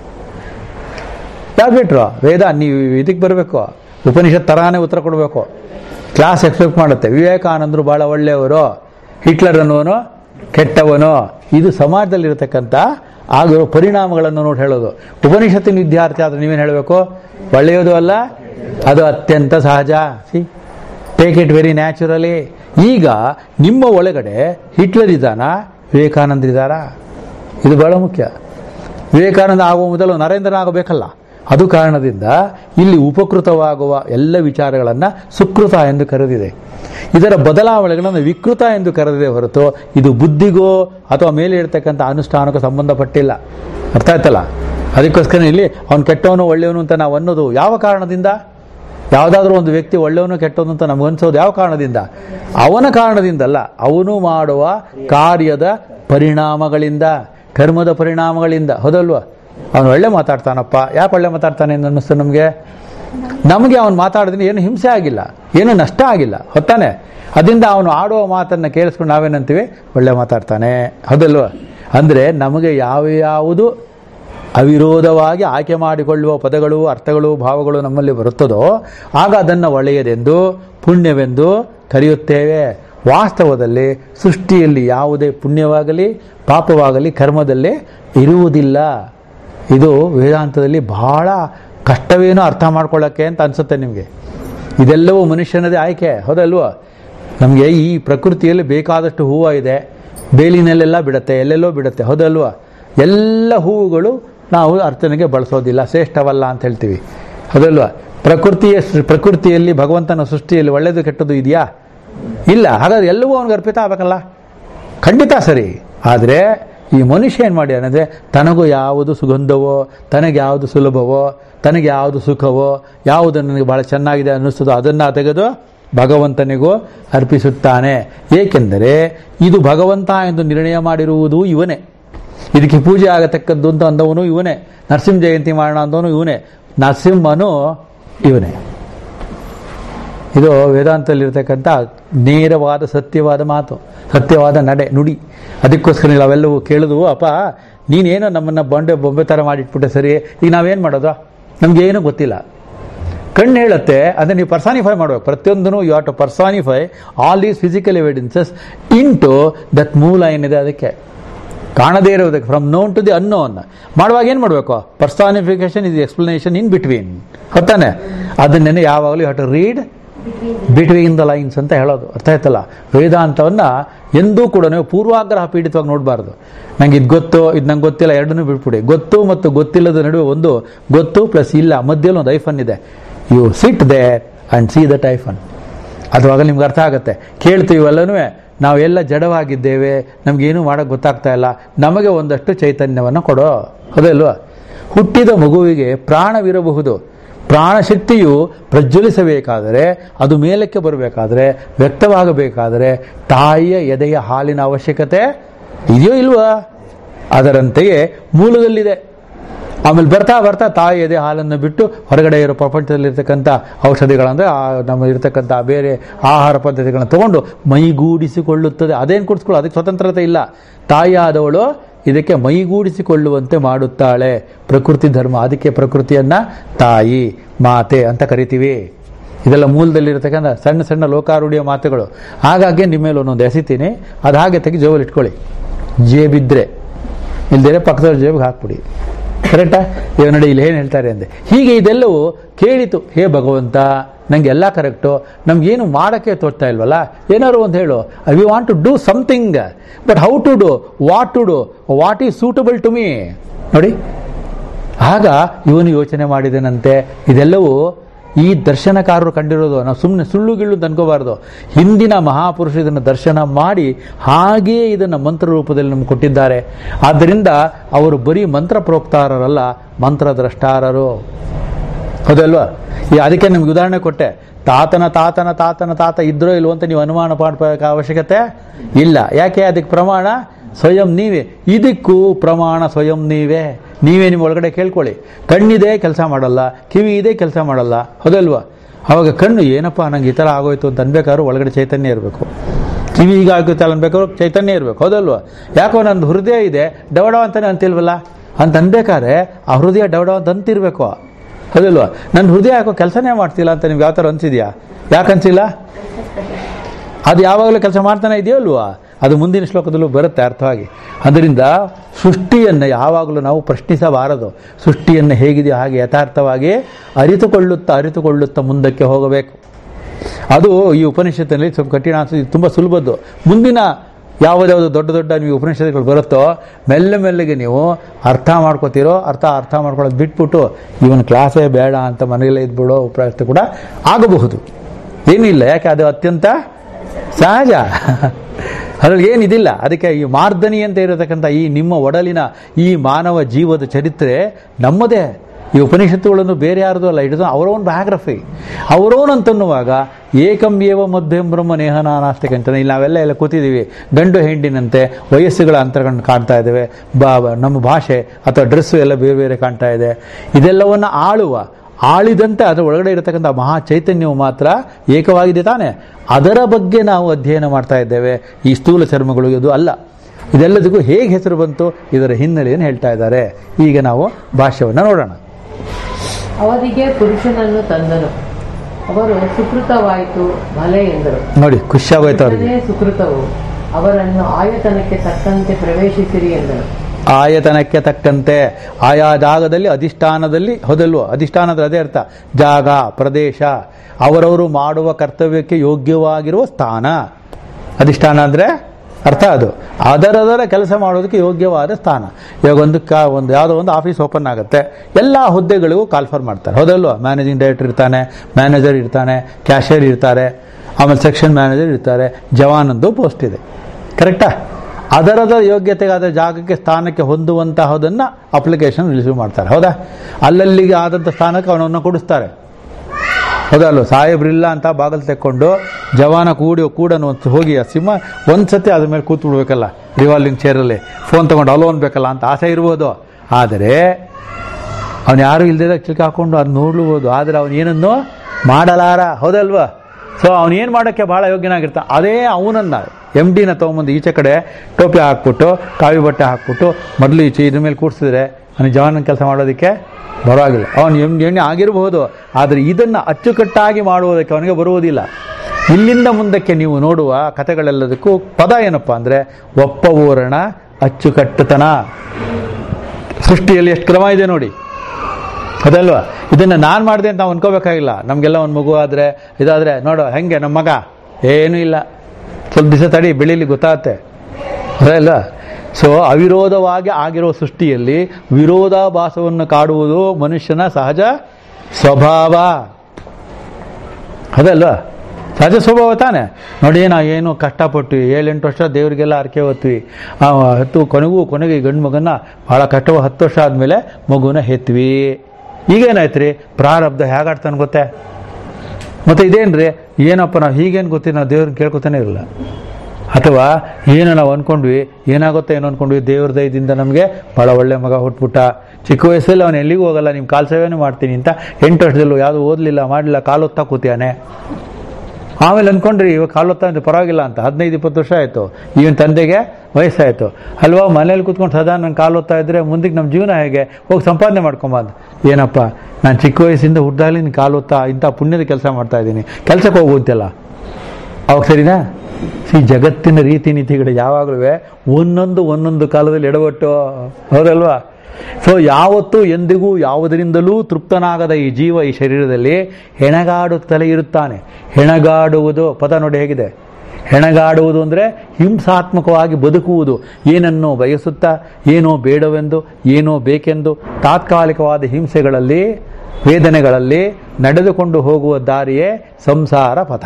ಯಾವ್ದು ಬಿಟ್ರು ವೇದ ನೀವು ಇದಕ್ಕೆ ಬರಬೇಕು ಉಪನಿಷತ್ ತರಾನೇ ಉತ್ತರ ಕೊಡಬೇಕು ಕ್ಲಾಸ್ ಎಕ್ಸ್ಪೆಕ್ಟ್ ಮಾಡುತ್ತೆ ವಿವೇಕಾನಂದರು ಬಹಳ ಒಳ್ಳೆಯವರು ಹಿಟ್ಲರ್ ಅನ್ನೋನು ಕೆಟ್ಟವನು ಇದು ಸಮಾಜದಲ್ಲಿರತಕ್ಕಂಥ ಆಗಿರೋ ಪರಿಣಾಮಗಳನ್ನು ನೋಡಿ ಹೇಳೋದು ಉಪನಿಷತ್ತಿನ ವಿದ್ಯಾರ್ಥಿ ಆದ್ರೆ ನೀವೇನು ಹೇಳಬೇಕು ಒಳ್ಳೆಯದು ಅಲ್ಲ ಅದು ಅತ್ಯಂತ ಸಹಜ see take it very naturally ಈಗ ನಿಮ್ಮ ಒಳಗಡೆ ಹಿಟ್ಲರ್ ಇದ್ದಾನ ವಿವೇಕಾನಂದ ಇದ್ದಾರಾ ಇದು ಬಹಳ ಮುಖ್ಯ ವಿವೇಕಾನಂದ ಆಗುವ ಮೊದಲು ನರೇಂದ್ರನ ಆಗಬೇಕಲ್ಲ ಅದು ಕಾರಣದಿಂದ ಇಲ್ಲಿ ಉಪಕೃತವಾಗುವ ಎಲ್ಲ ವಿಚಾರಗಳನ್ನು ಸುಕೃತ ಎಂದು ಕರೆದಿದೆ ಇದರ ಬದಲಾವಣೆಗಳನ್ನು ವಿಕೃತ ಎಂದು ಕರೆದಿದೆ ಹೊರತು ಇದು ಬುದ್ಧಿಗೋ ಅಥವಾ ಮೇಲೆ ಇರತಕ್ಕಂಥ ಅನುಷ್ಠಾನಕ್ಕೂ ಸಂಬಂಧಪಟ್ಟಿಲ್ಲ ಅರ್ಥ ಆಯ್ತಲ್ಲ ಅದಕ್ಕೋಸ್ಕರ ಇಲ್ಲಿ ಅವನು ಕೆಟ್ಟವನು ಒಳ್ಳೆಯವನು ಅಂತ ನಾವು ಅನ್ನೋದು ಯಾವ ಕಾರಣದಿಂದ ಯಾವುದಾದ್ರೂ ಒಂದು ವ್ಯಕ್ತಿ ಒಳ್ಳೆಯವನು ಕೆಟ್ಟವನು ಅಂತ ನಮಗನ್ಸೋದು ಯಾವ ಕಾರಣದಿಂದ ಅವನ ಕಾರಣದಿಂದಲ್ಲ ಅವನು ಮಾಡುವ ಕಾರ್ಯದ ಪರಿಣಾಮಗಳಿಂದ ಕರ್ಮದ ಪರಿಣಾಮಗಳಿಂದ ಹೌದಲ್ವಾ ಅವನು ಒಳ್ಳೆ ಮಾತಾಡ್ತಾನಪ್ಪ ಯಾಕೆ ಒಳ್ಳೆ ಮಾತಾಡ್ತಾನೆ ಅಂತ ಅನ್ನಿಸ್ತು ನಮಗೆ ನಮಗೆ ಅವನು ಮಾತಾಡಿದ್ರೆ ಏನು ಹಿಂಸೆ ಆಗಿಲ್ಲ ಏನು ನಷ್ಟ ಆಗಿಲ್ಲ ಹೊತ್ತಾನೆ ಅದರಿಂದ ಅವನು ಆಡುವ ಮಾತನ್ನು ಕೇಳಿಸ್ಕೊಂಡು ನಾವೇನಂತೀವಿ ಒಳ್ಳೆ ಮಾತಾಡ್ತಾನೆ ಹೌದಲ್ವಾ ಅಂದರೆ ನಮಗೆ ಯಾವ ಯಾವುದು ಅವಿರೋಧವಾಗಿ ಆಯ್ಕೆ ಮಾಡಿಕೊಳ್ಳುವ ಪದಗಳು ಅರ್ಥಗಳು ಭಾವಗಳು ನಮ್ಮಲ್ಲಿ ಬರುತ್ತದೋ ಆಗ ಅದನ್ನು ಒಳ್ಳೆಯದೆಂದು ಪುಣ್ಯವೆಂದು ಕರೆಯುತ್ತೇವೆ ವಾಸ್ತವದಲ್ಲಿ ಸೃಷ್ಟಿಯಲ್ಲಿ ಯಾವುದೇ ಪುಣ್ಯವಾಗಲಿ ಪಾಪವಾಗಲಿ ಕರ್ಮದಲ್ಲಿ ಇರುವುದಿಲ್ಲ ಇದು ವೇದಾಂತದಲ್ಲಿ ಬಹಳ ಕಷ್ಟವೇನೋ ಅರ್ಥ ಮಾಡ್ಕೊಳ್ಳೋಕ್ಕೆ ಅಂತ ಅನಿಸುತ್ತೆ ನಿಮಗೆ ಇದೆಲ್ಲವೂ ಮನುಷ್ಯನದೇ ಆಯ್ಕೆ ಹೌದಲ್ವಾ ನಮಗೆ ಈ ಪ್ರಕೃತಿಯಲ್ಲಿ ಬೇಕಾದಷ್ಟು ಹೂವು ಇದೆ ಬೇಲಿನಲ್ಲೆಲ್ಲ ಬಿಡುತ್ತೆ ಎಲ್ಲೆಲ್ಲೋ ಬಿಡುತ್ತೆ ಹೌದಲ್ವಾ ಎಲ್ಲ ಹೂವುಗಳು ನಾವು ಅರ್ಚನೆಗೆ ಬಳಸೋದಿಲ್ಲ ಶ್ರೇಷ್ಠವಲ್ಲ ಅಂತ ಹೇಳ್ತೀವಿ ಹೌದಲ್ವಾ ಪ್ರಕೃತಿಯ ಪ್ರಕೃತಿಯಲ್ಲಿ ಭಗವಂತನ ಸೃಷ್ಟಿಯಲ್ಲಿ ಒಳ್ಳೆಯದು ಕೆಟ್ಟದ್ದು ಇದೆಯಾ ಇಲ್ಲ ಹಾಗಾದ್ರೆ ಎಲ್ಲವೂ ಅವನಿಗೆ ಅರ್ಪಿತ ಆಗಬೇಕಲ್ಲ ಖಂಡಿತ ಸರಿ ಆದರೆ ಈ ಮನುಷ್ಯ ಏನು ಮಾಡಿ ಅಂದರೆ ತನಗೂ ಯಾವುದು ಸುಗಂಧವೋ ತನಗೆ ಯಾವುದು ಸುಲಭವೋ ತನಗೆ ಯಾವುದು ಸುಖವೋ ಯಾವುದು ನನಗೆ ಬಹಳ ಚೆನ್ನಾಗಿದೆ ಅನ್ನಿಸ್ತದೋ ಅದನ್ನು ತೆಗೆದು ಭಗವಂತನಿಗೂ ಅರ್ಪಿಸುತ್ತಾನೆ ಏಕೆಂದರೆ ಇದು ಭಗವಂತ ಎಂದು ನಿರ್ಣಯ ಮಾಡಿರುವುದು ಇವನೇ ಇದಕ್ಕೆ ಪೂಜೆ ಆಗತಕ್ಕದ್ದು ಅಂತ ಅಂದವನು ಇವನೇ ನರಸಿಂಹ ಜಯಂತಿ ಮಾಡೋಣ ಅಂದವನು ಇವನೇ ನರಸಿಂಹನು ಇವನೇ ಇದು ವೇದಾಂತದಲ್ಲಿರ್ತಕ್ಕಂಥ ನೇರವಾದ ಸತ್ಯವಾದ ಮಾತು ಸತ್ಯವಾದ ನಡೆ ನುಡಿ ಅದಕ್ಕೋಸ್ಕರ ನೀವು ಅವೆಲ್ಲವೂ ಕೇಳಿದ್ವು ಅಪ್ಪ ನೀನೇನೋ ನಮ್ಮನ್ನು ಬೊಂಡೆ ಬೊಂಬೆ ಥರ ಮಾಡಿಟ್ಬಿಟ್ಟೆ ಸರಿ ಈಗ ನಾವೇನು ಮಾಡೋದು ನಮಗೇನು ಗೊತ್ತಿಲ್ಲ ಕಣ್ಣು ಹೇಳುತ್ತೆ ಅದನ್ನ ನೀವು ಪರ್ಸಾನಿಫೈ ಮಾಡಬೇಕು ಪ್ರತಿಯೊಂದನ್ನು you are to personify all these physical evidences into that ಮೂಲ ಏನಿದೆ ಅದಕ್ಕೆ ಕಾಣದೇ ಇರೋದಕ್ಕೆ from known to the unknown ಮಾಡುವಾಗ ಏನು ಮಾಡಬೇಕು personification is explanation in between ಗೊತ್ತಾನೆ ಅದನ್ನೇ ಯಾವಾಗಲೂ have to read between the lines ಅಂತ ಹೇಳೋದು ಅರ್ಥ ಆಯ್ತಲ್ಲ ವೇದಾಂತವನ್ನ ಎಂದೂ ಕೂಡ ನೀವು ಪೂರ್ವಾಗ್ರಹ ಪೀಡಿತವಾಗಿ ನೋಡಬಾರ್ದು ನಂಗೆ ಇದು ಗೊತ್ತು ಇದು ನಂಗೆ ಗೊತ್ತಿಲ್ಲ ಎರಡನ್ನೂ ಬಿಟ್ಬಿಡಿ ಗೊತ್ತು ಮತ್ತು ಗೊತ್ತಿಲ್ಲದ ನಡುವೆ ಒಂದು ಗೊತ್ತು ಪ್ಲಸ್ ಇಲ್ಲ ಮಧ್ಯದಲ್ಲಿ ಒಂದು ಐಫನ್ ಇದೆ you sit there and see that iPhone ಅದುವಾಗ ನಿಮ್ಗೆ ಅರ್ಥ ಆಗುತ್ತೆ ಕೇಳ್ತೀವಿ ಎಲ್ಲನೂ ನಾವೆಲ್ಲ ಜಡವಾಗಿದ್ದೇವೆ ನಮಗೇನು ಮಾಡೋಕ್ಕೆ ಗೊತ್ತಾಗ್ತಾ ಇಲ್ಲ ನಮಗೆ ಒಂದಷ್ಟು ಚೈತನ್ಯವನ್ನು ಕೊಡೋ ಹೌದಲ್ವಾ ಹುಟ್ಟಿದ ಮಗುವಿಗೆ ಪ್ರಾಣವಿರಬಹುದು ಪ್ರಾಣಶಕ್ತಿಯು ಪ್ರಜ್ವಲಿಸಬೇಕಾದರೆ ಅದು ಮೇಲಕ್ಕೆ ಬರಬೇಕಾದ್ರೆ ವ್ಯಕ್ತವಾಗಬೇಕಾದರೆ ತಾಯಿಯ ಎದೆಯ ಹಾಲಿನ ಅವಶ್ಯಕತೆ ಇದೆಯೋ ಇಲ್ವಾ ಅದರಂತೆಯೇ ಮೂಲದಲ್ಲಿದೆ ಆಮೇಲೆ ಬರ್ತಾ ಬರ್ತಾ ತಾಯಿ ಎದೆ ಹಾಲನ್ನು ಬಿಟ್ಟು ಹೊರಗಡೆ ಇರೋ ಪ್ರಪಂಚದಲ್ಲಿರ್ತಕ್ಕಂಥ ಔಷಧಿಗಳಂದ್ರೆ ಆ ನಮ್ಮ ಇರತಕ್ಕಂಥ ಬೇರೆ ಆಹಾರ ಪದ್ಧತಿಗಳನ್ನ ತಗೊಂಡು ಮೈಗೂಡಿಸಿಕೊಳ್ಳುತ್ತದೆ ಅದೇನು ಕುಡಿಸ್ಕೊಳ್ಳೋ ಅದಕ್ಕೆ ಸ್ವತಂತ್ರತೆ ಇಲ್ಲ ತಾಯಿಯಾದವಳು ಇದಕ್ಕೆ ಮೈಗೂಡಿಸಿಕೊಳ್ಳುವಂತೆ ಮಾಡುತ್ತಾಳೆ ಪ್ರಕೃತಿ ಧರ್ಮ ಅದಕ್ಕೆ ಪ್ರಕೃತಿಯನ್ನ ತಾಯಿ ಮಾತೆ ಅಂತ ಕರಿತೀವಿ ಇದೆಲ್ಲ ಮೂಲದಲ್ಲಿರ್ತಕ್ಕಂಥ ಸಣ್ಣ ಸಣ್ಣ ಲೋಕಾರೂಢಿಯ ಮಾತುಗಳು ಹಾಗಾಗಿ ನಿಮ್ಮ ಮೇಲೆ ಒಂದೊಂದು ಎಸಿತೀನಿ ಅದು ಹಾಗೆ ತೆಗಿ ಜೋಬಲ್ಲಿ ಇಟ್ಕೊಳ್ಳಿ ಜೇಬಿದ್ರೆ ಇಲ್ದಿರೆ ಪಕ್ಕದ ಜೇಬಿಗೆ ಹಾಕ್ಬಿಡಿ ಕರೆಕ್ಟಾ ಇವಾಗ ನೋಡಿ ಇಲ್ಲಿ ಏನು ಹೇಳ್ತಾರೆ ಅಂದೆ ಹೀಗೆ ಇದೆಲ್ಲವೂ ಕೇಳಿತು ಹೇ ಭಗವಂತ ನಂಗೆ ಎಲ್ಲ ಕರೆಕ್ಟು ನಮ್ಗೇನು ಮಾಡೋಕ್ಕೆ ತೋರ್ತಾ ಇಲ್ವಲ್ಲ ಏನಾದ್ರು ಒಂದು ಹೇಳು we want to do something but how to do what to do what is suitable to me ನೋಡಿ ಆಗ ಇವನು ಯೋಚನೆ ಮಾಡಿದನಂತೆ ಇದೆಲ್ಲವೂ ಈ ದರ್ಶನಕಾರರು ಕಂಡಿರೋದು ನಾವು ಸುಮ್ಮನೆ ಸುಳ್ಳು ಗಿಳ್ಳು ಅನ್ಕೋಬಾರ್ದು ಹಿಂದಿನ ಮಹಾಪುರುಷ ಇದನ್ನು ದರ್ಶನ ಮಾಡಿ ಹಾಗೆಯೇ ಇದನ್ನು ಮಂತ್ರ ರೂಪದಲ್ಲಿ ನಮ್ಗೆ ಕೊಟ್ಟಿದ್ದಾರೆ ಆದ್ದರಿಂದ ಅವರು ಬರೀ ಮಂತ್ರ ಪ್ರೋಕ್ತಾರರಲ್ಲ ಮಂತ್ರದ್ರಷ್ಟಾರರು ಹೌದಲ್ವಾ ಈ ಅದಕ್ಕೆ ನಿಮ್ಗೆ ಉದಾಹರಣೆ ಕೊಟ್ಟೆ ತಾತನ ತಾತನ ತಾತನ ತಾತ ಇದ್ರೋ ಇಲ್ವೋ ಅಂತ ನೀವು ಅನುಮಾನ ಮಾಡಬೇಕು ಅವಶ್ಯಕತೆ ಇಲ್ಲ ಯಾಕೆ ಅದಕ್ಕೆ ಪ್ರಮಾಣ ಸ್ವಯಂ ನೀವೇ ಇದಕ್ಕೂ ಪ್ರಮಾಣ ಸ್ವಯಂ ನೀವೇ ನೀವೇ ನಿಮ್ಮ ಒಳಗಡೆ ಕೇಳ್ಕೊಳ್ಳಿ ಕಣ್ಣಿದೆ ಕೆಲಸ ಮಾಡಲ್ಲ ಕಿವಿ ಇದೆ ಕೆಲಸ ಮಾಡಲ್ಲ ಹೌದಲ್ವಾ ಅವಾಗ ಕಣ್ಣು ಏನಪ್ಪ ನಂಗೆ ಈ ಥರ ಆಗೋಯ್ತು ಅಂತ ಅನ್ಬೇಕಾದ್ರೂ ಒಳಗಡೆ ಚೈತನ್ಯ ಇರಬೇಕು ಕಿವಿ ಈಗ ಆಗುತ್ತೆ ಅನ್ಬೇಕಾದ್ರೂ ಚೈತನ್ಯ ಇರಬೇಕು ಹೌದಲ್ವಾ ಯಾಕೋ ನಂದು ಹೃದಯ ಇದೆ ಡವಡ ಅಂತಾನೆ ಅಂತಿಲ್ವಲ್ಲ ಅಂತ ಅನ್ಬೇಕಾದ್ರೆ ಆ ಹೃದಯ ಡವಡ ಅಂತ ಅಂತಿರ್ಬೇಕು ಹೌದಲ್ವಾ ನನ್ನ ಹೃದಯ ಯಾಕೋ ಕೆಲಸನೇ ಮಾಡ್ತಿಲ್ಲ ಅಂತ ನಿಮ್ಗೆ ಯಾವ ಥರ ಅನ್ಸಿದ್ಯಾ ಯಾಕೆ ಅನ್ಸಿಲ್ಲ ಅದು ಯಾವಾಗಲೂ ಕೆಲಸ ಮಾಡ್ತಾನೆ ಇದೆಯೋ ಅಲ್ವಾ ಅದು ಮುಂದಿನ ಶ್ಲೋಕದಲ್ಲೂ ಬರುತ್ತೆ ಅರ್ಥವಾಗಿ ಅದರಿಂದ ಸೃಷ್ಟಿಯನ್ನು ಯಾವಾಗಲೂ ನಾವು ಪ್ರಶ್ನಿಸಬಾರದು ಸೃಷ್ಟಿಯನ್ನು ಹೇಗಿದೆಯೋ ಹಾಗೆ ಯಥಾರ್ಥವಾಗಿ ಅರಿತುಕೊಳ್ಳುತ್ತಾ ಅರಿತುಕೊಳ್ಳುತ್ತಾ ಮುಂದಕ್ಕೆ ಹೋಗಬೇಕು ಅದು ಈ ಉಪನಿಷತ್ತಿನಲ್ಲಿ ಸ್ವಲ್ಪ ಕಠಿಣ ಅನ್ಸುತ್ತೆ ಇದು ತುಂಬ ಸುಲಭದ್ದು ಮುಂದಿನ ಯಾವುದ್ಯಾವುದು ದೊಡ್ಡ ದೊಡ್ಡ ನೀವು ಉಪನಿಷತ್ತುಗಳು ಬರುತ್ತೋ ಮೆಲ್ಲ ಮೆಲ್ಲಗೆ ನೀವು ಅರ್ಥ ಮಾಡ್ಕೋತೀರೋ ಅರ್ಥ ಅರ್ಥ ಮಾಡ್ಕೊಳ್ಳೋದು ಬಿಟ್ಬಿಟ್ಟು ಇವನ್ ಕ್ಲಾಸೇ ಬೇಡ ಅಂತ ಮನೆಯಲ್ಲೇ ಇದ್ಬಿಡೋ ಪ್ರಯತ್ನ ಕೂಡ ಆಗಬಹುದು ಏನಿಲ್ಲ ಯಾಕೆ ಅದು ಅತ್ಯಂತ ಸಹಜ ಅದ್ರಲ್ಲಿ ಏನಿದಿಲ್ಲ ಅದಕ್ಕೆ ಈ ಮಾರ್ದನಿ ಅಂತ ಇರತಕ್ಕಂಥ ಈ ನಿಮ್ಮ ಒಡಲಿನ ಈ ಮಾನವ ಜೀವದ ಚರಿತ್ರೆ ನಮ್ಮದೇ ಈ ಉಪನಿಷತ್ತುಗಳನ್ನು ಬೇರೆ ಯಾರ್ದು ಅಲ್ಲ ಇಟ್ ಅವರ ಓನ್ ಬಯೋಗ್ರಫಿ ಅವರೋನ್ ಅಂತನ್ನುವಾಗ ಏಕಂ ಏವ ಮಧ್ಯಂ ಬ್ರಹ್ಮ ನೇಹನಾನಾಸ್ತಿಕ ಅಂತ ಇಲ್ಲಿ ನಾವೆಲ್ಲ ಎಲ್ಲ ಕೂತಿದ್ದೀವಿ ಗಂಡು ಹೆಂಡಿನಂತೆ ವಯಸ್ಸುಗಳ ಅಂತರಗಳನ್ನು ಕಾಣ್ತಾ ಇದ್ದೇವೆ ಬಾ ಬಾ- ನಮ್ಮ ಭಾಷೆ ಅಥವಾ ಡ್ರೆಸ್ಸು ಎಲ್ಲ ಬೇರೆ ಬೇರೆ ಕಾಣ್ತಾ ಇದೆ ಇದೆಲ್ಲವನ್ನು ಆಳುವ ಆಳಿದಂತೆ ಅದರ ಒಳಗಡೆ ಇರತಕ್ಕಂಥ ಮಹಾ ಚೈತನ್ಯವು ಮಾತ್ರ ಏಕವಾಗಿದೆ ತಾನೆ ಅದರ ಬಗ್ಗೆ ನಾವು ಅಧ್ಯಯನ ಮಾಡ್ತಾ ಇದ್ದೇವೆ ಈ ಸ್ಥೂಲ ಚರ್ಮಗಳು ಇದು ಅಲ್ಲ ಇದೆಲ್ಲದಕ್ಕೂ ಹೇಗೆ ಹೆಸರು ಬಂತು ಇದರ ಹಿನ್ನೆಲೆಯನ್ನು ಹೇಳ್ತಾ ಇದ್ದಾರೆ ಈಗ ನಾವು ಭಾಷ್ಯವನ್ನು ನೋಡೋಣ ಅವರಿಗೆ ಪುರುಷನನ್ನು ತಂದನು ಅವರು ಸುಕೃತವಾಯಿತು ಭಲೆ ಎಂದರು ನೋಡಿ ಖುಷಿಯಾಗೋಯ್ತು ಅವರಿಗೆ ಪುರುಷನೇ ಸುಕೃತವು ಅವರನ್ನು ಆಯತನಕ್ಕೆ ತಕ್ಕಂತೆ ಪ್ರವೇಶಿಸಿರಿ ಎಂದರು ಆಯತನಕ್ಕೆ ತಕ್ಕಂತೆ ಆಯಾ ಜಾಗದಲ್ಲಿ ಅಧಿಷ್ಠಾನದಲ್ಲಿ ಹೌದಲ್ವೋ ಅಧಿಷ್ಠಾನದ ಅದೇ ಅರ್ಥ ಜಾಗ ಪ್ರದೇಶ ಅವರವರು ಮಾಡುವ ಕರ್ತವ್ಯಕ್ಕೆ ಯೋಗ್ಯವಾಗಿರುವ ಸ್ಥಾನ ಅಧಿಷ್ಠಾನ ಅಂದ್ರೆ ಅರ್ಥ ಅದು ಅದರದರ ಕೆಲಸ ಮಾಡೋದಕ್ಕೆ ಯೋಗ್ಯವಾದ ಸ್ಥಾನ ಇವಾಗ ಒಂದು ಕಾ ಒಂದು ಯಾವುದೋ ಒಂದು ಆಫೀಸ್ ಓಪನ್ ಆಗುತ್ತೆ ಎಲ್ಲ ಹುದ್ದೆಗಳಿಗೂ ಕಾಲ್ಫರ್ ಮಾಡ್ತಾರೆ ಹೌದಲ್ವಾ ಮ್ಯಾನೇಜಿಂಗ್ ಡೈರೆಕ್ಟರ್ ಇರ್ತಾನೆ ಮ್ಯಾನೇಜರ್ ಇರ್ತಾನೆ ಕ್ಯಾಶಿಯರ್ ಇರ್ತಾರೆ ಆಮೇಲೆ ಸೆಕ್ಷನ್ ಮ್ಯಾನೇಜರ್ ಇರ್ತಾರೆ ಜವಾನ್ ಒಂದು ಪೋಸ್ಟ್ ಇದೆ ಕರೆಕ್ಟಾ ಅದರದ ಯೋಗ್ಯತೆಗಾದ ಜಾಗಕ್ಕೆ ಸ್ಥಾನಕ್ಕೆ ಹೊಂದುವಂತಹದನ್ನ ಅಪ್ಲಿಕೇಶನ್ ರಿಸೀವ್ ಮಾಡ್ತಾರೆ ಹೌದಾ ಅಲ್ಲಲ್ಲಿಗೆ ಆದಂಥ ಸ್ಥಾನಕ್ಕೆ ಅವನನ್ನು ಕೊಡಿಸ್ತಾರೆ ಹೌದಲ್ವ ಸಾಹೇಬ್ರಿಲ್ಲ ಅಂತ ಬಾಗಲ್ ತೆಕ್ಕೊಂಡು ಜವಾನ ಕೂಡಿ ಕೂಡನು ಅಂತ ಹೋಗಿ ಆ ಸಿಂಹ ಒಂದ್ಸತಿ ಅದ್ರ ಮೇಲೆ ಕೂತ್ ಬಿಡ್ಬೇಕಲ್ಲ ರಿವಾಲ್ವಿಂಗ್ ಚೇರಲ್ಲಿ ಫೋನ್ ತಗೊಂಡು ಅಲೋ ಅನ್ಬೇಕಲ್ಲ ಅಂತ ಆಸೆ ಇರ್ಬೋದು ಆದರೆ ಅವನು ಯಾರು ಇಲ್ದಿದಾಗ ಚಿಲ್ಕ ಹಾಕೊಂಡು ಅದು ನೋಡ್ಲೂಬೋದು ಆದರೆ ಅವನು ಏನನ್ನು ಮಾಡಲಾರ ಹೌದಲ್ವಾ ಸೊ ಅವನು ಏನು ಮಾಡೋಕ್ಕೆ ಭಾಳ ಯೋಗ್ಯನಾಗಿರ್ತಾನೆ ಅದೇ ಅವನನ್ನ ಎಮ್ ಡಿನ ತೊಗೊಂಬಂದು ಈಚೆ ಕಡೆ ಟೋಪಿ ಹಾಕ್ಬಿಟ್ಟು ಕಾವಿ ಬಟ್ಟೆ ಹಾಕ್ಬಿಟ್ಟು ಮೊದಲು ಈಚೆ ಇದ್ರ ಮೇಲೆ ಕೂರಿಸಿದ್ರೆ ಅವನಿಗೆ ಜವಾನ ಕೆಲಸ ಮಾಡೋದಕ್ಕೆ ಬರೋಗಿಲ್ಲ ಅವನು ಎಮ್ ಎಣ್ಣೆ ಆಗಿರಬಹುದು ಆದರೆ ಇದನ್ನು ಅಚ್ಚುಕಟ್ಟಾಗಿ ಮಾಡುವುದಕ್ಕೆ ಅವನಿಗೆ ಬರುವುದಿಲ್ಲ ಇಲ್ಲಿಂದ ಮುಂದಕ್ಕೆ ನೀವು ನೋಡುವ ಕಥೆಗಳೆಲ್ಲದಕ್ಕೂ ಪದ ಏನಪ್ಪ ಅಂದರೆ ಒಪ್ಪವೂರಣ ಅಚ್ಚುಕಟ್ಟುತನ ಸೃಷ್ಟಿಯಲ್ಲಿ ಎಷ್ಟು ಕ್ರಮ ಇದೆ ನೋಡಿ ಅದಲ್ವಾ ಇದನ್ನು ನಾನು ಮಾಡಿದೆ ಅಂತ ನಾವು ಅನ್ಕೋಬೇಕಾಗಿಲ್ಲ ನಮಗೆಲ್ಲ ಒಂದು ಮಗು ಆದರೆ ಇದಾದರೆ ನೋಡು ಹೆಂಗೆ ನಮ್ಮ ಮಗ ಏನೂ ಇಲ್ಲ ಸ್ವಲ್ಪ ದಿವಸ ತಡಿ ಬೆಳೀಲಿ ಗೊತ್ತಾಗುತ್ತೆ ಅದಲ್ಲ ಸೊ ಅವಿರೋಧವಾಗಿ ಆಗಿರೋ ಸೃಷ್ಟಿಯಲ್ಲಿ ವಿರೋಧಾಭಾಸವನ್ನು ಕಾಡುವುದು ಮನುಷ್ಯನ ಸಹಜ ಸ್ವಭಾವ ಅದಲ್ವಾ ಸಹಜ ಸ್ವಭಾವ ತಾನೆ ನೋಡಿ ನಾವು ಏನು ಕಷ್ಟಪಟ್ವಿ ಏಳೆಂಟು ವರ್ಷ ದೇವರಿಗೆಲ್ಲ ಅರ್ಕೆ ಹೊತ್ವಿ ಆ, ಹತ್ತು ಕೊನೆಗೂ ಕೊನೆಗೆ ಈ ಗಂಡು ಮಗನ ಭಾಳ ಕಷ್ಟವ ಹತ್ತು ವರ್ಷ ಆದಮೇಲೆ ಮಗುನ ಹೆತ್ವಿ ಈಗೇನಾಯ್ತು ರೀ ಪ್ರಾರಬ್ಧ ಹೇಗಾಡ್ತಾನೆ ಗೊತ್ತೇ ಮತ್ತೆ ಇದೇನ್ರಿ ಏನಪ್ಪ ನಾವು ಹೀಗೇನು ಗೊತ್ತಿ ನಾವು ದೇವ್ರನ್ನ ಕೇಳ್ಕೊತಾನೆ ಇರಲ್ಲ ಅಥವಾ ಏನೋ ನಾವು ಅನ್ಕೊಂಡ್ವಿ ಏನಾಗುತ್ತೋ ಏನೋ ಅನ್ಕೊಂಡ್ವಿ ದೇವ್ರ ದಯದಿಂದ ನಮಗೆ ಭಾಳ ಒಳ್ಳೆ ಮಗ ಹುಟ್ಬಿಟ್ಟ ಚಿಕ್ಕ ವಯಸ್ಸಲ್ಲಿ ಅವನು ಎಲ್ಲಿಗೂ ಹೋಗಲ್ಲ ನಿಮ್ಮ ಕಾಲು ಸೇವೆನೂ ಮಾಡ್ತೀನಿ ಅಂತ ಎಂಟು ವರ್ಷದಲ್ಲೂ ಯಾವುದು ಓದಲಿಲ್ಲ ಮಾಡಲಿಲ್ಲ ಕಾಲೊತ್ತಾ ಕೂತಿಯಾನೆ ಆಮೇಲೆ ಅನ್ಕೊಂಡ್ರಿ ಇವಾಗ ಕಾಲೊತ್ತಾ ಅಂದ್ರೆ ಪರವಾಗಿಲ್ಲ ಅಂತ ಹದಿನೈದು ಇಪ್ಪತ್ತು ವರ್ಷ ಆಯಿತು ಇವನ್ ತಂದೆಗೆ ವಯಸ್ಸಾಯಿತು ಅಲ್ವಾ ಮನೇಲಿ ಕೂತ್ಕೊಂಡು ಸದಾ ನಾನು ಕಾಲೊತ್ತಾ ಇದ್ರೆ ಮುಂದಕ್ಕೆ ನಮ್ಮ ಜೀವನ ಹೇಗೆ ಹೋಗಿ ಸಂಪಾದನೆ ಮಾಡ್ಕೊಂಬಂದು ಏನಪ್ಪ ನಾನು ಚಿಕ್ಕ ವಯಸ್ಸಿಂದ ಹುಡ್ದಾಗಲಿ ನೀನು ಕಾಲೊತ್ತಾ ಇಂಥ ಪುಣ್ಯದ ಕೆಲಸ ಮಾಡ್ತಾ ಇದ್ದೀನಿ ಕೆಲಸಕ್ಕೆ ಹೋಗುವಂತೆಲ್ಲ ಅವಾಗ ಸರಿನಾ ಈ ಜಗತ್ತಿನ ರೀತಿ ನೀತಿಗಳು ಯಾವಾಗಲೂ ಒಂದೊಂದು ಒಂದೊಂದು ಕಾಲದಲ್ಲಿ ಎಡವಟ್ಟು ಹೌದಲ್ವಾ ಸೊ ಯಾವತ್ತೂ ಎಂದಿಗೂ ಯಾವುದರಿಂದಲೂ ತೃಪ್ತನಾಗದ ಈ ಜೀವ ಈ ಶರೀರದಲ್ಲಿ ಹೆಣಗಾಡುತ್ತಲೇ ಇರುತ್ತಾನೆ ಹೆಣಗಾಡುವುದು ಪದ ನೋಡಿ ಹೇಗಿದೆ ಹೆಣಗಾಡುವುದು ಅಂದರೆ ಹಿಂಸಾತ್ಮಕವಾಗಿ ಬದುಕುವುದು ಏನನ್ನೋ ಬಯಸುತ್ತಾ ಏನೋ ಬೇಡವೆಂದು ಏನೋ ಬೇಕೆಂದು ತಾತ್ಕಾಲಿಕವಾದ ಹಿಂಸೆಗಳಲ್ಲಿ ವೇದನೆಗಳಲ್ಲಿ ನಡೆದುಕೊಂಡು ಹೋಗುವ ದಾರಿಯೇ ಸಂಸಾರ ಪಥ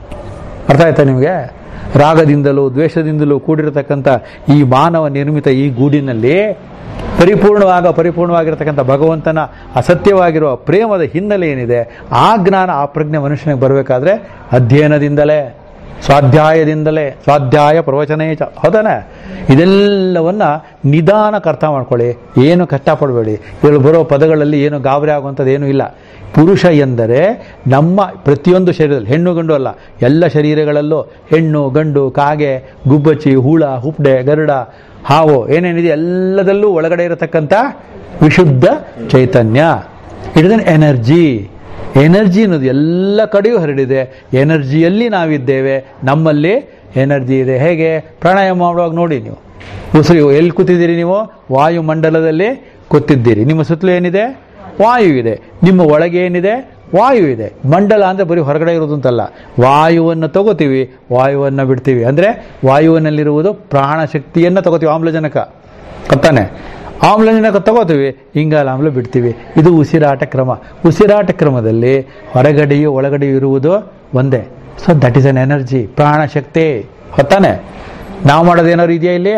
ಅರ್ಥ ಆಯ್ತಾ ನಿಮಗೆ ರಾಗದಿಂದಲೂ ದ್ವೇಷದಿಂದಲೂ ಕೂಡಿರತಕ್ಕಂಥ ಈ ಮಾನವ ನಿರ್ಮಿತ ಈ ಗೂಡಿನಲ್ಲಿ ಪರಿಪೂರ್ಣವಾಗ ಪರಿಪೂರ್ಣವಾಗಿರತಕ್ಕಂಥ ಭಗವಂತನ ಅಸತ್ಯವಾಗಿರುವ ಪ್ರೇಮದ ಹಿನ್ನೆಲೆ ಏನಿದೆ ಆ ಜ್ಞಾನ ಆ ಪ್ರಜ್ಞೆ ಮನುಷ್ಯನಿಗೆ ಬರಬೇಕಾದ್ರೆ ಅಧ್ಯಯನದಿಂದಲೇ ಸ್ವಾಧ್ಯಾಯದಿಂದಲೇ ಸ್ವಾಧ್ಯಾಯ ಪ್ರವಚನೇಚ ಹೌದಾನೆ ಇದೆಲ್ಲವನ್ನ ನಿಧಾನಕ್ಕೆ ಅರ್ಥ ಮಾಡ್ಕೊಳ್ಳಿ ಏನು ಕಷ್ಟಪಡಬೇಡಿ ಇವರು ಬರೋ ಪದಗಳಲ್ಲಿ ಏನು ಗಾಬರಿ ಆಗುವಂಥದ್ದು ಏನೂ ಇಲ್ಲ ಪುರುಷ ಎಂದರೆ ನಮ್ಮ ಪ್ರತಿಯೊಂದು ಶರೀರದಲ್ಲಿ ಹೆಣ್ಣು ಗಂಡು ಅಲ್ಲ ಎಲ್ಲ ಶರೀರಗಳಲ್ಲೂ ಹೆಣ್ಣು ಗಂಡು ಕಾಗೆ ಗುಬ್ಬಚ್ಚಿ ಹೂಳ ಹುಪ್ಡೆ ಗರುಡ ಹಾವು ಏನೇನಿದೆ ಎಲ್ಲದಲ್ಲೂ ಒಳಗಡೆ ಇರತಕ್ಕಂಥ ವಿಶುದ್ಧ ಚೈತನ್ಯ it is an energy energy ಅನ್ನೋದು ಎಲ್ಲ ಕಡೆಯೂ ಹರಡಿದೆ ಎನರ್ಜಿಯಲ್ಲಿ ನಾವಿದ್ದೇವೆ ನಮ್ಮಲ್ಲಿ ಎನರ್ಜಿ ಇದೆ ಹೇಗೆ ಪ್ರಾಣಾಯಾಮ ಮಾಡುವಾಗ ನೋಡಿ ನೀವು ಉಸಿರು ಎಲ್ಲಿ ಕೂತಿದ್ದೀರಿ ನೀವು ವಾಯುಮಂಡಲದಲ್ಲಿ ಕೂತಿದ್ದೀರಿ ನಿಮ್ಮ ಸುತ್ತಲೂ ಏನಿದೆ ವಾಯು ಇದೆ ನಿಮ್ಮ ಒಳಗೆ ಏನಿದೆ ವಾಯು ಇದೆ ಮಂಡಲ ಅಂದರೆ ಬರೀ ಹೊರಗಡೆ ಇರೋದು ಅಂತಲ್ಲ ವಾಯುವನ್ನು ತಗೋತೀವಿ ವಾಯುವನ್ನು ಬಿಡ್ತೀವಿ ಅಂದರೆ ವಾಯುವಿನಲ್ಲಿರುವುದು ಪ್ರಾಣಶಕ್ತಿಯನ್ನು ತಗೋತೀವಿ ಆಮ್ಲಜನಕ ಗೊತ್ತಾನೆ ಆಮ್ಲಜನಕ ತಗೋತೀವಿ ಇಂಗಾಲ ಆಮ್ಲ ಬಿಡ್ತೀವಿ ಇದು ಉಸಿರಾಟ ಕ್ರಮ ಉಸಿರಾಟ ಕ್ರಮದಲ್ಲಿ ಹೊರಗಡೆಯೂ ಒಳಗಡೆಯೂ ಇರುವುದು ಒಂದೇ so that is an energy ಪ್ರಾಣಶಕ್ತಿ ಹೊತ್ತಾನೆ ನಾವು ಮಾಡೋದೇನಾದ್ರು ಇದೆಯಾ ಇಲ್ಲಿ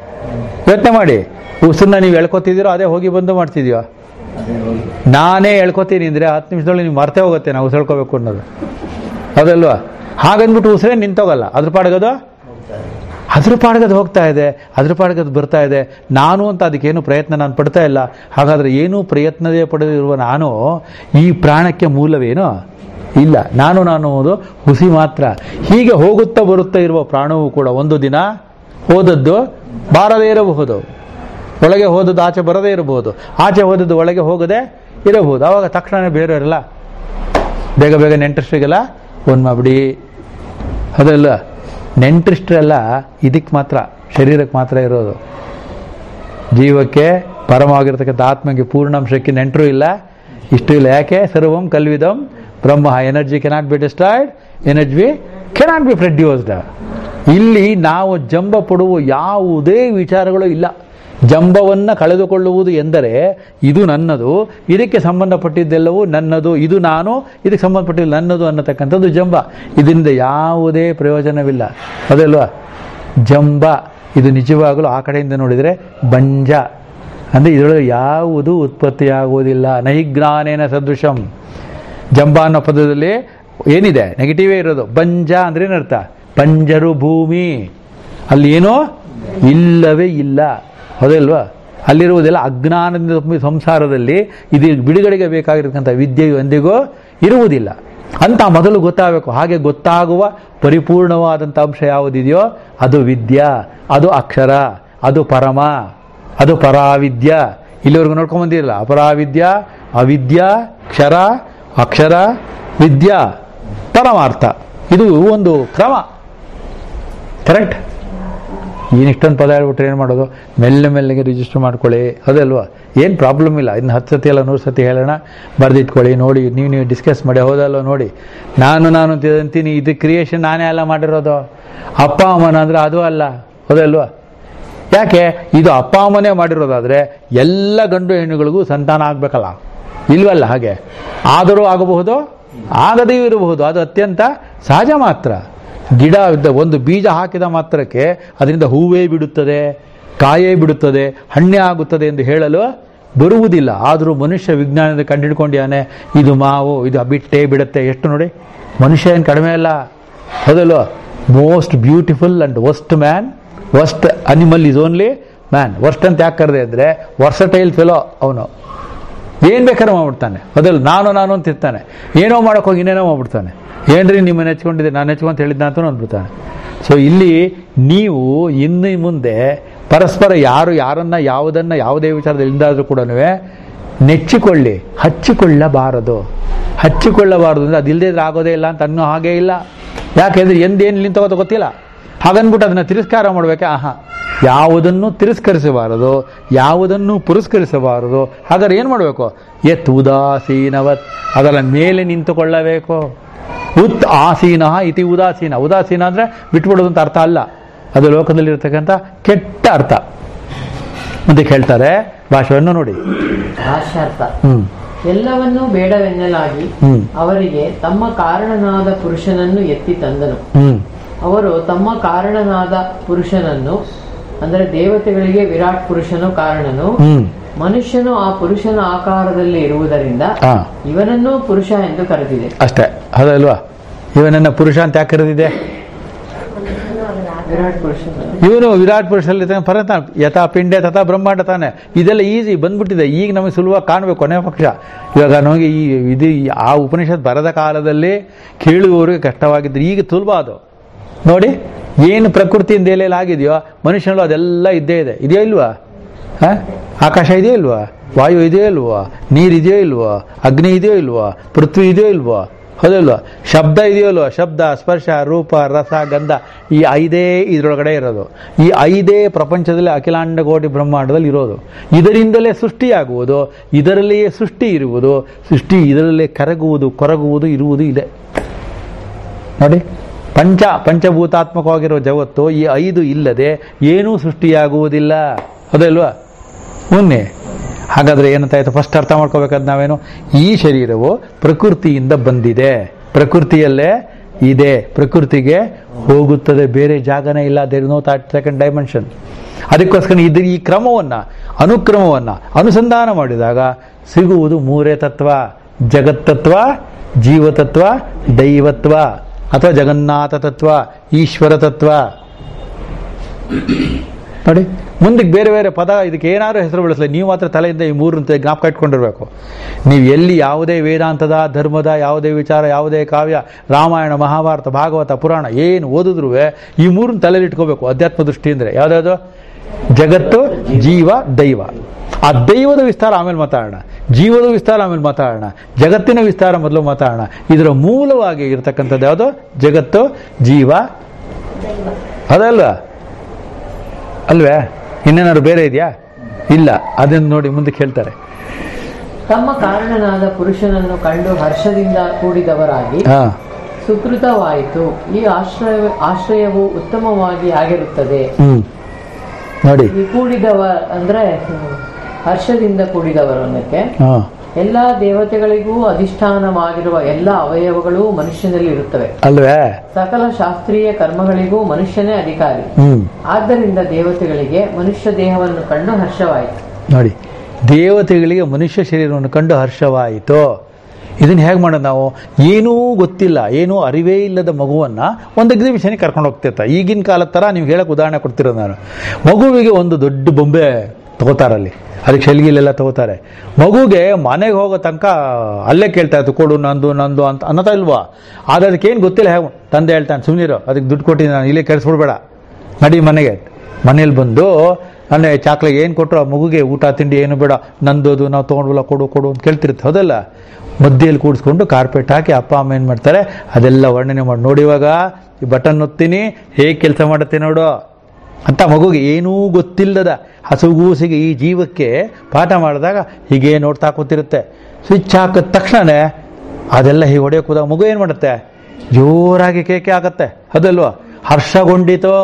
ಯೋಚನೆ ಮಾಡಿ ಉಸಿರನ್ನ ನೀವು ಎಳ್ಕೊತಿದ್ದೀರೋ ಅದೇ ಹೋಗಿ ಬಂದು ಮಾಡ್ತಿದ್ಯೋ ಅದೇ ಹೋಗಿ ನಾನೇ ಹೇಳ್ಕೊತೀನಿ ಅಂದರೆ ಹತ್ತು ನಿಮಿಷದೊಳಗೆ ನೀವು ಮರ್ತೇ ಹೋಗುತ್ತೆ ನಾವು ಉಸಿಳ್ಕೋಬೇಕು ಅನ್ನೋದು ಹೌದಲ್ವಾ ಹಾಗಂದ್ಬಿಟ್ಟು ಉಸಿರೇ ನಿಂತೋಗಲ್ಲ ಅದ್ರ ಪಾಡ್ಗದು ಹೋಗ್ತಾರೆ ಅದ್ರ ಪಾಡ್ಗದು ಹೋಗ್ತಾ ಇದೆ ಅದ್ರ ಪಾಡ್ಗದು ಬರ್ತಾ ಇದೆ ನಾನು ಅಂತ ಅದಕ್ಕೇನು ಪ್ರಯತ್ನ ನಾನು ಪಡ್ತಾ ಇಲ್ಲ ಹಾಗಾದ್ರೆ ಏನೂ ಪ್ರಯತ್ನದೇ ಪಡೆದಿರುವ ನಾನು ಈ ಪ್ರಾಣಕ್ಕೆ ಮೂಲವೇನು ಇಲ್ಲ ನಾನು ನಾನು ಅನ್ನೋದು ಹುಸಿ ಮಾತ್ರ ಹೀಗೆ ಹೋಗುತ್ತಾ ಬರುತ್ತಾ ಇರುವ ಪ್ರಾಣವೂ ಕೂಡ ಒಂದು ದಿನ ಹೋದದ್ದು ಬಾರದೇ ಇರಬಹುದು ಒಳಗೆ ಹೋದದ್ದು ಆಚೆ ಬರದೇ ಇರಬಹುದು ಆಚೆ ಹೋದದ್ದು ಒಳಗೆ ಹೋಗದೆ ಇರಬಹುದು ಆವಾಗ ತಕ್ಷಣ ಬೇರೆಯವರೆಲ್ಲ ಬೇಗ ಬೇಗ ನೆಂಟರಿಸ್ರಿಗೆಲ್ಲ ಫೋನ್ ಮಾಡಿಬಿಡಿ ಅದಲ್ಲ ನೆಂಟರಿಸ್ಟ್ರೆಲ್ಲ ಇದಕ್ಕೆ ಮಾತ್ರ ಶರೀರಕ್ಕೆ ಮಾತ್ರ ಇರೋದು ಜೀವಕ್ಕೆ ಪರಮವಾಗಿರ್ತಕ್ಕಂಥ ಆತ್ಮಗೆ ಪೂರ್ಣಾಂಶಕ್ಕೆ ನೆಂಟರು ಇಲ್ಲ ಇಷ್ಟು ಇಲ್ಲ ಯಾಕೆ ಸರ್ವಂ ಕಲ್ವಿದಂ ಬ್ರಹ್ಮ energy cannot be destroyed energy cannot be produced ಇಲ್ಲಿ ನಾವು ಜಂಬ ಪಡುವ ಯಾವುದೇ ವಿಚಾರಗಳು ಇಲ್ಲ ಜಂಬವನ್ನ ಕಳೆದುಕೊಳ್ಳುವುದು ಎಂದರೆ ಇದು ನನ್ನದು ಇದಕ್ಕೆ ಸಂಬಂಧಪಟ್ಟಿದ್ದೆಲ್ಲವೂ ನನ್ನದು ಇದು ನಾನು ಇದಕ್ಕೆ ಸಂಬಂಧಪಟ್ಟಿದ್ದು ನನ್ನದು ಅನ್ನತಕ್ಕಂಥದ್ದು ಜಂಬ ಇದರಿಂದ ಯಾವುದೇ ಪ್ರಯೋಜನವಿಲ್ಲ ಅದಲ್ವಾ ಜಂಬ ಇದು ನಿಜವಾಗಲೂ ಆ ಕಡೆಯಿಂದ ನೋಡಿದರೆ ಬಂಜ ಅಂದರೆ ಇದರೊಳಗೆ ಯಾವುದು ಉತ್ಪತ್ತಿಯಾಗುವುದಿಲ್ಲ ನೈಜ್ಞಾನೇನ ಸದೃಶಂ ಜಂಬ ಅನ್ನೋ ಪದದಲ್ಲಿ ಏನಿದೆ ನೆಗೆಟಿವೇ ಇರೋದು ಬಂಜ ಅಂದ್ರೆ ಏನರ್ಥ ಬಂಜರು ಭೂಮಿ ಅಲ್ಲಿ ಏನೋ ಇಲ್ಲವೇ ಇಲ್ಲ ಹೌದಲ್ವಾ ಅಲ್ಲಿರುವುದೆಲ್ಲ ಅಜ್ಞಾನದಿಂದ ತುಂಬಿದ ಸಂಸಾರದಲ್ಲಿ ಇದು ಬಿಡುಗಡೆಗೆ ಬೇಕಾಗಿರ್ತಕ್ಕಂಥ ವಿದ್ಯೆಯು ಎಂದಿಗೂ ಇರುವುದಿಲ್ಲ ಅಂತ ಮೊದಲು ಗೊತ್ತಾಗಬೇಕು ಹಾಗೆ ಗೊತ್ತಾಗುವ ಪರಿಪೂರ್ಣವಾದಂಥ ಅಂಶ ಯಾವುದಿದೆಯೋ ಅದು ವಿದ್ಯಾ ಅದು ಅಕ್ಷರ ಅದು ಪರಮ ಅದು ಪರಾವಿದ್ಯ ಇಲ್ಲಿವರೆಗೂ ನೋಡ್ಕೊಂಡ್ ಬಂದಿರಲ್ಲ ಅಪರಾವಿದ್ಯ ಅವಿದ್ಯಾ ಕ್ಷರ ಅಕ್ಷರ ವಿದ್ಯಾ ಪರಮಾರ್ಥ ಇದು ಒಂದು ಕ್ರಮ ಕರೆಕ್ಟ್ ಏನು ಇಷ್ಟೊಂದು ಪದ ಹೇಳ್ಬಿಟ್ರೆ ಏನು ಮಾಡೋದು ಮೆಲ್ಲ ಮೆಲ್ಲಗೆ ರಿಜಿಸ್ಟರ್ ಮಾಡ್ಕೊಳ್ಳಿ ಅದಲ್ವಾ ಏನು ಪ್ರಾಬ್ಲಮ್ ಇಲ್ಲ ಇನ್ನು ಹತ್ತು ಸತಿ ಅಲ್ಲ ನೂರು ಸತಿ ಹೇಳೋಣ ಬರೆದಿಟ್ಕೊಳ್ಳಿ ನೋಡಿ ನೀವು ನೀವು ಡಿಸ್ಕಸ್ ಮಾಡಿ ಹೌದಲ್ವ ನೋಡಿ ನಾನು ನಾನು ಅಂತ ಅಂತೀನಿ ಇದು ಕ್ರಿಯೇಷನ್ ನಾನೇ ಅಲ್ಲ ಮಾಡಿರೋದು ಅಪ್ಪ ಅಮ್ಮನ ಅಂದ್ರೆ ಅದು ಅಲ್ಲ ಹೌದಲ್ವಾ ಯಾಕೆ ಇದು ಅಪ್ಪ ಅಮ್ಮನೇ ಮಾಡಿರೋದಾದ್ರೆ ಎಲ್ಲ ಗಂಡು ಹೆಣ್ಣುಗಳಿಗೂ ಸಂತಾನ ಆಗ್ಬೇಕಲ್ಲ ಇಲ್ವಲ್ಲ ಹಾಗೆ ಆದರೂ ಆಗಬಹುದು ಆಗದೇ ಇರಬಹುದು ಅದು ಅತ್ಯಂತ ಸಹಜ ಮಾತ್ರ ಗಿಡ ಇದ್ದ ಒಂದು ಬೀಜ ಹಾಕಿದ ಮಾತ್ರಕ್ಕೆ ಅದರಿಂದ ಹೂವೇ ಬಿಡುತ್ತದೆ ಕಾಯೇ ಬಿಡುತ್ತದೆ ಹಣ್ಣೆ ಆಗುತ್ತದೆ ಎಂದು ಹೇಳಲು ಬರುವುದಿಲ್ಲ ಆದರೂ ಮನುಷ್ಯ ವಿಜ್ಞಾನದ ಕಂಡುಹಿಡ್ಕೊಂಡಿಯಾನೆ ಇದು ಮಾವು ಇದು ಬಿಟ್ಟೇ ಬಿಡುತ್ತೆ ಎಷ್ಟು ನೋಡಿ ಮನುಷ್ಯ ಏನು ಕಡಿಮೆ ಅಲ್ಲ ಹೌದಲ್ವ most beautiful and worst man worst animal is only man worst ಅಂತ ಯಾಕೆ ಕರೆದೆ ಅಂದರೆ ವರ್ಸಟೈಲ್ ಫೆಲೋ ಅವನು ಏನ್ ಬೇಕಾದ್ರೂ ಮಾಡ್ಬಿಡ್ತಾನೆ ಅದಲ್ಲ ನಾನು ನಾನು ಅಂತ ಇರ್ತಾನೆ ಏನೋ ಮಾಡಕ್ ಹೋಗಿ ಇನ್ನೇನೋ ಮಾಡ್ಬಿಡ್ತಾನೆ ಏನ್ರಿ ನಿಮ್ಮನ್ನ ನೆಚ್ಕೊಂಡಿದ್ದೆ ನಾನು ನೆಚ್ಕೊಂತ ಹೇಳಿದ್ನ ಅಂತ ಅಂದ್ಬಿಡ್ತಾನೆ ಸೊ ಇಲ್ಲಿ ನೀವು ಇನ್ನು ಮುಂದೆ ಪರಸ್ಪರ ಯಾರು ಯಾರನ್ನ ಯಾವುದನ್ನ ಯಾವುದೇ ವಿಚಾರದಲ್ಲಿ ಇಂದಾದ್ರೂ ಕೂಡ ನೆಚ್ಚಿಕೊಳ್ಳಿ ಹಚ್ಚಿಕೊಳ್ಳಬಾರದು ಹಚ್ಚಿಕೊಳ್ಳಬಾರದು ಅಂದ್ರೆ ಅದಿಲ್ಲದೆ ಇದ್ರೆ ಆಗೋದೇ ಇಲ್ಲ ಅಂತ ಅನ್ನೋ ಹಾಗೇ ಇಲ್ಲ ಯಾಕೆಂದ್ರೆ ಎಂದೇನು ನಿಂತೋಗೋದು ಗೊತ್ತಿಲ್ಲ ಹಾಗನ್ಬಿಟ್ಟು ಅದನ್ನ ತಿರಸ್ಕಾರ ಮಾಡ್ಬೇಕಾ ಆಹಾ ಯಾವುದನ್ನು ತಿರಸ್ಕರಿಸಬಾರದು ಯಾವುದನ್ನು ಪುರಸ್ಕರಿಸಬಾರದು ಹಾಗಾದ್ರೆ ಏನು ಮಾಡಬೇಕು ಎತ್ ಉದಾಸೀನವತ್ ಅದರ ಮೇಲೆ ನಿಂತುಕೊಳ್ಳಬೇಕು ಉತ್ ಆಸೀನ ಇತಿ ಉದಾಸೀನ ಉದಾಸೀನ ಅಂದ್ರೆ ಬಿಟ್ಬಿಡೋದು ಅಂತ ಅರ್ಥ ಅಲ್ಲ ಅದು ಲೋಕದಲ್ಲಿರ್ತಕ್ಕಂಥ ಕೆಟ್ಟ ಅರ್ಥ ಮುಂದೆ ಹೇಳ್ತಾರೆ ಭಾಷೆಯನ್ನು ನೋಡಿ ಭಾಷ್ಯಾರ್ಥ ಹ್ಮ್ ಎಲ್ಲವನ್ನೂ ಬೇಡವೆನ್ನಲಾಗಿ ಹ್ಮ್ ಅವರಿಗೆ ತಮ್ಮ ಕಾರಣನಾದ ಪುರುಷನನ್ನು ಎತ್ತಿ ತಂದನು ಹ್ಮ್ ಅವರು ತಮ್ಮ ಕಾರಣನಾದ ಪುರುಷನನ್ನು ಅಂದರೆ ದೇವತೆಗಳಿಗೆ ವಿರಾಟ್ ಪುರುಷನು ಕಾರಣನು ಹ್ಮ್ ಮನುಷ್ಯನು ಆ ಪುರುಷನ ಆಕಾರದಲ್ಲಿ ಇರುವುದರಿಂದ ಹಾ ಇವನನ್ನೂ ಪುರುಷ ಎಂದು ಕರೆದಿದೆ ಅಷ್ಟೇ ಹೌದಲ್ವಾ ಇವನನ್ನ ಪುರುಷ ಅಂತ ಯಾಕೆ ಕರೆದಿದೆ ವಿರಾಟ್ ಪುರುಷನ ಇವನು ವಿರಾಟ್ ಪುರುಷಲ್ಲಿ ಪರತ ಯಥಾ ಪಿಂಡೆ ತಥಾ ಬ್ರಹ್ಮಾಂಡ ತಾನೆ ಇದೆಲ್ಲ ಈಸಿ ಬಂದ್ಬಿಟ್ಟಿದೆ ಈಗ ನಮಗೆ ಸುಲಭವಾಗಿ ಕಾಣಬೇಕು ಕೊನೆ ಪಕ್ಷ ಇವಾಗ ನಮಗೆ ಈ ಇದು ಈ- ಆ ಉಪನಿಷತ್ ಬರದ ಕಾಲದಲ್ಲಿ ಕೇಳುವವರಿಗೆ ಕಷ್ಟವಾಗಿದ್ರು ಈಗ ಸುಲಭ ಅದು ನೋಡಿ ಏನು ಪ್ರಕೃತಿಯಿಂದ ಎಲ್ಲೆಲ್ಲಿ ಆಗಿದೆಯೋ ಮನುಷ್ಯನಲ್ಲೂ ಅದೆಲ್ಲ ಇದ್ದೇ ಇದೆ ಇದೆಯೋ ಇಲ್ವಾ ಹ? ಆಕಾಶ ಇದೆಯೋ ಇಲ್ವಾ ವಾಯು ಇದೆಯೋ ಇಲ್ವಾ ನೀರು ಇದೆಯೋ ಇಲ್ವಾ ಅಗ್ನಿ ಇದೆಯೋ ಇಲ್ವಾ ಪೃಥ್ವಿ ಇದೆಯೋ ಇಲ್ವಾ ಹೌದಲ್ವಾ ಶಬ್ದ ಇದೆಯೋ ಇಲ್ವಾ ಶಬ್ದ ಸ್ಪರ್ಶ ರೂಪ ರಸ ಗಂಧ ಈ ಐದೇ ಇದರೊಳಗಡೆ ಇರೋದು ಈ ಐದೇ ಪ್ರಪಂಚದಲ್ಲಿ ಅಖಿಲಾಂಡ ಕೋಟಿ ಬ್ರಹ್ಮಾಂಡದಲ್ಲಿ ಇರೋದು ಇದರಿಂದಲೇ ಸೃಷ್ಟಿಯಾಗುವುದು ಇದರಲ್ಲಿಯೇ ಸೃಷ್ಟಿ ಇರುವುದು ಸೃಷ್ಟಿ ಇದರಲ್ಲೇ ಕರಗುವುದು ಕೊರಗುವುದು ಇರುವುದು ಇದೆ ನೋಡಿ ಪಂಚ ಪಂಚಭೂತಾತ್ಮಕವಾಗಿರೋ ಜಗತ್ತು ಈ ಐದು ಇಲ್ಲದೆ ಏನೂ ಸೃಷ್ಟಿಯಾಗುವುದಿಲ್ಲ ಅದಲ್ವಾ ಮೊನ್ನೆ ಹಾಗಾದ್ರೆ ಏನಂತಾಯ್ತು ಫಸ್ಟ್ ಅರ್ಥ ಮಾಡ್ಕೋಬೇಕಾದ್ ನಾವೇನು ಈ ಶರೀರವು ಪ್ರಕೃತಿಯಿಂದ ಬಂದಿದೆ ಪ್ರಕೃತಿಯಲ್ಲೇ ಇದೆ ಪ್ರಕೃತಿಗೆ ಹೋಗುತ್ತದೆ ಬೇರೆ ಜಾಗನೇ ಇಲ್ಲ there no third second dimension ಅದಕ್ಕೋಸ್ಕರ ಇದು ಈ ಕ್ರಮವನ್ನ ಅನುಕ್ರಮವನ್ನ ಅನುಸಂಧಾನ ಮಾಡಿದಾಗ ಸಿಗುವುದು ಮೂರೇ ತತ್ವ ಜಗತ್ತತ್ವ ಜೀವತತ್ವ ದೈವತ್ವ ಅಥವಾ ಜಗನ್ನಾಥ ತತ್ವ ಈಶ್ವರ ತತ್ವ ನೋಡಿ ಮುಂದಕ್ಕೆ ಬೇರೆ ಬೇರೆ ಪದ ಇದಕ್ಕೆ ಏನಾದ್ರು ಹೆಸರು ಬೆಳೆಸಲಿ ನೀವು ಮಾತ್ರ ತಲೆಯಿಂದ ಈ ಮೂರು ಅಂತ ಜ್ಞಾಪಕ ಇಟ್ಕೊಂಡಿರ್ಬೇಕು ನೀವು ಎಲ್ಲಿ ಯಾವುದೇ ವೇದಾಂತದ ಧರ್ಮದ ಯಾವುದೇ ವಿಚಾರ ಯಾವುದೇ ಕಾವ್ಯ ರಾಮಾಯಣ ಮಹಾಭಾರತ ಭಾಗವತ ಪುರಾಣ ಏನು ಓದಿದ್ರು ಈ ಮೂರನ್ನ ತಲೆಯಲ್ಲಿ ಇಟ್ಕೋಬೇಕು ಅಧ್ಯಾತ್ಮ ದೃಷ್ಟಿ ಅಂದ್ರೆ ಯಾವ್ದಾದ್ರು ಜಗತ್ತು ಜೀವ ದೈವ ಆ ದೈವದ ವಿಸ್ತಾರ ಆಮೇಲೆ ಮಾತಾಡೋಣ ಜೀವದ ವಿಸ್ತಾರ ಆಮೇಲೆ ಮಾತಾಡೋಣ ಜಗತ್ತಿನ ವಿಸ್ತಾರ ಮೊದಲು ಮಾತಾಡೋಣ ಇದರ ಮೂಲವಾಗಿ ಇರತಕ್ಕಂಥದ್ದು ಯಾವುದು ಜಗತ್ತು ಜೀವ ಅದಲ್ವಾ ಅಲ್ವೇ ಇನ್ನೇನಾದ್ರು ಬೇರೆ ಇದೆಯಾ ಇಲ್ಲ ಅದನ್ನು ನೋಡಿ ಮುಂದಕ್ಕೆ ಹೇಳ್ತಾರೆ ತಮ್ಮ ಕಾರಣನಾದ ಪುರುಷನನ್ನು ಕಂಡು ಹರ್ಷದಿಂದ ಕೂಡಿದವರಾಗಿ ಹಾ ಸುಕೃತವಾಯಿತು ಈ ಆಶ್ರಯ ಆಶ್ರಯವು ಉತ್ತಮವಾಗಿ ಆಗಿರುತ್ತದೆ ಹ್ಮ್ ನೋಡಿ ಈ ಕೂಡಿದವ ಅಂದ್ರೆ ಹ್ಮ್, ಹರ್ಷದಿಂದ ಕೂಡಿದವರು ಅನ್ನಕ್ಕೆ ಹಾ ಎಲ್ಲಾ ದೇವತೆಗಳಿಗೂ ಅಧಿಷ್ಠಾನವಾಗಿರುವ ಎಲ್ಲಾ ಅವಯವಗಳು ಮನುಷ್ಯನಲ್ಲಿ ಇರುತ್ತವೆ ಅಲ್ವೇ ಸಕಲ ಶಾಸ್ತ್ರೀಯ ಕರ್ಮಗಳಿಗೂ ಮನುಷ್ಯನೇ ಅಧಿಕಾರಿ ಹ್ಮ್ ಆದ್ದರಿಂದ ದೇವತೆಗಳಿಗೆ ಮನುಷ್ಯ ದೇಹವನ್ನು ಕಂಡು ಹರ್ಷವಾಯಿತು ನೋಡಿ ದೇವತೆಗಳಿಗೆ ಮನುಷ್ಯ ಶರೀರವನ್ನು ಕಂಡು ಹರ್ಷವಾಯಿತು ಇದನ್ನ ಹೇಗೆ ಮಾಡೋದು ನಾವು ಏನೂ ಗೊತ್ತಿಲ್ಲ ಏನೂ ಅರಿವೇ ಇಲ್ಲದ ಮಗುವನ್ನ ಒಂದು ಎಕ್ಸಿಬಿಷನ್ಗೆ ಕರ್ಕೊಂಡು ಹೋಗ್ತಿರ್ತಾರೆ ಈಗಿನ ಕಾಲದ ಥರ ನೀವು ಹೇಳಕ್ಕೆ ಉದಾಹರಣೆ ಕೊಡ್ತಿರೋದು ನಾನು ಮಗುವಿಗೆ ಒಂದು ದೊಡ್ಡ ಬೊಂಬೆ ತಗೋತಾರಲ್ಲಿ ಅದಕ್ಕೆ ಶೆಲ್ಗಿಲೆಲ್ಲ ತಗೋತಾರೆ ಮಗುಗೆ ಮನೆಗೆ ಹೋಗೋ ತನಕ ಅಲ್ಲೇ ಕೇಳ್ತಾ ಇತ್ತು ಕೊಡು ನಂದು ನಂದು ಅಂತ ಅನ್ನೋತಾ ಇಲ್ವಾ ಆದ್ರೆ ಅದಕ್ಕೇನು ಗೊತ್ತಿಲ್ಲ ಹೇಗೆ ತಂದೆ ಹೇಳ್ತಾನೆ ಸುಮ್ಮನಿರು ಅದಕ್ಕೆ ದುಡ್ಡು ಕೊಟ್ಟಿದ್ದೀನಿ ನಾನು ಇಲ್ಲೇ ಕೆಡಿಸ್ಬಿಡ್ಬೇಡ ನಡಿ ಮನೆಗೆ ಮನೇಲಿ ಬಂದು ಅಂದರೆ ಚಾಕ್ಲೇಟ್ ಏನು ಕೊಟ್ಟರು ಆ ಮಗುಗೆ ಊಟ ತಿಂಡಿ ಏನು ಬೇಡ ನಂದೋದು ನಾವು ತೊಗೊಂಡ್ವಲ್ಲ ಕೊಡು ಕೊಡು ಅಂತ ಕೇಳ್ತಿರುತ್ತೆ ಹೌದಲ್ಲ ಮಧ್ಯೆಯಲ್ಲಿ ಕೂಡಿಸ್ಕೊಂಡು ಕಾರ್ಪೆಟ್ ಹಾಕಿ ಅಪ್ಪ ಅಮ್ಮ ಏನು ಮಾಡ್ತಾರೆ ಅದೆಲ್ಲ ವರ್ಣನೆ ಮಾಡಿ ನೋಡಿ ಇವಾಗ ಈ ಬಟನ್ ಒತ್ತೀನಿ ಹೇಗೆ ಕೆಲಸ ಮಾಡುತ್ತೆ ನೋಡು ಅಂತ ಮಗುಗೆ ಏನೂ ಗೊತ್ತಿಲ್ಲದ ಹಸುಗೂಸಿಗೆ ಈ ಜೀವಕ್ಕೆ ಪಾಠ ಮಾಡಿದಾಗ ಹೀಗೆ ನೋಡ್ತಾ ಕೂತಿರುತ್ತೆ ಸ್ವಿಚ್ ಹಾಕಿದ ತಕ್ಷಣನೇ ಅದೆಲ್ಲ ಹೀಗೆ ಹೊಡೆಯೋಕೆ ಹೋದಾಗ ಮಗು ಏನು ಮಾಡುತ್ತೆ ಜೋರಾಗಿ ಕೇಕೆ ಆಗತ್ತೆ ಅದಲ್ವಾ ಹರ್ಷಗೊಂಡಿತೋ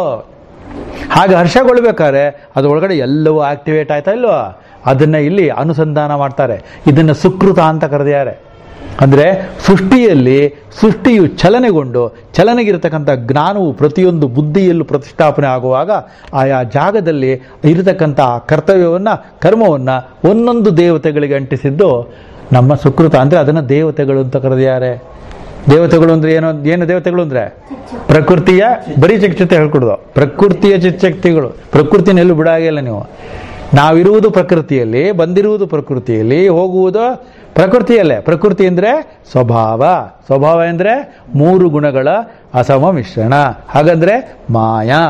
ಹಾಗೆ ಹರ್ಷಗೊಳ್ಬೇಕಾದ್ರೆ ಅದು ಒಳಗಡೆ ಎಲ್ಲವೂ ಆಕ್ಟಿವೇಟ್ ಆಯ್ತಾ ಇಲ್ವಾ ಅದನ್ನ ಇಲ್ಲಿ ಅನುಸಂಧಾನ ಮಾಡ್ತಾರೆ ಇದನ್ನ ಸುಕೃತ ಅಂತ ಕರೆದಿದ್ದಾರೆ ಅಂದ್ರೆ ಸೃಷ್ಟಿಯಲ್ಲಿ ಸೃಷ್ಟಿಯು ಚಲನೆಗೊಂಡು ಚಲನೆಗಿರತಕ್ಕಂಥ ಜ್ಞಾನವು ಪ್ರತಿಯೊಂದು ಬುದ್ಧಿಯಲ್ಲೂ ಪ್ರತಿಷ್ಠಾಪನೆ ಆಗುವಾಗ ಆಯಾ ಜಾಗದಲ್ಲಿ ಇರತಕ್ಕಂಥ ಕರ್ತವ್ಯವನ್ನ ಕರ್ಮವನ್ನ ಒಂದೊಂದು ದೇವತೆಗಳಿಗೆ ಅಂಟಿಸಿದ್ದು ನಮ್ಮ ಸುಕೃತ ಅಂದ್ರೆ ಅದನ್ನ ದೇವತೆಗಳು ಅಂತ ಕರೆದಿದ್ದಾರೆ ದೇವತೆಗಳು ಅಂದ್ರೆ ಏನೋ ಏನು ದೇವತೆಗಳು ಅಂದ್ರೆ ಪ್ರಕೃತಿಯ ಬರೀ ಚಿಕ್ಚತೆ ಹೇಳ್ಕೊಡುದು ಪ್ರಕೃತಿಯ ಚಿಚ್ಚಕ್ತಿಗಳು ಪ್ರಕೃತಿನ ಎಲ್ಲೂ ಬಿಡಾಗಿಲ್ಲ ನೀವು ನಾವಿರುವುದು ಪ್ರಕೃತಿಯಲ್ಲಿ ಬಂದಿರುವುದು ಪ್ರಕೃತಿಯಲ್ಲಿ ಹೋಗುವುದು ಪ್ರಕೃತಿಯಲ್ಲೇ ಪ್ರಕೃತಿ ಅಂದ್ರೆ ಸ್ವಭಾವ ಸ್ವಭಾವ ಅಂದ್ರೆ ಮೂರು ಗುಣಗಳ ಅಸಮ ಮಿಶ್ರಣ ಹಾಗಂದ್ರೆ ಮಾಯಾ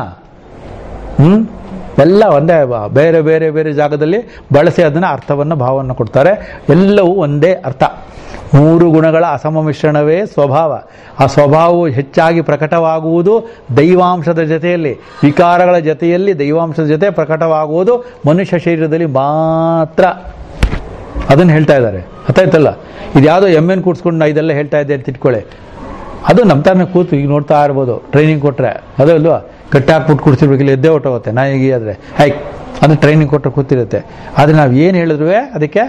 ಹ್ಮ್ ಎಲ್ಲ ಒಂದೇ ಬ- ಬೇರೆ ಬೇರೆ ಬೇರೆ ಜಾಗದಲ್ಲಿ ಬಳಸಿ ಅದನ್ನ ಅರ್ಥವನ್ನ ಭಾವವನ್ನು ಕೊಡ್ತಾರೆ ಎಲ್ಲವೂ ಒಂದೇ ಅರ್ಥ ಮೂರು ಗುಣಗಳ ಅಸಮ ಮಿಶ್ರಣವೇ ಸ್ವಭಾವ ಆ ಸ್ವಭಾವವು ಹೆಚ್ಚಾಗಿ ಪ್ರಕಟವಾಗುವುದು ದೈವಾಂಶದ ಜೊತೆಯಲ್ಲಿ ವಿಕಾರಗಳ ಜೊತೆಯಲ್ಲಿ ದೈವಾಂಶದ ಜೊತೆ ಪ್ರಕಟವಾಗುವುದು ಮನುಷ್ಯ ಶರೀರದಲ್ಲಿ ಮಾತ್ರ ಅದನ್ನು ಹೇಳ್ತಾ ಇದ್ದಾರೆ ಅರ್ಥಾಯ್ತಲ್ಲ ಇದು ಯಾವುದೋ ಎಮ್ ಎನ್ ಕೂಡ್ಸ್ಕೊಂಡು ನಾ ಇದೆಲ್ಲ ಹೇಳ್ತಾ ಇದ್ದೆ ಅಂತ ಇಟ್ಕೊಳ್ಳಿ ಅದು ನಮ್ಮ ತಾನೇ ಕೂತು ಈಗ ನೋಡ್ತಾ ಇರ್ಬೋದು ಟ್ರೈನಿಂಗ್ ಕೊಟ್ರೆ ಅದು ಅಲ್ವಾ ಕಟ್ಟಿ ಹಾಕ್ಬಿಟ್ಟು ಕೂಡ್ಸಿರ್ಬೇಕಿಲ್ಲ ಎದ್ದೇ ಹೊಟ್ಟೋಗುತ್ತೆ ನಾ ಹೀಗೆ ಆದ್ರೆ ಹೈ ಅದು ಟ್ರೈನಿಂಗ್ ಕೊಟ್ಟರೆ ಕೂತಿರುತ್ತೆ ಆದರೆ ನಾವು ಏನು ಹೇಳಿದ್ರು ಅದಕ್ಕೆ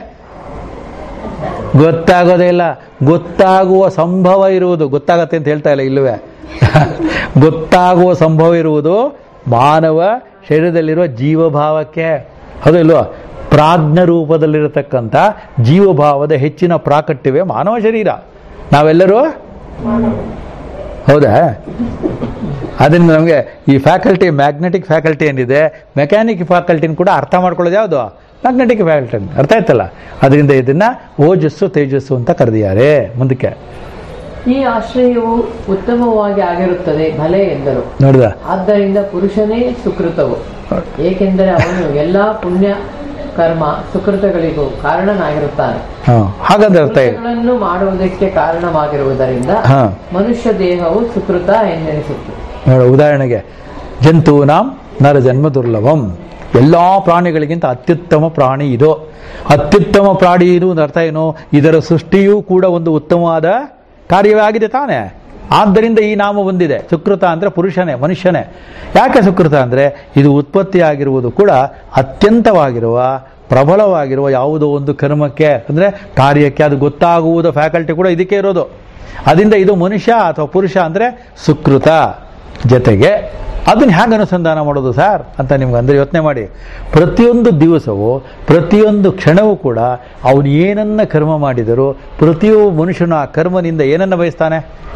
ಗೊತ್ತಾಗೋದೇ ಇಲ್ಲ ಗೊತ್ತಾಗುವ ಸಂಭವ ಇರುವುದು ಗೊತ್ತಾಗತ್ತೆ ಅಂತ ಹೇಳ್ತಾ ಇಲ್ಲ ಇಲ್ಲವೇ ಗೊತ್ತಾಗುವ ಸಂಭವ ಇರುವುದು ಮಾನವ ಶರೀರದಲ್ಲಿರುವ ಜೀವಭಾವಕ್ಕೆ ಹೌದು ಇಲ್ವಾ ಪ್ರಾಜ್ಞ ರೂಪದಲ್ಲಿರತಕ್ಕಂಥ ಜೀವಭಾವದ ಹೆಚ್ಚಿನ ಪ್ರಾಕಟ್ಯವೇ ಮಾನವ ಶರೀರ ನಾವೆಲ್ಲರೂ ಹೌದಾ ಅದರಿಂದ ನಮಗೆ ಈ ಫ್ಯಾಕಲ್ಟಿ ಮ್ಯಾಗ್ನೆಟಿಕ್ ಫ್ಯಾಕಲ್ಟಿ ಏನಿದೆ ಮೆಕ್ಯಾನಿಕ್ ಫ್ಯಾಕಲ್ಟಿನ ಕೂಡ ಅರ್ಥ ಮಾಡ್ಕೊಳ್ಳೋದು ಯಾವುದು ಮ್ಯಾಗ್ನೆಟಿಕ್ ಫ್ಯಾಕಲ್ಟಿ ಅರ್ಥ ಆಯ್ತಲ್ಲ ಅದರಿಂದ ಇದನ್ನ ಓಜಸ್ಸು ತೇಜಸ್ಸು ಅಂತ ಕರೆದಿದ್ದಾರೆ ಮುಂದಕ್ಕೆ ಈ ಆಶ್ರಯವು ಉತ್ತಮವಾಗಿ ಆಗಿರುತ್ತದೆ ಭಲೆ ಎಂದರು ನೋಡ್ದ ಆದ್ದರಿಂದ ಪುರುಷನೇ ಸುಕೃತವು ಏಕೆಂದರೆ ಅವನು ಎಲ್ಲಾ ಪುಣ್ಯ ಕರ್ಮ ಸುಕೃತಗಳಿಗೂ ಕಾರಣನಾಗಿರುತ್ತಾನೆ ಹಾ ಹಾಗಂದ್ರೆ ಅರ್ಥ ಇದೆ ಕೃತ್ಯಗಳನ್ನು ಮಾಡುವುದಕ್ಕೆ ಕಾರಣವಾಗಿರುವುದರಿಂದ ಹಾ ಮನುಷ್ಯ ದೇಹವು ಸುಕೃತ ಎಂದೆನಿಸುತ್ತೆ ನೋಡು ಉದಾಹರಣೆಗೆ ಜಂತೂನಾಂ ನರಜನ್ಮ ದುರ್ಲಭಂ ಎಲ್ಲಾ ಪ್ರಾಣಿಗಳಿಗಿಂತ ಅತ್ಯುತ್ತಮ ಪ್ರಾಣಿ ಇದು ಅತ್ಯುತ್ತಮ ಪ್ರಾಣಿ ಇದು ಒಂದು ಅರ್ಥ ಏನು ಇದರ ಸೃಷ್ಟಿಯೂ ಕೂಡ ಒಂದು ಉತ್ತಮವಾದ ಕಾರ್ಯವೇ ಆಗಿದೆ ತಾನೇ ಆದ್ದರಿಂದ ಈ ನಾಮ ಬಂದಿದೆ ಸುಕೃತ ಅಂದ್ರೆ ಪುರುಷನೇ ಮನುಷ್ಯನೇ ಯಾಕೆ ಸುಕೃತ ಅಂದ್ರೆ ಇದು ಉತ್ಪತ್ತಿ ಆಗಿರುವುದು ಕೂಡ ಅತ್ಯಂತವಾಗಿರುವ ಪ್ರಬಲವಾಗಿರುವ ಯಾವುದೋ ಒಂದು ಕರ್ಮಕ್ಕೆ ಅಂದ್ರೆ ಕಾರ್ಯಕ್ಕೆ ಅದು ಗೊತ್ತಾಗುವುದು ಫ್ಯಾಕಲ್ಟಿ ಕೂಡ ಇದಕ್ಕೆ ಇರೋದು ಅದರಿಂದ ಇದು ಮನುಷ್ಯ ಅಥವಾ ಪುರುಷ ಅಂದ್ರೆ ಸುಕೃತ ಜೊತೆಗೆ ಅದನ್ನ ಹೇಗೆ ಅನುಸಂಧಾನ ಮಾಡೋದು ಸರ್ ಅಂತ ನಿಮ್ಗೆ ಅಂದ್ರೆ ಯೋಚನೆ ಮಾಡಿ ಪ್ರತಿಯೊಂದು ದಿವಸವೂ ಪ್ರತಿಯೊಂದು ಕ್ಷಣವೂ ಕೂಡ ಅವನು ಏನನ್ನ ಕರ್ಮ ಮಾಡಿದರೂ ಪ್ರತಿಯೊಬ್ಬ ಮನುಷ್ಯನು ಆ ಕರ್ಮನಿಂದ ಏನನ್ನ ಬಯಸ್ತಾನೆ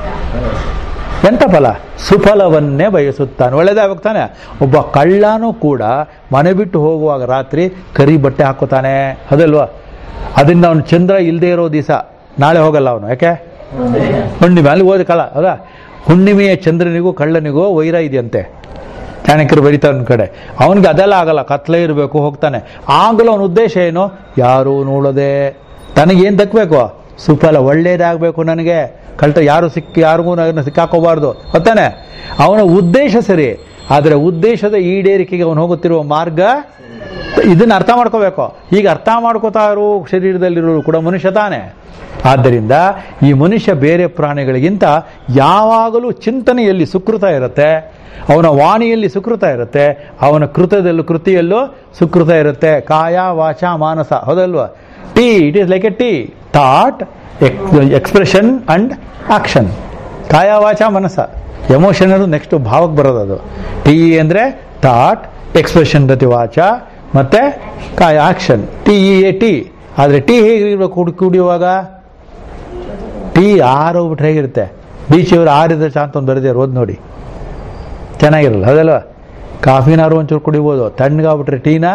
ಎಂತ ಫಲ ಸುಫಲವನ್ನೇ ಬಯಸುತ್ತಾನೆ ಒಳ್ಳೇದಾಗಬೇಕು ತಾನೆ ಒಬ್ಬ ಕಳ್ಳನೂ ಕೂಡ ಮನೆ ಬಿಟ್ಟು ಹೋಗುವಾಗ ರಾತ್ರಿ ಕರಿ ಬಟ್ಟೆ ಹಾಕೋತಾನೆ ಅದಲ್ವಾ ಅದರಿಂದ ಅವನು ಚಂದ್ರ ಇಲ್ಲದೆ ಇರೋ ದಿವಸ ನಾಳೆ ಹೋಗಲ್ಲ ಅವನು ಯಾಕೆ ಹುಣ್ಣಿಮೆ ಅಲ್ಲಿ ಓದಿ ಕಾಲ ಹೌದಾ ಹುಣ್ಣಿಮೆಯ ಚಂದ್ರನಿಗೂ ಕಳ್ಳನಿಗೂ ವೈರ ಇದೆಯಂತೆ ಚಾಣಕ್ಯರು ಬರೀತಾರೆ ಒಂದು ಕಡೆ ಅವನಿಗೆ ಅದೆಲ್ಲ ಆಗಲ್ಲ ಕತ್ಲೆ ಇರಬೇಕು ಹೋಗ್ತಾನೆ ಆಗಲೂ ಅವನ ಉದ್ದೇಶ ಏನು ಯಾರೂ ನೋಡದೆ ತನಗೇನು ದಕ್ಕಬೇಕು ಸುಫಲ ಒಳ್ಳೇದಾಗಬೇಕು ನನಗೆ ಕಳ್ತ ಯಾರು ಸಿಕ್ಕಿ ಯಾರಿಗೂ ನನ್ನ ಸಿಕ್ಕಾಕೋಬಾರ್ದು ಗೊತ್ತಾನೆ ಅವನ ಉದ್ದೇಶ ಸರಿ ಆದರೆ ಉದ್ದೇಶದ ಈಡೇರಿಕೆಗೆ ಅವನು ಹೋಗುತ್ತಿರುವ ಮಾರ್ಗ ಇದನ್ನ ಅರ್ಥ ಮಾಡ್ಕೋಬೇಕು ಈಗ ಅರ್ಥ ಮಾಡ್ಕೋತಾ ಇರೋ ಶರೀರದಲ್ಲಿರೋ ಕೂಡ ಮನುಷ್ಯ ತಾನೆ ಆದ್ದರಿಂದ ಈ ಮನುಷ್ಯ ಬೇರೆ ಪ್ರಾಣಿಗಳಿಗಿಂತ ಯಾವಾಗಲೂ ಚಿಂತನೆಯಲ್ಲಿ ಸುಕೃತ ಇರುತ್ತೆ ಅವನ ವಾಣಿಯಲ್ಲಿ ಸುಕೃತ ಇರುತ್ತೆ ಅವನ ಕೃತದಲ್ಲೂ ಕೃತಿಯಲ್ಲೂ ಸುಕೃತ ಇರುತ್ತೆ ಕಾಯ ವಾಚ ಮಾನಸ ಹೌದಲ್ವಾ tea it is like a tea thought expression and action ಕಾಯ ವಾಚ ಮನಸ್ಸ ಎಮೋಷನ್ ಅದು ನೆಕ್ಸ್ಟ್ ಭಾವಕ್ಕೆ ಬರೋದು ಅದು ಟಿ ಅಂದರೆ ಥಾಟ್ ಎಕ್ಸ್ಪ್ರೆಷನ್ ಪ್ರತಿ ವಾಚ ಮತ್ತೆ ಕಾಯ action T E A tea ಆದರೆ ಟಿ ಹೇಗಿರ್ಬೇಕು ಕುಡಿ ಕುಡಿಯುವಾಗ ಟೀ ಆರೋಗ್ಬಿಟ್ರೆ ಹೇಗಿರುತ್ತೆ ಬೀಚಿಯವರು ಆರಿದ್ರೆ ಶಾಂತ ಒಂದು ಬರೆದಿರೋ ಓದ್ ನೋಡಿ ಚೆನ್ನಾಗಿರಲ್ಲ ಅದಲ್ವಾ ಕಾಫಿನಾರು ಒಂಚೂರು ಕುಡಿಬೋದು ತಣ್ಣಗಾಗ್ಬಿಟ್ರೆ ಟೀನ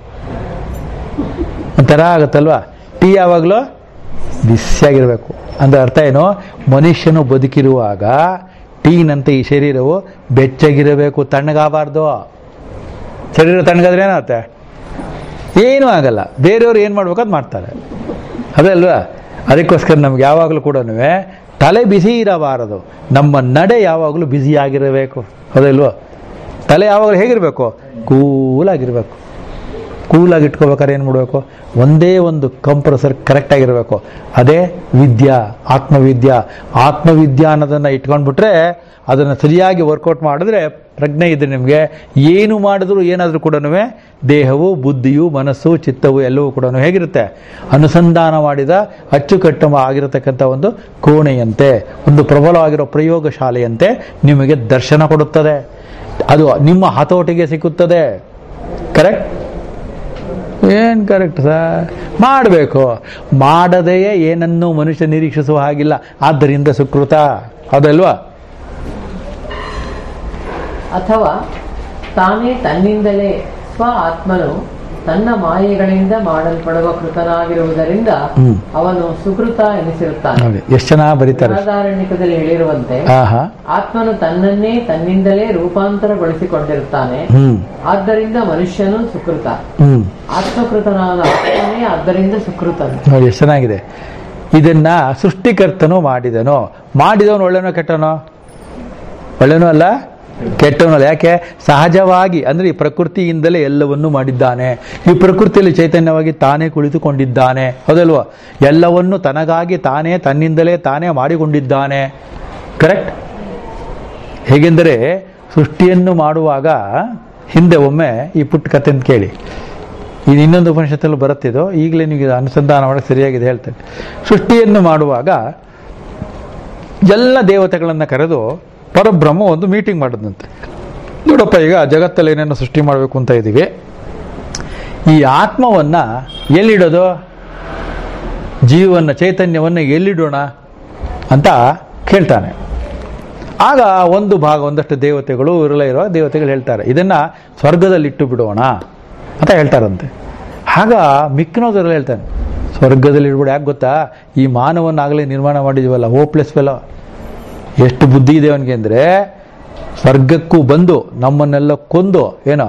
ಒಂಥರ ಆಗುತ್ತಲ್ವಾ ಟೀ ಯಾವಾಗಲೂ ಬಿಸಿಯಾಗಿರಬೇಕು ಅಂದ್ರೆ ಅರ್ಥ ಏನು ಮನುಷ್ಯನು ಬದುಕಿರುವಾಗ ಟೀನಂತೆ ಈ ಶರೀರವು ಬೆಚ್ಚಗಿರಬೇಕು ತಣ್ಣಗಾಗಬಾರ್ದು ಶರೀರ ತಣ್ಣಗಾದ್ರೆ ಏನಾಗುತ್ತೆ ಏನೂ ಆಗಲ್ಲ ಬೇರೆಯವ್ರು ಏನು ಮಾಡ್ಬೇಕು ಅದು ಮಾಡ್ತಾರೆ ಅದೇ ಅಲ್ವಾ ಅದಕ್ಕೋಸ್ಕರ ನಮ್ಗೆ ಯಾವಾಗಲೂ ಕೂಡ ತಲೆ ಬಿಸಿ ಇರಬಾರದು ನಮ್ಮ ನಡೆ ಯಾವಾಗಲೂ ಬಿಸಿಯಾಗಿರಬೇಕು ಹೌದಲ್ವಾ ತಲೆ ಯಾವಾಗಲೂ ಹೇಗಿರಬೇಕು ಕೂಲಾಗಿರಬೇಕು ಕೂಲಾಗಿ ಇಟ್ಕೋಬೇಕಾದ್ರೆ ಏನು ಮಾಡಬೇಕು ಒಂದೇ ಒಂದು ಕಂಪ್ರೆಸರ್ ಕರೆಕ್ಟಾಗಿರಬೇಕು ಅದೇ ವಿದ್ಯಾ ಆತ್ಮವಿದ್ಯಾ ಆತ್ಮವಿದ್ಯಾ ಅನ್ನೋದನ್ನು ಇಟ್ಕೊಂಡ್ಬಿಟ್ರೆ ಅದನ್ನು ಸರಿಯಾಗಿ ವರ್ಕೌಟ್ ಮಾಡಿದ್ರೆ ಪ್ರಜ್ಞೆ ಇದೆ ನಿಮಗೆ ಏನು ಮಾಡಿದ್ರು ಏನಾದರೂ ಕೂಡ ದೇಹವು ಬುದ್ಧಿಯು ಮನಸ್ಸು ಚಿತ್ತವು ಎಲ್ಲವೂ ಕೂಡ ಹೇಗಿರುತ್ತೆ ಅನುಸಂಧಾನ ಮಾಡಿದ ಅಚ್ಚುಕಟ್ಟು ಆಗಿರತಕ್ಕಂಥ ಒಂದು ಕೋಣೆಯಂತೆ ಒಂದು ಪ್ರಬಲವಾಗಿರೋ ಪ್ರಯೋಗ ಶಾಲೆಯಂತೆ ನಿಮಗೆ ದರ್ಶನ ಕೊಡುತ್ತದೆ ಅದು ನಿಮ್ಮ ಹತೋಟಿಗೆ ಸಿಕ್ಕುತ್ತದೆ ಕರೆಕ್ಟ್ ಏನು ಕರೆಕ್ಟ್ ಸರ್ ಮಾಡಬೇಕು ಮಾಡದೆಯೇ ಏನನ್ನೂ ಮನುಷ್ಯ ನಿರೀಕ್ಷಿಸುವ ಹಾಗಿಲ್ಲ ಆದ್ದರಿಂದ ಸುಕೃತ ಹೌದಲ್ವಾ ಅಥವಾ ತಾನೇ ತನ್ನಿಂದಲೇ ಸ್ವ ಆತ್ಮನು ತನ್ನ ಮಾಯೆಗಳಿಂದ ಮಾಡಲ್ಪಡುವ ಕೃತನಾಗಿರುವುದರಿಂದ ಹ್ಮ್. ಅವನು ಸುಕೃತ ಎನಿಸಿರುತ್ತಾನೆ ನೋಡಿ ಎಷ್ಟು ಚೆನ್ನಾಗಿ ಬರೀತಾರೆ ಬೃಹದಾರಣ್ಯಕದಲ್ಲಿ ಹೇಳಿರುವಂತೆ ಆಹಾ ಆತ್ಮನು ತನ್ನನ್ನೇ ತನ್ನಿಂದಲೇ ರೂಪಾಂತರಗೊಳಿಸಿಕೊಂಡಿರುತ್ತಾನೆ ಹ್ಮ್ ಆದ್ದರಿಂದ ಮನುಷ್ಯನು ಸುಕೃತ ಹ್ಮ್ ಆತ್ಮಕೃತನಾದ ಆತ್ಮನೇ ಆದ್ದರಿಂದ ಸುಕೃತನು ನೋಡಿ ಎಷ್ಟು ಚೆನ್ನಾಗಿದೆ ಇದನ್ನ ಸೃಷ್ಟಿಕರ್ತನು ಮಾಡಿದನು ಮಾಡಿದವನು ಒಳ್ಳೆನೋ ಕೆಟ್ಟನೋ ಒಳ್ಳೆನೂ ಅಲ್ಲ ಕೆಟ್ಟವನು ಅಲ್ಲ ಯಾಕೆ ಸಹಜವಾಗಿ ಅಂದ್ರೆ ಈ ಪ್ರಕೃತಿಯಿಂದಲೇ ಎಲ್ಲವನ್ನೂ ಮಾಡಿದ್ದಾನೆ ಈ ಪ್ರಕೃತಿಯಲ್ಲಿ ಚೈತನ್ಯವಾಗಿ ತಾನೇ ಕುಳಿತುಕೊಂಡಿದ್ದಾನೆ ಹೌದಲ್ವಾ ಎಲ್ಲವನ್ನು ತನಗಾಗಿ ತಾನೇ ತನ್ನಿಂದಲೇ ತಾನೇ ಮಾಡಿಕೊಂಡಿದ್ದಾನೆ ಕರೆಕ್ಟ್ ಹೇಗೆಂದರೆ ಸೃಷ್ಟಿಯನ್ನು ಮಾಡುವಾಗ ಹಿಂದೆ ಒಮ್ಮೆ ಈ ಪುಟ್ಟ ಕಥೆ ಅಂತ ಕೇಳಿ ಇದು ಇನ್ನೊಂದು ಉಪನಿಷತ್ತಲ್ಲೂ ಬರುತ್ತಿದ್ದು ಈಗಲೇ ನೀವು ಇದು ಅನುಸಂಧಾನ ಮಾಡಕ್ಕೆ ಸರಿಯಾಗಿದೆ ಹೇಳ್ತೇನೆ ಸೃಷ್ಟಿಯನ್ನು ಮಾಡುವಾಗ ಎಲ್ಲ ದೇವತೆಗಳನ್ನು ಕರೆದು ಪರಬ್ರಹ್ಮ ಒಂದು ಮೀಟಿಂಗ್ ಮಾಡಿದಂತೆ ನೋಡಪ್ಪ ಈಗ ಜಗತ್ತಲ್ಲಿ ಏನೇನೋ ಸೃಷ್ಟಿ ಮಾಡಬೇಕು ಅಂತ ಇದ್ದೀವಿ ಈ ಆತ್ಮವನ್ನ ಎಲ್ಲಿಡೋದು ಜೀವನ ಚೈತನ್ಯವನ್ನು ಎಲ್ಲಿಡೋಣ ಅಂತ ಕೇಳ್ತಾನೆ ಆಗ ಒಂದು ಭಾಗ ಒಂದಷ್ಟು ದೇವತೆಗಳು ಇರಲ ಇರುವ ದೇವತೆಗಳು ಹೇಳ್ತಾರೆ ಇದನ್ನ ಸ್ವರ್ಗದಲ್ಲಿಟ್ಟು ಬಿಡೋಣ ಅಂತ ಹೇಳ್ತಾರಂತೆ ಆಗ ಮಿಕ್ಕಿನೋದ್ರಲ್ಲಿ ಹೇಳ್ತಾನೆ ಸ್ವರ್ಗದಲ್ಲಿ ಇಡ್ಬಿಡು ಯಾಕೆ ಗೊತ್ತಾ ಈ ಮಾನವನ್ನಾಗಲೇ ನಿರ್ಮಾಣ ಮಾಡಿದೀವಲ್ಲ ಹೋಪ್ಲೆಸ್ ಫೆಲೋ ಎಷ್ಟು ಬುದ್ಧಿ ಇದೆ ಅವನಿಗೆ ಅಂದರೆ ಸ್ವರ್ಗಕ್ಕೂ ಬಂದು ನಮ್ಮನ್ನೆಲ್ಲ ಕೊಂದು ಏನೋ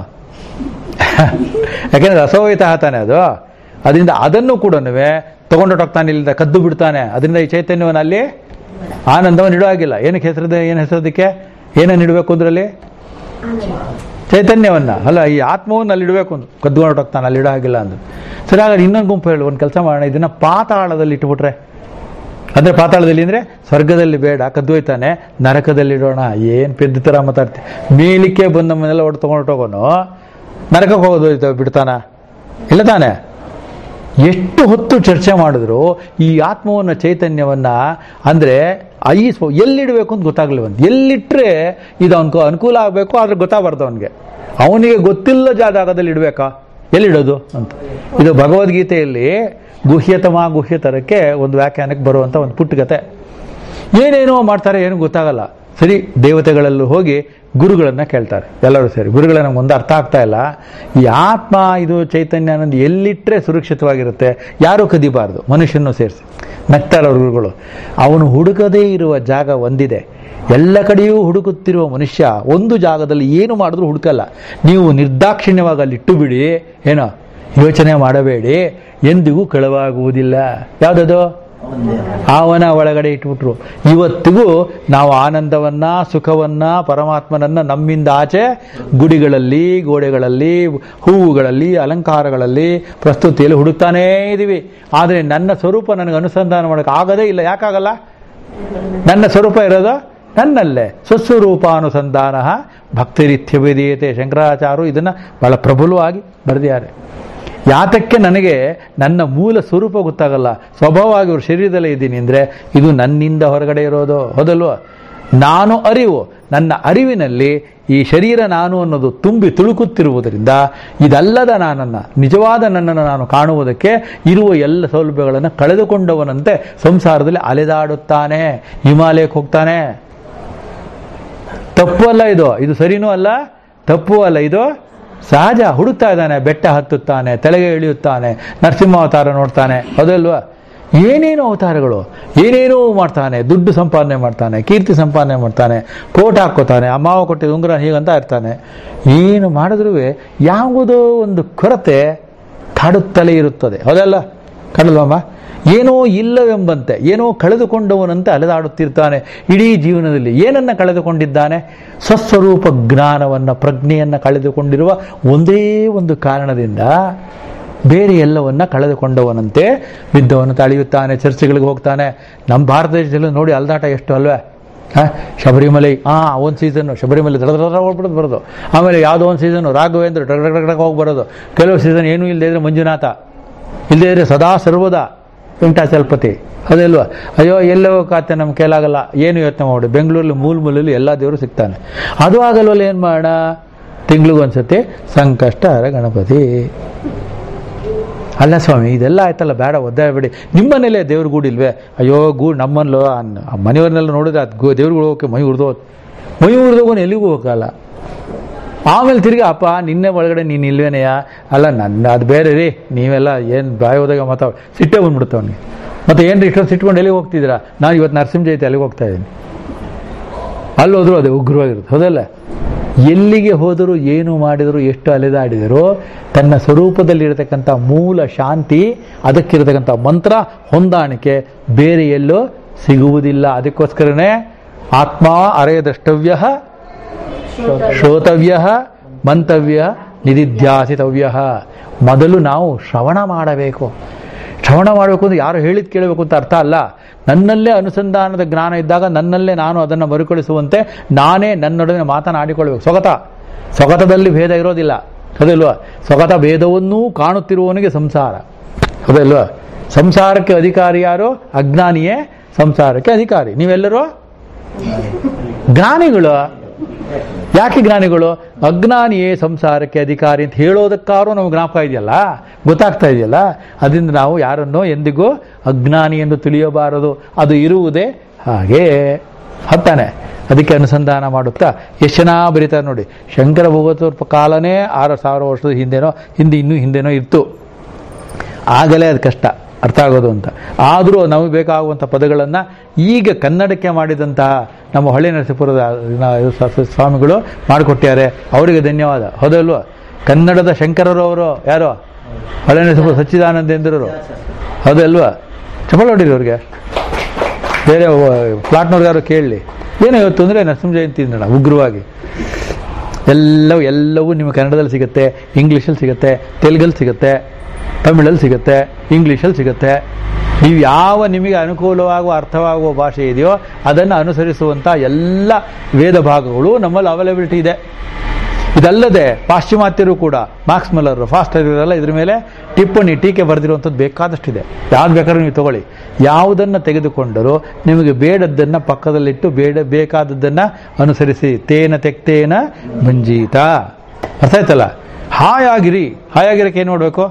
ಯಾಕೆಂದ್ರೆ ರಸೋಹಿತ ತಾನೆ ಅದು ಅದರಿಂದ ಅದನ್ನು ಕೂಡ ತಗೊಂಡೋಗ್ತಾನೆ ಇಲ್ಲಿಂದ ಕದ್ದು ಬಿಡ್ತಾನೆ ಅದರಿಂದ ಈ ಚೈತನ್ಯವನ್ನು ಅಲ್ಲಿ ಆನಂದವನ್ನು ಇಡೋ ಆಗಿಲ್ಲ ಏನಕ್ಕೆ ಹೆಸರದ ಏನು ಹೆಸರದಕ್ಕೆ ಏನನ್ನು ಇಡಬೇಕು ಅಂದ್ರಲ್ಲಿ ಚೈತನ್ಯವನ್ನ ಅಲ್ಲ ಈ ಆತ್ಮವನ್ನು ಅಲ್ಲಿ ಇಡಬೇಕು ಅಂತ ಕದ್ಕೊಂಡು ಹೋಗ್ತಾನೆ ಅಲ್ಲಿ ಇಡೋ ಆಗಿಲ್ಲ ಅಂದ್ರು ಸರಿ ಹಾಗಾದ್ರೆ ಇನ್ನೊಂದು ಗುಂಪು ಹೇಳು ಒಂದು ಕೆಲಸ ಮಾಡೋಣ ಇದನ್ನ ಪಾತಾಳದಲ್ಲಿ ಇಟ್ಬಿಟ್ರೆ ಅಂದ್ರೆ ಪಾತಾಳದಲ್ಲಿ ಅಂದ್ರೆ ಸ್ವರ್ಗದಲ್ಲಿ ಬೇಡ ಕದ್ದೊಯ್ತಾನೆ ನರಕದಲ್ಲಿ ಇಡೋಣ ಏನ್ ಪೆದ್ದ ಥರ ಮಾತಾಡ್ತಿ ಮೇಲಿಕ್ಕೆ ಬಂದು ನಮ್ಮನ್ನೆಲ್ಲ ಒಟ್ಟು ತಗೊಂಡೋಗೋನು ನರಕಕ್ಕೆ ಹೋಗೋದು ಬಿಡ್ತಾನ ಇಲ್ಲ ತಾನೆ ಎಷ್ಟು ಹೊತ್ತು ಚರ್ಚೆ ಮಾಡಿದ್ರು ಈ ಆತ್ಮವನ್ನ ಚೈತನ್ಯವನ್ನ ಅಂದ್ರೆ ಐ ಸ್ವ- ಎಲ್ಲಿಡಬೇಕು ಅಂತ ಗೊತ್ತಾಗ್ಲಿಲ್ಲ ಒಂದು ಎಲ್ಲಿಟ್ರೆ ಇದು ಅವನ್ಕೋ ಅನುಕೂಲ ಆಗಬೇಕು ಆದ್ರೆ ಗೊತ್ತಾಗಬಾರ್ದು ಅವನಿಗೆ ಅವನಿಗೆ ಗೊತ್ತಿಲ್ಲ ಜಾಗದಲ್ಲಿ ಇಡಬೇಕಾ ಎಲ್ಲಿಡೋದು ಅಂತ ಇದು ಭಗವದ್ಗೀತೆಯಲ್ಲಿ ಗುಹ್ಯತಮ ಗುಹ್ಯತರಕ್ಕೆ ಒಂದು ವ್ಯಾಖ್ಯಾನಕ್ಕೆ ಬರುವಂತ ಒಂದು ಪುಟ್ಟಗತೆ ಏನೇನೋ ಮಾಡ್ತಾರೆ ಏನು ಗೊತ್ತಾಗಲ್ಲ ಸರಿ ದೇವತೆಗಳಲ್ಲೂ ಹೋಗಿ ಗುರುಗಳನ್ನ ಕೇಳ್ತಾರೆ ಎಲ್ಲರೂ ಸೇರಿ ಗುರುಗಳ ನಮ್ಗೆ ಒಂದು ಅರ್ಥ ಆಗ್ತಾ ಇಲ್ಲ ಈ ಆತ್ಮ ಇದು ಚೈತನ್ಯ ಅನ್ನೋದು ಎಲ್ಲಿಟ್ಟರೆ ಸುರಕ್ಷಿತವಾಗಿರುತ್ತೆ ಯಾರೂ ಕದಿಬಾರ್ದು ಮನುಷ್ಯನೂ ಸೇರಿಸಿ ನಗ್ತಾರೆ ಅವ್ರ ಗುರುಗಳು ಅವನು ಹುಡುಕದೇ ಇರುವ ಜಾಗ ಒಂದಿದೆ ಎಲ್ಲ ಕಡೆಯೂ ಹುಡುಕುತ್ತಿರುವ ಮನುಷ್ಯ ಒಂದು ಜಾಗದಲ್ಲಿ ಏನು ಮಾಡಿದ್ರು ಹುಡುಕಲ್ಲ ನೀವು ನಿರ್ದಾಕ್ಷಿಣ್ಯವಾಗಿ ಅಲ್ಲಿ ಇಟ್ಟು ಬಿಡಿ ಏನೋ ಯೋಚನೆ ಮಾಡಬೇಡಿ ಎಂದಿಗೂ ಕಳವಾಗುವುದಿಲ್ಲ ಯಾವುದದು ಅವನ ಒಳಗಡೆ ಇಟ್ಬಿಟ್ರು ಇವತ್ತಿಗೂ ನಾವು ಆನಂದವನ್ನ ಸುಖವನ್ನ ಪರಮಾತ್ಮನನ್ನ ನಮ್ಮಿಂದ ಆಚೆ ಗುಡಿಗಳಲ್ಲಿ ಗೋಡೆಗಳಲ್ಲಿ ಹೂವುಗಳಲ್ಲಿ ಅಲಂಕಾರಗಳಲ್ಲಿ ಪ್ರಸ್ತುತಿಯಲ್ಲಿ ಹುಡುಕ್ತಾನೇ ಇದೀವಿ ಆದರೆ ನನ್ನ ಸ್ವರೂಪ ನನಗೆ ಅನುಸಂಧಾನ ಮಾಡೋಕೆ ಆಗದೇ ಇಲ್ಲ ಯಾಕಾಗಲ್ಲ ನನ್ನ ಸ್ವರೂಪ ಇರೋದು ನನ್ನಲ್ಲೇ ಸ್ವಸ್ವರೂಪಾನುಸಂಧಾನ ಭಕ್ತಿರಿತ್ಯವಿದೀಯತೆ ಶಂಕರಾಚಾರ್ಯರು ಇದನ್ನ ಬಹಳ ಪ್ರಬಲವಾಗಿ ಬರೆದಿದ್ದಾರೆ ಯಾತಕ್ಕೆ ನನಗೆ ನನ್ನ ಮೂಲ ಸ್ವರೂಪ ಗೊತ್ತಾಗಲ್ಲ ಸ್ವಭಾವವಾಗಿ ಅವ್ರ ಶರೀರದಲ್ಲೇ ಇದ್ದೀನಿ ಅಂದರೆ ಇದು ನನ್ನಿಂದ ಹೊರಗಡೆ ಇರೋದು ಹೌದಲ್ವ ನಾನು ಅರಿವು ನನ್ನ ಅರಿವಿನಲ್ಲಿ ಈ ಶರೀರ ನಾನು ಅನ್ನೋದು ತುಂಬಿ ತುಳುಕುತ್ತಿರುವುದರಿಂದ ಇದಲ್ಲದ ನಾನನ್ನ ನಿಜವಾದ ನನ್ನನ್ನು ನಾನು ಕಾಣುವುದಕ್ಕೆ ಇರುವ ಎಲ್ಲ ಸೌಲಭ್ಯಗಳನ್ನು ಕಳೆದುಕೊಂಡವನಂತೆ ಸಂಸಾರದಲ್ಲಿ ಅಲೆದಾಡುತ್ತಾನೆ ಹಿಮಾಲಯಕ್ಕೆ ಹೋಗ್ತಾನೆ ತಪ್ಪು ಅಲ್ಲ ಇದು ಇದು ಸರಿನೂ ಅಲ್ಲ ತಪ್ಪು ಅಲ್ಲ ಇದು ಸಹಜ ಹುಡುಕ್ತಾ ಇದ್ದಾನೆ ಬೆಟ್ಟ ಹತ್ತುತ್ತಾನೆ ತೆಳಗೆ ಇಳಿಯುತ್ತಾನೆ ನರಸಿಂಹಾವತಾರ ನೋಡ್ತಾನೆ ಅದಲ್ವಾ ಏನೇನು ಅವತಾರಗಳು ಏನೇನೋ ಮಾಡ್ತಾನೆ ದುಡ್ಡು ಸಂಪಾದನೆ ಮಾಡ್ತಾನೆ ಕೀರ್ತಿ ಸಂಪಾದನೆ ಮಾಡ್ತಾನೆ ಕೋಟ್ ಹಾಕೋತಾನೆ ಅಮ್ಮಾವ ಕೊಟ್ಟಿದ ಉಂಗುರ ಹೀಗಂತ ಇರ್ತಾನೆ ಏನು ಮಾಡಿದ್ರೂ ಯಾವುದೋ ಒಂದು ಕೊರತೆ ಕಾಡುತ್ತಲೇ ಇರುತ್ತದೆ ಹೌದಲ್ಲ ಕಡಲ್ವಮ್ಮ ಏನೋ ಇಲ್ಲವೆಂಬಂತೆ ಏನೋ ಕಳೆದುಕೊಂಡವನಂತೆ ಅಲೆದಾಡುತ್ತಿರ್ತಾನೆ ಇಡೀ ಜೀವನದಲ್ಲಿ ಏನನ್ನ ಕಳೆದುಕೊಂಡಿದ್ದಾನೆ ಸ್ವಸ್ವರೂಪ ಜ್ಞಾನವನ್ನ ಪ್ರಜ್ಞೆಯನ್ನ ಕಳೆದುಕೊಂಡಿರುವ ಒಂದೇ ಒಂದು ಕಾರಣದಿಂದ ಬೇರೆ ಎಲ್ಲವನ್ನ ಕಳೆದುಕೊಂಡವನಂತೆ ಬಿದ್ದವನು ತಳೆಯುತ್ತಾನೆ ಚರ್ಚೆಗಳಿಗೆ ಹೋಗ್ತಾನೆ ನಮ್ಮ ಭಾರತ ದೇಶದಲ್ಲಿ ನೋಡಿ ಅಲ್ದಾಟ ಎಷ್ಟು ಅಲ್ವೇ ಹ? ಶಬರಿಮಲೆ ಆ ಒಂದು ಸೀಸನ್ ಶಬರಿಮಲೆ ದಡ ದಡ ಹೋಗ್ಬಿಡೋದು ಬರೋದು ಆಮೇಲೆ ಯಾವುದೋ ಒಂದು ಸೀಸನ್ ರಾಘವೇಂದ್ರ ಡಗ್ ಡಗ್ ಡಗ್ ಡಗ್ ಹೋಗಿ ಬರೋದು ಕೆಲವು ಸೀಸನ್ ಏನೂ ಇಲ್ಲದೆ ಇದ್ರೆ ಮಂಜುನಾಥ ಇಲ್ಲದೆ ಇದ್ರೆ ಸದಾ ಸರ್ವದಾ ವೆಂಕಟಾಚಲಪತಿ ಅದಲ್ವಾ ಅಯ್ಯೋ ಎಲ್ಲೋ ಖಾತೆ ನಮ್ಮ ಕೈಲಾಗಲ್ಲ ಏನು ಯೋಚನೆ ಮಾಡಿ ಬೆಂಗಳೂರಲ್ಲಿ ಮೂಲ ಮೂಲಲ್ಲಿ ಎಲ್ಲ ದೇವರು ಸಿಗ್ತಾನೆ ಅದು ಆಗಲ್ವಲ್ಲ ಏನು ಮಾಡೋಣ ತಿಂಗಳಿಗೊಂದ್ಸತಿ ಸಂಕಷ್ಟ ಹರ ಗಣಪತಿ ಅಲ್ಲ ಸ್ವಾಮಿ ಇದೆಲ್ಲ ಆಯ್ತಲ್ಲ ಬೇಡ ಒದ್ದಾಡಬೇಡಿ ನಿಮ್ಮನೇಲೆ ದೇವ್ರ ಗೂಡಿಲ್ವೇ ಅಯ್ಯೋ ಗೂ ನಮ್ಮಲ್ಲೋ ಆ ಮನೆಯವ್ರನ್ನೆಲ್ಲ ನೋಡಿದ್ರೆ ಅದು ಗೋ ದೇವ್ರ ಹೋಗೋಕೆ ಮೈ ಉರಿದೋ ಮೈ ಉರಿದೋಗೋನು ಎಲ್ಲಿಗೂ ಹೋಗಲ್ಲ ಆಮೇಲೆ ತಿರ್ಗಿ ಅಪ್ಪ ನಿನ್ನೆ ಒಳಗಡೆ ನೀನು ಇಲ್ವೇನೆಯ ಅಲ್ಲ ನನ್ನ ಅದು ಬೇರೆ ರೀ ನೀವೆಲ್ಲ ಏನು ಬಾಯಿ ಹೋದಾಗ ಮಾತಾಡ ಸಿಟ್ಟೆ ಬಂದ್ಬಿಡುತ್ತೆ ಅವನಿಗೆ ಮತ್ತೆ ಏನು ಇಷ್ಟೊಂದು ಸಿಟ್ಕೊಂಡು ಎಲ್ಲಿಗೆ ಹೋಗ್ತಿದ್ದೀರಾ ನಾನು ಇವತ್ತು ನರಸಿಂಹ ಜಯಂತಿ ಅಲ್ಲಿಗೆ ಹೋಗ್ತಾ ಇದ್ದೀನಿ ಅಲ್ಲಿ ಹೋದ್ರು ಅದೇ ಉಗ್ರವಾಗಿರುತ್ತೆ ಹೌದಲ್ಲ ಎಲ್ಲಿಗೆ ಹೋದರೂ ಏನು ಮಾಡಿದರೂ ಎಷ್ಟು ಅಲೆದಾಡಿದರೂ ತನ್ನ ಸ್ವರೂಪದಲ್ಲಿರತಕ್ಕಂಥ ಮೂಲ ಶಾಂತಿ ಅದಕ್ಕಿರತಕ್ಕಂಥ ಮಂತ್ರ ಹೊಂದಾಣಿಕೆ ಬೇರೆ ಎಲ್ಲೋ ಸಿಗುವುದಿಲ್ಲ ಅದಕ್ಕೋಸ್ಕರನೇ ಆತ್ಮ ಅರೆಯ ದ್ರಷ್ಟವ್ಯ ಶ್ರೋತವ್ಯ ಮಂತವ್ಯ ನಿಧಿಧ್ಯಾಸಿತವ್ಯ ಮೊದಲು ನಾವು ಶ್ರವಣ ಮಾಡಬೇಕು ಶ್ರವಣ ಮಾಡಬೇಕು ಅಂದ್ರೆ ಯಾರು ಹೇಳಿದ್ ಕೇಳಬೇಕು ಅಂತ ಅರ್ಥ ಅಲ್ಲ ನನ್ನಲ್ಲೇ ಅನುಸಂಧಾನದ ಜ್ಞಾನ ಇದ್ದಾಗ ನನ್ನಲ್ಲೇ ನಾನು ಅದನ್ನು ಮರುಕಳಿಸುವಂತೆ ನಾನೇ ನನ್ನೊಡನೆ ಮಾತನಾಡಿಕೊಳ್ಬೇಕು ಸ್ವಗತ ಸ್ವಗತದಲ್ಲಿ ಭೇದ ಇರೋದಿಲ್ಲ ಅದಲ್ವಾ ಸ್ವಗತ ಭೇದವನ್ನೂ ಕಾಣುತ್ತಿರುವವನಿಗೆ ಸಂಸಾರ ಅದಲ್ವಾ ಸಂಸಾರಕ್ಕೆ ಅಧಿಕಾರಿ ಯಾರು ಅಜ್ಞಾನಿಯೇ ಸಂಸಾರಕ್ಕೆ ಅಧಿಕಾರಿ ನೀವೆಲ್ಲರೂ ಜ್ಞಾನಿಗಳು ಯಾಕೆ ಜ್ಞಾನಿಗಳು ಅಜ್ಞಾನಿಯೇ ಸಂಸಾರಕ್ಕೆ ಅಧಿಕಾರಿ ಅಂತ ಹೇಳೋದಕ್ಕಾದ್ರೂ ನಮ್ಗೆ ಜ್ಞಾಪಕ ಇದೆಯಲ್ಲ ಗೊತ್ತಾಗ್ತಾ ಇದೆಯಲ್ಲ ಅದರಿಂದ ನಾವು ಯಾರನ್ನೋ ಎಂದಿಗೂ ಅಜ್ಞಾನಿ ಎಂದು ತಿಳಿಯಬಾರದು ಅದು ಇರುವುದೇ ಹಾಗೆ ಹತ್ತಾನೆ ಅದಕ್ಕೆ ಅನುಸಂಧಾನ ಮಾಡುತ್ತಾ ಎಷ್ಟು ಜನ ಬರೀತಾರೆ ನೋಡಿ ಶಂಕರ ಭಗವತ ಕಾಲನೇ ಆರು ಸಾವಿರ ವರ್ಷದ ಹಿಂದೆನೋ ಹಿಂದೆ ಇನ್ನೂ ಹಿಂದೆನೋ ಇತ್ತು ಆಗಲೇ ಅದು ಕಷ್ಟ ಅರ್ಥ ಆಗೋದು ಅಂತ ಆದರೂ ನಮಗೆ ಬೇಕಾಗುವಂಥ ಪದಗಳನ್ನು ಈಗ ಕನ್ನಡಕ್ಕೆ ಮಾಡಿದಂತಹ ನಮ್ಮ ಹೊಳೆ ನರಸೀಪುರದ ನ- ಸ- ಸ- ಸ್ವಾಮಿಗಳು ಮಾಡಿಕೊಟ್ಟ್ಯಾರೆ ಅವರಿಗೆ ಧನ್ಯವಾದ ಹೌದಲ್ವ ಕನ್ನಡದ ಶಂಕರರು ಅವರು ಯಾರು ಹೊಳೆ ನರಸೀಪುರ ಸಚ್ಚಿದಾನಂದೇಂದ್ರರು ಹೌದಲ್ವಾ ಚಪಲ್ ಹೊಡೀರಿ ಅವ್ರಿಗೆ ಬೇರೆ ಫ್ಲಾಟ್ನವ್ರಿಗೆ ಯಾರು ಕೇಳಲಿ ಏನೋ ಇವತ್ತು ಅಂದರೆ ನರಸಿಂಹ ಜಯಂತಿ ಇಂದ್ರಣ ಉಗ್ರವಾಗಿ ಎಲ್ಲವೂ ಎಲ್ಲವೂ ನಿಮಗೆ ಕನ್ನಡದಲ್ಲಿ ಸಿಗುತ್ತೆ ಇಂಗ್ಲೀಷಲ್ಲಿ ಸಿಗುತ್ತೆ ತೆಲುಗಲ್ಲಿ ಸಿಗುತ್ತೆ ತಮಿಳಲ್ಲಿ ಸಿಗುತ್ತೆ ಇಂಗ್ಲೀಷಲ್ಲಿ ಸಿಗುತ್ತೆ ನೀವು ಯಾವ ನಿಮಗೆ ಅನುಕೂಲವಾಗುವ ಅರ್ಥವಾಗುವ ಭಾಷೆ ಇದೆಯೋ ಅದನ್ನು ಅನುಸರಿಸುವಂಥ ಎಲ್ಲ ವೇದ ಭಾಗಗಳು ನಮ್ಮಲ್ಲಿ ಅವೈಲಬಿಲಿಟಿ ಇದೆ ಇದಲ್ಲದೆ ಪಾಶ್ಚಿಮಾತ್ಯರು ಕೂಡ ಮಾರ್ಕ್ಸ್ ಮೆಲ್ಲರ್ ಫಾಸ್ಟರ್ ಇವರೆಲ್ಲ ಇದ್ರ ಮೇಲೆ ಟಿಪ್ಪಣಿ ಟೀಕೆ ಬರೆದಿರುವಂಥದ್ದು ಬೇಕಾದಷ್ಟಿದೆ ಯಾವ್ದು ಬೇಕಾದ್ರೂ ನೀವು ತಗೊಳ್ಳಿ ಯಾವುದನ್ನು ತೆಗೆದುಕೊಂಡರೂ ನಿಮಗೆ ಬೇಡದ್ದನ್ನು ಪಕ್ಕದಲ್ಲಿಟ್ಟು ಬೇಡ ಬೇಕಾದದ್ದನ್ನು ಅನುಸರಿಸಿ ತೇನ ತೆಕ್ತೇನ ಮಂಜೀತ ಅರ್ಥ ಆಯ್ತಲ್ಲ ಹಾಯಾಗಿರಿ ಹಾಯಾಗಿರಕ್ಕೆ ಏನು ಮಾಡಬೇಕು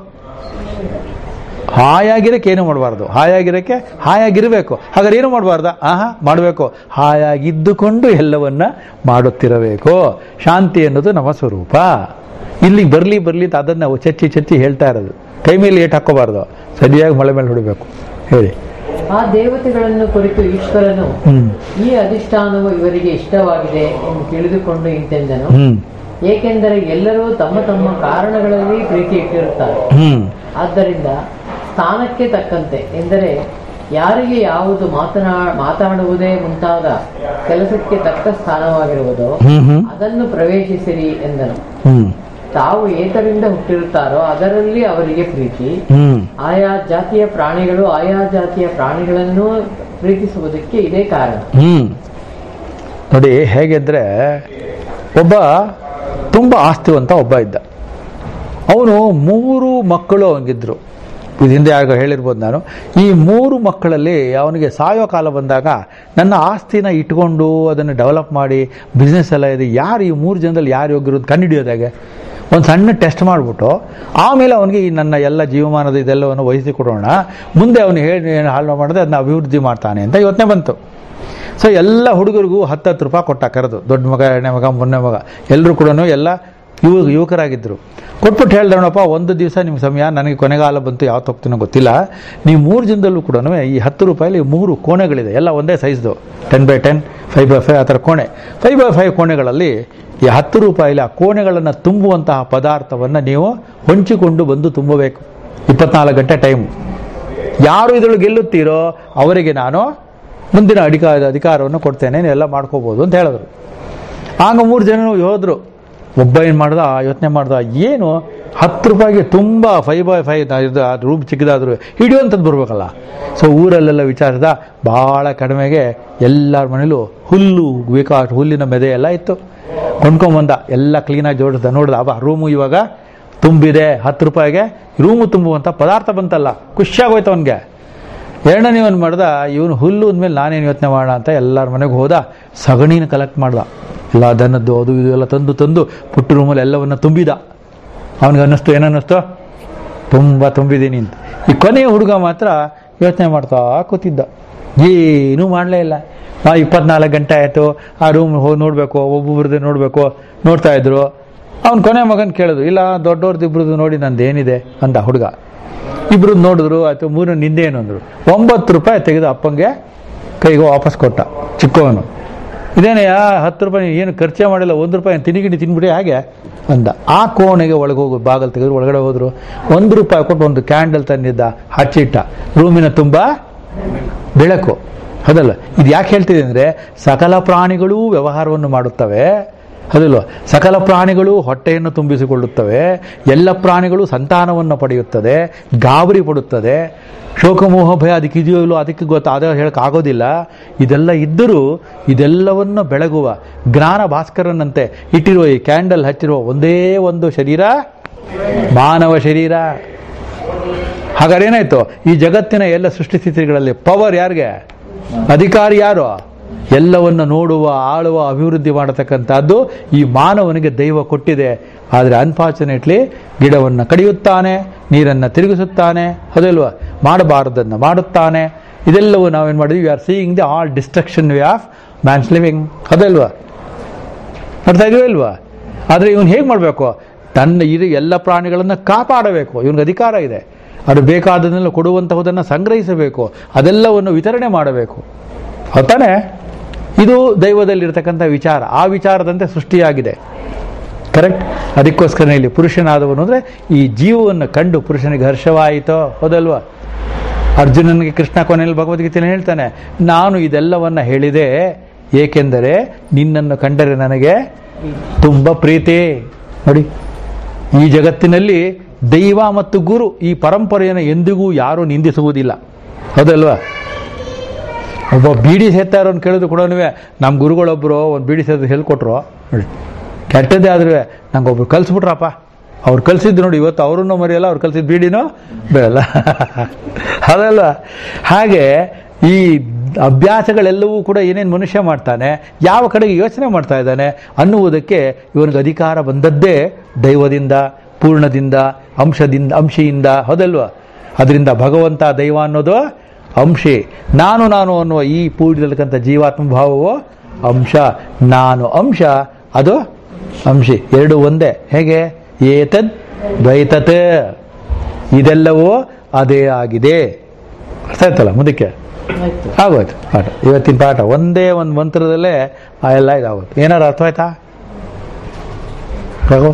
ಹಾಯಾಗಿರಕ್ಕೆ ಏನು ಮಾಡಬಾರ್ದು ಹಾಯಾಗಿರಕ್ಕೆ ಹಾಯಾಗಿರಬೇಕು ಹಾಗಾದ್ರೆ ಏನು ಮಾಡಬಾರ್ದ ಆಹಾ ಮಾಡಬೇಕು ಹಾಯಾಗಿದ್ದುಕೊಂಡು ಎಲ್ಲವನ್ನ ಮಾಡುತ್ತಿರಬೇಕು ಶಾಂತಿ ಅನ್ನೋದು ನಮ್ಮ ಸ್ವರೂಪ ಇಲ್ಲಿಗೆ ಬರಲಿ ಬರಲಿ ಅಂತ ಅದನ್ನ ನಾವು ಚಚ್ಚಿ ಚಚ್ಚಿ ಹೇಳ್ತಾ ಇರೋದು ಕೈ ಮೇಲೆ ಏಟ್ ಹಾಕೋಬಾರ್ದು ಸರಿಯಾಗಿ ಮಳೆ ಮೇಲೆ ಹೊಡಿಬೇಕು ಹೇಳಿ ಆ ದೇವತೆಗಳನ್ನು ಕುರಿತು ಈಶ್ವರನು ಹ್ಮ್ ಈ ಅಧಿಷ್ಠಾನವು ಇವರಿಗೆ ಇಷ್ಟವಾಗಿದೆ ಎಂದು ತಿಳಿದುಕೊಂಡು ಇಂತೆಂದನು ಹ್ಮ್ ಏಕೆಂದರೆ ಎಲ್ಲರೂ ತಮ್ಮ ತಮ್ಮ ಕಾರಣಗಳಲ್ಲಿ ಪ್ರೀತಿ ಇಟ್ಟಿರುತ್ತಾರೆ ಹ್ಮ್ ಆದ್ದರಿಂದ ಸ್ಥಾನಕ್ಕೆ ತಕ್ಕಂತೆ ಎಂದರೆ ಯಾರಿಗೆ ಯಾವುದು ಮಾತನಾ ಮಾತಾಡುವುದೇ ಮುಂತಾದ ಕೆಲಸಕ್ಕೆ ತಕ್ಕ ಸ್ಥಾನವಾಗಿರುವುದೋ ಹ್ಮ್ ಹ್ಮ್ ಅದನ್ನು ಪ್ರವೇಶಿಸಿರಿ ಎಂದನು ಹ್ಮ್ ತಾವು ಏತರಿಂದ ಹುಟ್ಟಿರುತ್ತಾರೋ ಅದರಲ್ಲಿ ಅವರಿಗೆ ಪ್ರೀತಿ ಹ್ಮ್ ಆಯಾ ಜಾತಿಯ ಪ್ರಾಣಿಗಳು ಆಯಾ ಜಾತಿಯ ಪ್ರಾಣಿಗಳನ್ನು ಪ್ರೀತಿಸುವುದಕ್ಕೆ ಇದೇ ಕಾರಣ ಹ್ಮ್ ನೋಡಿ ಹೇಗೆಂದ್ರೆ ಒಬ್ಬ ತುಂಬ ಆಸ್ತಿವಂತ ಒಬ್ಬ ಇದ್ದ ಅವನು ಮೂರು ಮಕ್ಕಳು ಅವನಿಗಿದ್ರು ಇದು ಹಿಂದೆ ಆಗ ಹೇಳಿರ್ಬೋದು ನಾನು ಈ ಮೂರು ಮಕ್ಕಳಲ್ಲಿ ಅವನಿಗೆ ಸಾಯೋ ಕಾಲ ಬಂದಾಗ ನನ್ನ ಆಸ್ತಿನ ಇಟ್ಕೊಂಡು ಅದನ್ನು ಡೆವಲಪ್ ಮಾಡಿ ಬಿಸ್ನೆಸ್ ಎಲ್ಲ ಇದೆ ಯಾರು ಈ ಮೂರು ಜನದಲ್ಲಿ ಯಾರು ಯೋಗ್ಯರು ಕಂಡುಹಿಡಿಯೋದಾಗೆ ಒಂದು ಸಣ್ಣ ಟೆಸ್ಟ್ ಮಾಡಿಬಿಟ್ಟು ಆಮೇಲೆ ಅವನಿಗೆ ಈ ನನ್ನ ಎಲ್ಲ ಜೀವಮಾನದ ಇದೆಲ್ಲವನ್ನು ವಹಿಸಿ ಕೊಡೋಣ ಮುಂದೆ ಅವನು ಹೇಳಿ ಏನು ಹಾಳು ಮಾಡಿದ್ರೆ ಅದನ್ನ ಅಭಿವೃದ್ಧಿ ಮಾಡ್ತಾನೆ ಅಂತ ಯೋಚನೆ ಬಂತು ಸೊ ಎಲ್ಲ ಹುಡುಗರಿಗೂ ಹತ್ತತ್ತು ರೂಪಾಯಿ ಕೊಟ್ಟ ಕರೆದು ದೊಡ್ಡ ಮಗ ಎರಡನೇ ಮಗ ಮೂರನೇ ಮಗ ಎಲ್ಲರೂ ಕೂಡ ಎಲ್ಲ ಯುವ ಯುವಕರಾಗಿದ್ದರು ಕೊಟ್ಬಿಟ್ಟು ಹೇಳ್ದವನಪ್ಪ ಒಂದು ದಿವಸ ನಿಮ್ಮ ಸಮಯ ನನಗೆ ಕೊನೆಗಾಲ ಬಂತು ಯಾವತ್ತು ಹೋಗ್ತೀನೋ ಗೊತ್ತಿಲ್ಲ ನೀವು ಮೂರು ಜನದಲ್ಲೂ ಕೂಡ ಈ ಹತ್ತು ರೂಪಾಯಲ್ಲಿ ಮೂರು ಕೋಣೆಗಳಿದೆ ಎಲ್ಲ ಒಂದೇ ಸೈಜ್ದು ten by ten five by five ಆ ಥರ ಕೋಣೆ ಫೈವ್ ಬೈ ಫೈವ್ ಕೋಣೆಗಳಲ್ಲಿ ಈ ಹತ್ತು ರೂಪಾಯಿಲಿ ಆ ಕೋಣೆಗಳನ್ನು ತುಂಬುವಂತಹ ಪದಾರ್ಥವನ್ನು ನೀವು ಹೊಂಚಿಕೊಂಡು ಬಂದು ತುಂಬಬೇಕು ಇಪ್ಪತ್ನಾಲ್ಕು ಗಂಟೆ ಟೈಮು ಯಾರು ಇದರೊಳಗೆ ಗೆಲ್ಲುತ್ತೀರೋ ಅವರಿಗೆ ನಾನು ಮುಂದಿನ ಅಧಿಕಾರ ಅಧಿಕಾರವನ್ನು ಕೊಡ್ತೇನೆ ನೀವೆಲ್ಲ ಮಾಡ್ಕೋಬೋದು ಅಂತ ಹೇಳಿದ್ರು ಆಗ ಮೂರು ಜನ ಹೋದ್ರು ಒಬ್ಬ ಏನು ಮಾಡ್ದ ಯೋಚನೆ ಮಾಡ್ದ ಏನು ಹತ್ತು ರೂಪಾಯಿಗೆ ತುಂಬ ಫೈವ್ ಬೈ ಫೈವ್ ಇದು ರೂಮ್ ಚಿಕ್ಕದಾದ್ರು ಹಿಡಿಯುವಂಥದ್ದು ಬರಬೇಕಲ್ಲ ಸೊ ಊರಲ್ಲೆಲ್ಲ ವಿಚಾರಿಸಿದ ಭಾಳ ಕಡಿಮೆಗೆ ಎಲ್ಲರ ಮನೇಲೂ ಹುಲ್ಲು ಬೇಕಾ ಹುಲ್ಲಿನ ಮೆದೆ ಎಲ್ಲ ಇತ್ತು ಕೊಂಡ್ಕೊಂಬಂದ ಎಲ್ಲ ಕ್ಲೀನಾಗಿ ಜೋಡಿಸ್ದ ನೋಡ್ದ ಅಬ್ಬ ರೂಮು ಇವಾಗ ತುಂಬಿದೆ ಹತ್ತು ರೂಪಾಯಿಗೆ ರೂಮು ತುಂಬುವಂಥ ಪದಾರ್ಥ ಬಂತಲ್ಲ ಖುಷಿಯಾಗೋಯ್ತು ಅವನಿಗೆ ಎರಡನೇ ಅವನು ಮಾಡ್ದ ಇವನು ಹುಲ್ಲು ಅಂದಮೇಲೆ ನಾನೇನು ಯೋಚನೆ ಮಾಡೋಣ ಅಂತ ಎಲ್ಲರ ಮನೆಗೆ ಹೋದ ಸಗಣಿನ ಕಲೆಕ್ಟ್ ಮಾಡ್ದ ಎಲ್ಲ ದನದ್ದು ಅದು ಇದು ಎಲ್ಲ ತಂದು ತಂದು ಪುಟ್ಟ ರೂಮಲ್ಲಿ ಎಲ್ಲವನ್ನ ತುಂಬಿದ ಅವನಿಗೆ ಅನ್ನಿಸ್ತು ಏನನ್ನಿಸ್ತು ತುಂಬ ತುಂಬಿದ್ದೀನಿ ಅಂತ ಈ ಕೊನೆಯ ಹುಡುಗ ಮಾತ್ರ ಯೋಚನೆ ಮಾಡ್ತಾ ಕೂತಿದ್ದ ಏನೂ ಮಾಡಲೇ ಇಲ್ಲ ಆ ಇಪ್ಪತ್ನಾಲ್ಕು ಗಂಟೆ ಆಯಿತು ಆ ರೂಮ್ ಹೋಗಿ ನೋಡಬೇಕು ಒಬ್ಬೊಬ್ರದ್ದು ನೋಡಬೇಕು ನೋಡ್ತಾ ಇದ್ರು ಅವ್ನು ಕೊನೆ ಮಗನ ಕೇಳಿದ್ರು ಇಲ್ಲ ದೊಡ್ಡವ್ರದ್ದು ಇಬ್ರದ್ದು ನೋಡಿ ನಂದು ಏನಿದೆ ಅಂದ ಹುಡುಗ ಇಬ್ರದ್ದು ನೋಡಿದ್ರು ಆಯ್ತು ಮೂರು ನಿಂದೇನು ಅಂದರು ಒಂಬತ್ತು ರೂಪಾಯಿ ತೆಗೆದು ಅಪ್ಪಂಗೆ ಕೈಗೆ ವಾಪಸ್ ಕೊಟ್ಟ ಚಿಕ್ಕವನು ಇದೇನೆಯ ಹತ್ತು ರೂಪಾಯಿ ಏನು ಖರ್ಚೇ ಮಾಡಿಲ್ಲ ಒಂದು ರೂಪಾಯಿ ತಿನಿಗಿಣಿ ತಿನ್ಬಿಡಿ ಹಾಗೆ ಅಂದ ಆ ಕೋಣೆಗೆ ಒಳಗೆ ಹೋಗು ಬಾಗಲ್ ತೆಗೆದ್ರು ಒಳಗಡೆ ಹೋದ್ರು ಒಂದು ರೂಪಾಯಿ ಕೊಟ್ಟು ಒಂದು ಕ್ಯಾಂಡಲ್ ತಂದಿದ್ದ ಹಚ್ಚಿಟ್ಟ ರೂಮಿನ ತುಂಬ ಬೆಳಕು ಹೌದಲ್ಲ ಇದು ಯಾಕೆ ಹೇಳ್ತಿದೆ ಅಂದರೆ ಸಕಲ ಪ್ರಾಣಿಗಳೂ ವ್ಯವಹಾರವನ್ನು ಮಾಡುತ್ತವೆ ಹೌದಲ್ವ ಸಕಲ ಪ್ರಾಣಿಗಳು ಹೊಟ್ಟೆಯನ್ನು ತುಂಬಿಸಿಕೊಳ್ಳುತ್ತವೆ ಎಲ್ಲ ಪ್ರಾಣಿಗಳು ಸಂತಾನವನ್ನು ಪಡೆಯುತ್ತದೆ ಗಾಬರಿ ಪಡುತ್ತದೆ ಶೋಕಮೋಹ ಭಯ ಅದಕ್ಕೆ ಇದೆಯೋ ಇಲ್ಲೋ ಅದಕ್ಕೆ ಗೊತ್ತ ಅದ ಹೇಳಕ್ ಆಗೋದಿಲ್ಲ ಇದೆಲ್ಲ ಇದ್ದರೂ ಇದೆಲ್ಲವನ್ನು ಬೆಳಗುವ ಜ್ಞಾನ ಭಾಸ್ಕರನಂತೆ ಇಟ್ಟಿರುವ ಈ ಕ್ಯಾಂಡಲ್ ಹಚ್ಚಿರುವ ಒಂದೇ ಒಂದು ಶರೀರ ಮಾನವ ಶರೀರ ಹಾಗಾದ್ರೆ ಏನಾಯ್ತು ಈ ಜಗತ್ತಿನ ಎಲ್ಲ ಸೃಷ್ಟಿ ಸ್ಥಿತಿಗಳಲ್ಲಿ ಪವರ್ ಯಾರಿಗೆ ಅಧಿಕಾರಿ ಯಾರು ಎಲ್ಲವನ್ನು ನೋಡುವ ಆಳುವ ಅಭಿವೃದ್ಧಿ ಮಾಡತಕ್ಕಂಥದ್ದು ಈ ಮಾನವನಿಗೆ ದೈವ ಕೊಟ್ಟಿದೆ ಆದರೆ ಅನ್ಫಾರ್ಚುನೇಟ್ಲಿ ಗಿಡವನ್ನು ಕಡಿಯುತ್ತಾನೆ ನೀರನ್ನು ತಿರುಗಿಸುತ್ತಾನೆ ಅದಲ್ವಾ ಮಾಡಬಾರದನ್ನು ಮಾಡುತ್ತಾನೆ ಇದೆಲ್ಲವೂ ನಾವೇನು ಮಾಡಿದ್ವಿ we are seeing the all destruction way of man's living ಅದಲ್ವಾ ನೋಡ್ತಾ ಇದೀವಿ ಅಲ್ವಾ ಆದರೆ ಇವನು ಹೇಗೆ ಮಾಡಬೇಕು ತನ್ನ ಇರು ಎಲ್ಲ ಪ್ರಾಣಿಗಳನ್ನು ಕಾಪಾಡಬೇಕು ಇವನಿಗೆ ಅಧಿಕಾರ ಇದೆ ಅದು ಬೇಕಾದದನ್ನೆಲ್ಲ ಕೊಡುವಂತಹುದನ್ನು ಸಂಗ್ರಹಿಸಬೇಕು ಅದೆಲ್ಲವನ್ನು ವಿತರಣೆ ಮಾಡಬೇಕು ಹೊತ್ತಾನೆ ಇದು ದೈವದಲ್ಲಿರ್ತಕ್ಕಂಥ ವಿಚಾರ ಆ ವಿಚಾರದಂತೆ ಸೃಷ್ಟಿಯಾಗಿದೆ ಕರೆಕ್ಟ್ ಅದಕ್ಕೋಸ್ಕರ ಇಲ್ಲಿ ಪುರುಷನಾದವನು ಅಂದರೆ ಈ ಜೀವವನ್ನು ಕಂಡು ಪುರುಷನಿಗೆ ಹರ್ಷವಾಯಿತೋ ಹೌದಲ್ವಾ ಅರ್ಜುನನಿಗೆ ಕೃಷ್ಣ ಕೊನೆಯಲ್ಲಿ ಭಗವದ್ಗೀತೆಯಲ್ಲಿ ಹೇಳ್ತಾನೆ ನಾನು ಇದೆಲ್ಲವನ್ನ ಹೇಳಿದೆ ಏಕೆಂದರೆ ನಿನ್ನನ್ನು ಕಂಡರೆ ನನಗೆ ತುಂಬ ಪ್ರೀತಿ ನೋಡಿ ಈ ಜಗತ್ತಿನಲ್ಲಿ ದೈವ ಮತ್ತು ಗುರು ಈ ಪರಂಪರೆಯನ್ನು ಎಂದಿಗೂ ಯಾರೂ ನಿಂದಿಸುವುದಿಲ್ಲ ಹೌದಲ್ವಾ ಒಬ್ಬ ಬೀಡಿ ಸೇತಾರನ್ನು ಕೇಳಿದ್ರು ಕೂಡ ನಮ್ಮ ಗುರುಗಳೊಬ್ಬರು ಒಂದು ಬೀಡಿ ಸೇದ ಹೇಳ್ಕೊಟ್ರು ನೋಡಿ ಕೆಟ್ಟದ್ದೇ ಆದ್ರೂ ನಂಗೆ ಒಬ್ರು ಕಲಿಸ್ಬಿಟ್ರಪ್ಪ ಅವ್ರು ಕಲಿಸಿದ್ದು ನೋಡಿ ಇವತ್ತು ಅವರನ್ನು ಮರೆಯಲ್ಲ ಅವ್ರು ಕಲಿಸಿದ ಬೀಡಿನೂ ಬೇಡಲ್ಲ ಅದಲ್ಲ ಹಾಗೆ ಈ ಅಭ್ಯಾಸಗಳೆಲ್ಲವೂ ಕೂಡ ಏನೇನು ಮನುಷ್ಯ ಮಾಡ್ತಾನೆ ಯಾವ ಕಡೆಗೆ ಯೋಚನೆ ಮಾಡ್ತಾ ಇದ್ದಾನೆ ಅನ್ನುವುದಕ್ಕೆ ಇವನಿಗೆ ಅಧಿಕಾರ ಬಂದದ್ದೇ ದೈವದಿಂದ ಪೂರ್ಣದಿಂದ ಅಂಶದಿಂದ ಅಂಶಿಯಿಂದ ಹೌದಲ್ವಾ ಅದರಿಂದ ಭಗವಂತ ದೈವ ಅನ್ನೋದು ಅಂಶಿ ನಾನು ನಾನು ಅನ್ನುವ ಈ ಪೂರ್ಣದಲ್ಲಿರ್ತಕ್ಕಂಥ ಜೀವಾತ್ಮ ಭಾವವು ಅಂಶ ನಾನು ಅಂಶ ಅದು ಅಂಶಿ ಎರಡು ಒಂದೇ ಹೇಗೆ ಏತದ್ ದ್ವೈತತ್ ಇದೆಲ್ಲವೂ ಅದೇ ಆಗಿದೆ ಅರ್ಥ ಆಯ್ತಲ್ಲ ಮುಂದಕ್ಕೆ ಆಯ್ತು ಆಗೋಯ್ತು ಪಾಠ ಇವತ್ತಿನ ಪಾಠ ಒಂದೇ ಒಂದು ಮಂತ್ರದಲ್ಲೇ ಆ ಎಲ್ಲ ಇದಾಗೋಯ್ತು ಏನಾರು ಅರ್ಥ ಆಯ್ತಾ ರಘು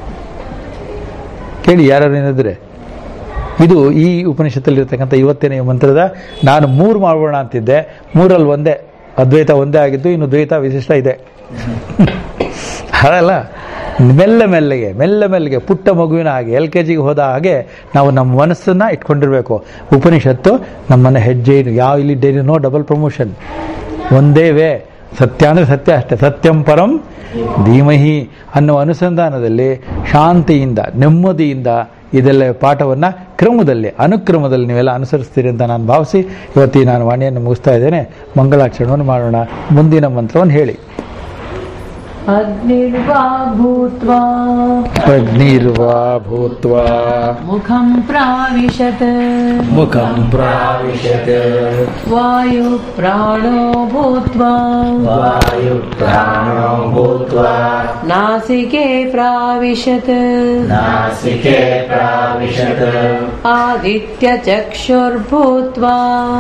ಕೇಳಿ ಯಾರು ಏನಿದ್ರೆ ಇದು ಈ ಉಪನಿಷತ್ತಲ್ಲಿರ್ತಕ್ಕಂಥ ಇವತ್ತಿನ ಈ ಮಂತ್ರದ ನಾನು ಮೂರು ಮಾಡೋಣ ಅಂತಿದ್ದೆ ಮೂರಲ್ಲಿ ಒಂದೇ ಅದ್ವೈತ ಒಂದೇ ಆಗಿದ್ದು ಇನ್ನು ದ್ವೈತ ವಿಶಿಷ್ಟ ಇದೆ ಅದಲ್ಲ ಮೆಲ್ಲ ಮೆಲ್ಲಗೆ ಮೆಲ್ಲ ಮೆಲ್ಲಗೆ ಪುಟ್ಟ ಮಗುವಿನ ಹಾಗೆ ಎಲ್ ಕೆ ಜಿಗೆ ಹೋದ ಹಾಗೆ ನಾವು ನಮ್ಮ ಮನಸ್ಸನ್ನ ಇಟ್ಕೊಂಡಿರ್ಬೇಕು ಉಪನಿಷತ್ತು ನಮ್ಮನ್ನ ಹೆಜ್ಜೆ ಯಾವ ಇಲ್ಲಿ ಡೈಲಿ ನೋ ಡಬಲ್ ಪ್ರಮೋಷನ್ ಒಂದೇ ವೇ ಸತ್ಯ ಅಂದರೆ ಸತ್ಯ ಅಷ್ಟೇ ಸತ್ಯಂ ಪರಂ ಧೀಮಹಿ ಅನ್ನೋ ಅನುಸಂಧಾನದಲ್ಲಿ ಶಾಂತಿಯಿಂದ ನೆಮ್ಮದಿಯಿಂದ ಇದೆಲ್ಲ ಪಾಠವನ್ನು ಕ್ರಮದಲ್ಲಿ ಅನುಕ್ರಮದಲ್ಲಿ ನೀವೆಲ್ಲ ಅನುಸರಿಸ್ತೀರಿ ಅಂತ ನಾನು ಭಾವಿಸಿ ಇವತ್ತಿಗೆ ನಾನು ವಾಣಿಯನ್ನು ಮುಗಿಸ್ತಾ ಇದ್ದೇನೆ ಮಂಗಳಾಚರಣೆಯನ್ನು ಮಾಡೋಣ ಮುಂದಿನ ಮಂತ್ರವನ್ನು ಹೇಳಿ अग्निर्वा भूत्वा ಅಗ್ನಿರ್ವಾ ಭೂತ್ವಾ मुखं प्राविशत् ಮುಖಂ प्राविशत् वायुप्राणो भूत्वा वायुप्राणो भूत्वा नासिके प्राविशत् नासिके प्राविशत् आदित्यचक्षुर्भूत्वा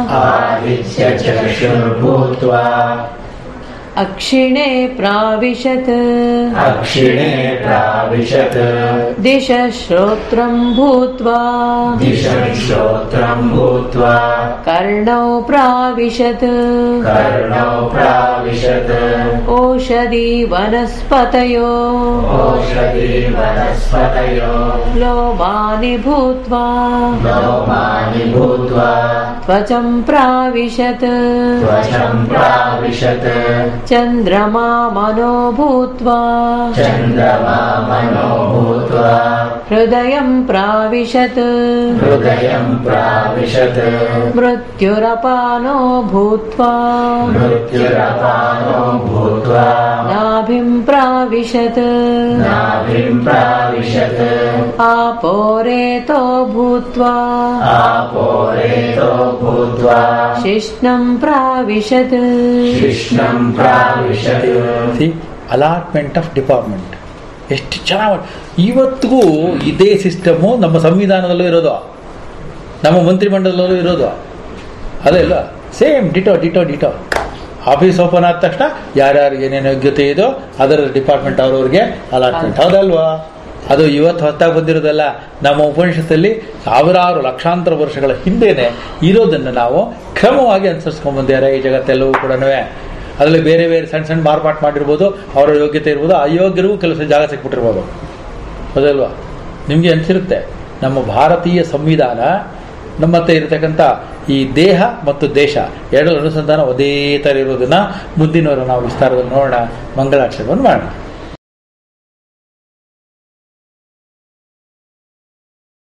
आदित्यचक्षुर्भूत्वा अक्षिणे प्राविशत् अक्षिणे प्राविशत् दिशः श्रोत्रं भूत्वा दिशश्रोत्रम् भूत्वा कर्णौ प्राविशत् कर्णौ प्राविशत् ओषधि वनस्पतयो ओषधि वनस्पतयो लोमानि भूत्वा लोमानि भूत्वा त्वचं प्राविशत् त्वचम् प्राविशत् चन्द्रमा मनो भूत्वा चन्द्रमा मनो भूत्वा हृदयं प्राविशत् हृदयम् प्राविशत् मृत्युरपानो भूत्वा मृत्युरपानो भूत्वा नाभिं प्राविशत् नाभिम् प्राविशत् आपोरेतो भूत्वा आपोरेतो भूत्वा शिष्णं प्राविशत् कृष्णम् प्राविशत् ಸಿ ಅಲಾಟ್ಮೆಂಟ್ ಆಫ್ ಡಿಪಾರ್ಟ್ಮೆಂಟ್ ಎಷ್ಟು ಚೆನ್ನಾಗಿ ಇವತ್ತಿಗೂ ಇದೇ ಸಿಸ್ಟಮು ನಮ್ಮ ಸಂವಿಧಾನದಲ್ಲೂ ಇರೋದು ನಮ್ಮ ಮಂತ್ರಿಮಂಡಲದಲ್ಲೂ ಇರೋದು ಅದೇ ಇಲ್ಲ same ditto ditto ditto office open ಆದ ತಕ್ಷಣ ಯಾರ್ಯಾರು ಏನೇನು ಯೋಗ್ಯತೆ ಇದೋ ಅದರ ಡಿಪಾರ್ಟ್ಮೆಂಟ್ ಅವ್ರವ್ರಿಗೆ ಅಲಾಟ್ಮೆಂಟ್ ಹೌದಲ್ವಾ ಅದು ಇವತ್ತು ಹೊತ್ತಾಗಿ ಬಂದಿರೋದಲ್ಲ ನಮ್ಮ ಉಪನಿಷತ್ತಲ್ಲಿ ಸಾವಿರಾರು ಲಕ್ಷಾಂತರ ವರ್ಷಗಳ ಹಿಂದೆನೆ ಇರೋದನ್ನು ನಾವು ಕ್ರಮವಾಗಿ ಅನುಸರಿಸ್ಕೊಂಡ್ ಬಂದಿದ್ದಾರೆ ಈ ಜಗತ್ತೆಲ್ಲವೂ ಕೂಡ ಅದರಲ್ಲಿ ಬೇರೆ ಬೇರೆ ಸಣ್ಣ ಸಣ್ಣ ಮಾರ್ಪಾಟ್ ಮಾಡಿರ್ಬೋದು ಅವರ ಯೋಗ್ಯತೆ ಇರ್ಬೋದು ಅಯೋಗ್ಯರಿಗೂ ಕೆಲಸ ಜಾಗ ಸಿಕ್ಬಿಟ್ಟಿರ್ಬೋದು ಹೌದಲ್ವಾ ನಿಮಗೆ ಅನಿಸಿರುತ್ತೆ ನಮ್ಮ ಭಾರತೀಯ ಸಂವಿಧಾನ ನಮ್ಮ ಹತ್ರ ಇರತಕ್ಕಂಥ ಈ ದೇಹ ಮತ್ತು ದೇಶ ಎರಡರ ಅನುಸಂಧಾನ ಒಂದೇ ಥರ ಇರೋದನ್ನ ಮುಂದಿನವರು ನಾವು ವಿಸ್ತಾರದಲ್ಲಿ ನೋಡೋಣ ಮಂಗಳಾಕ್ಷರವನ್ನು ಮಾಡೋಣ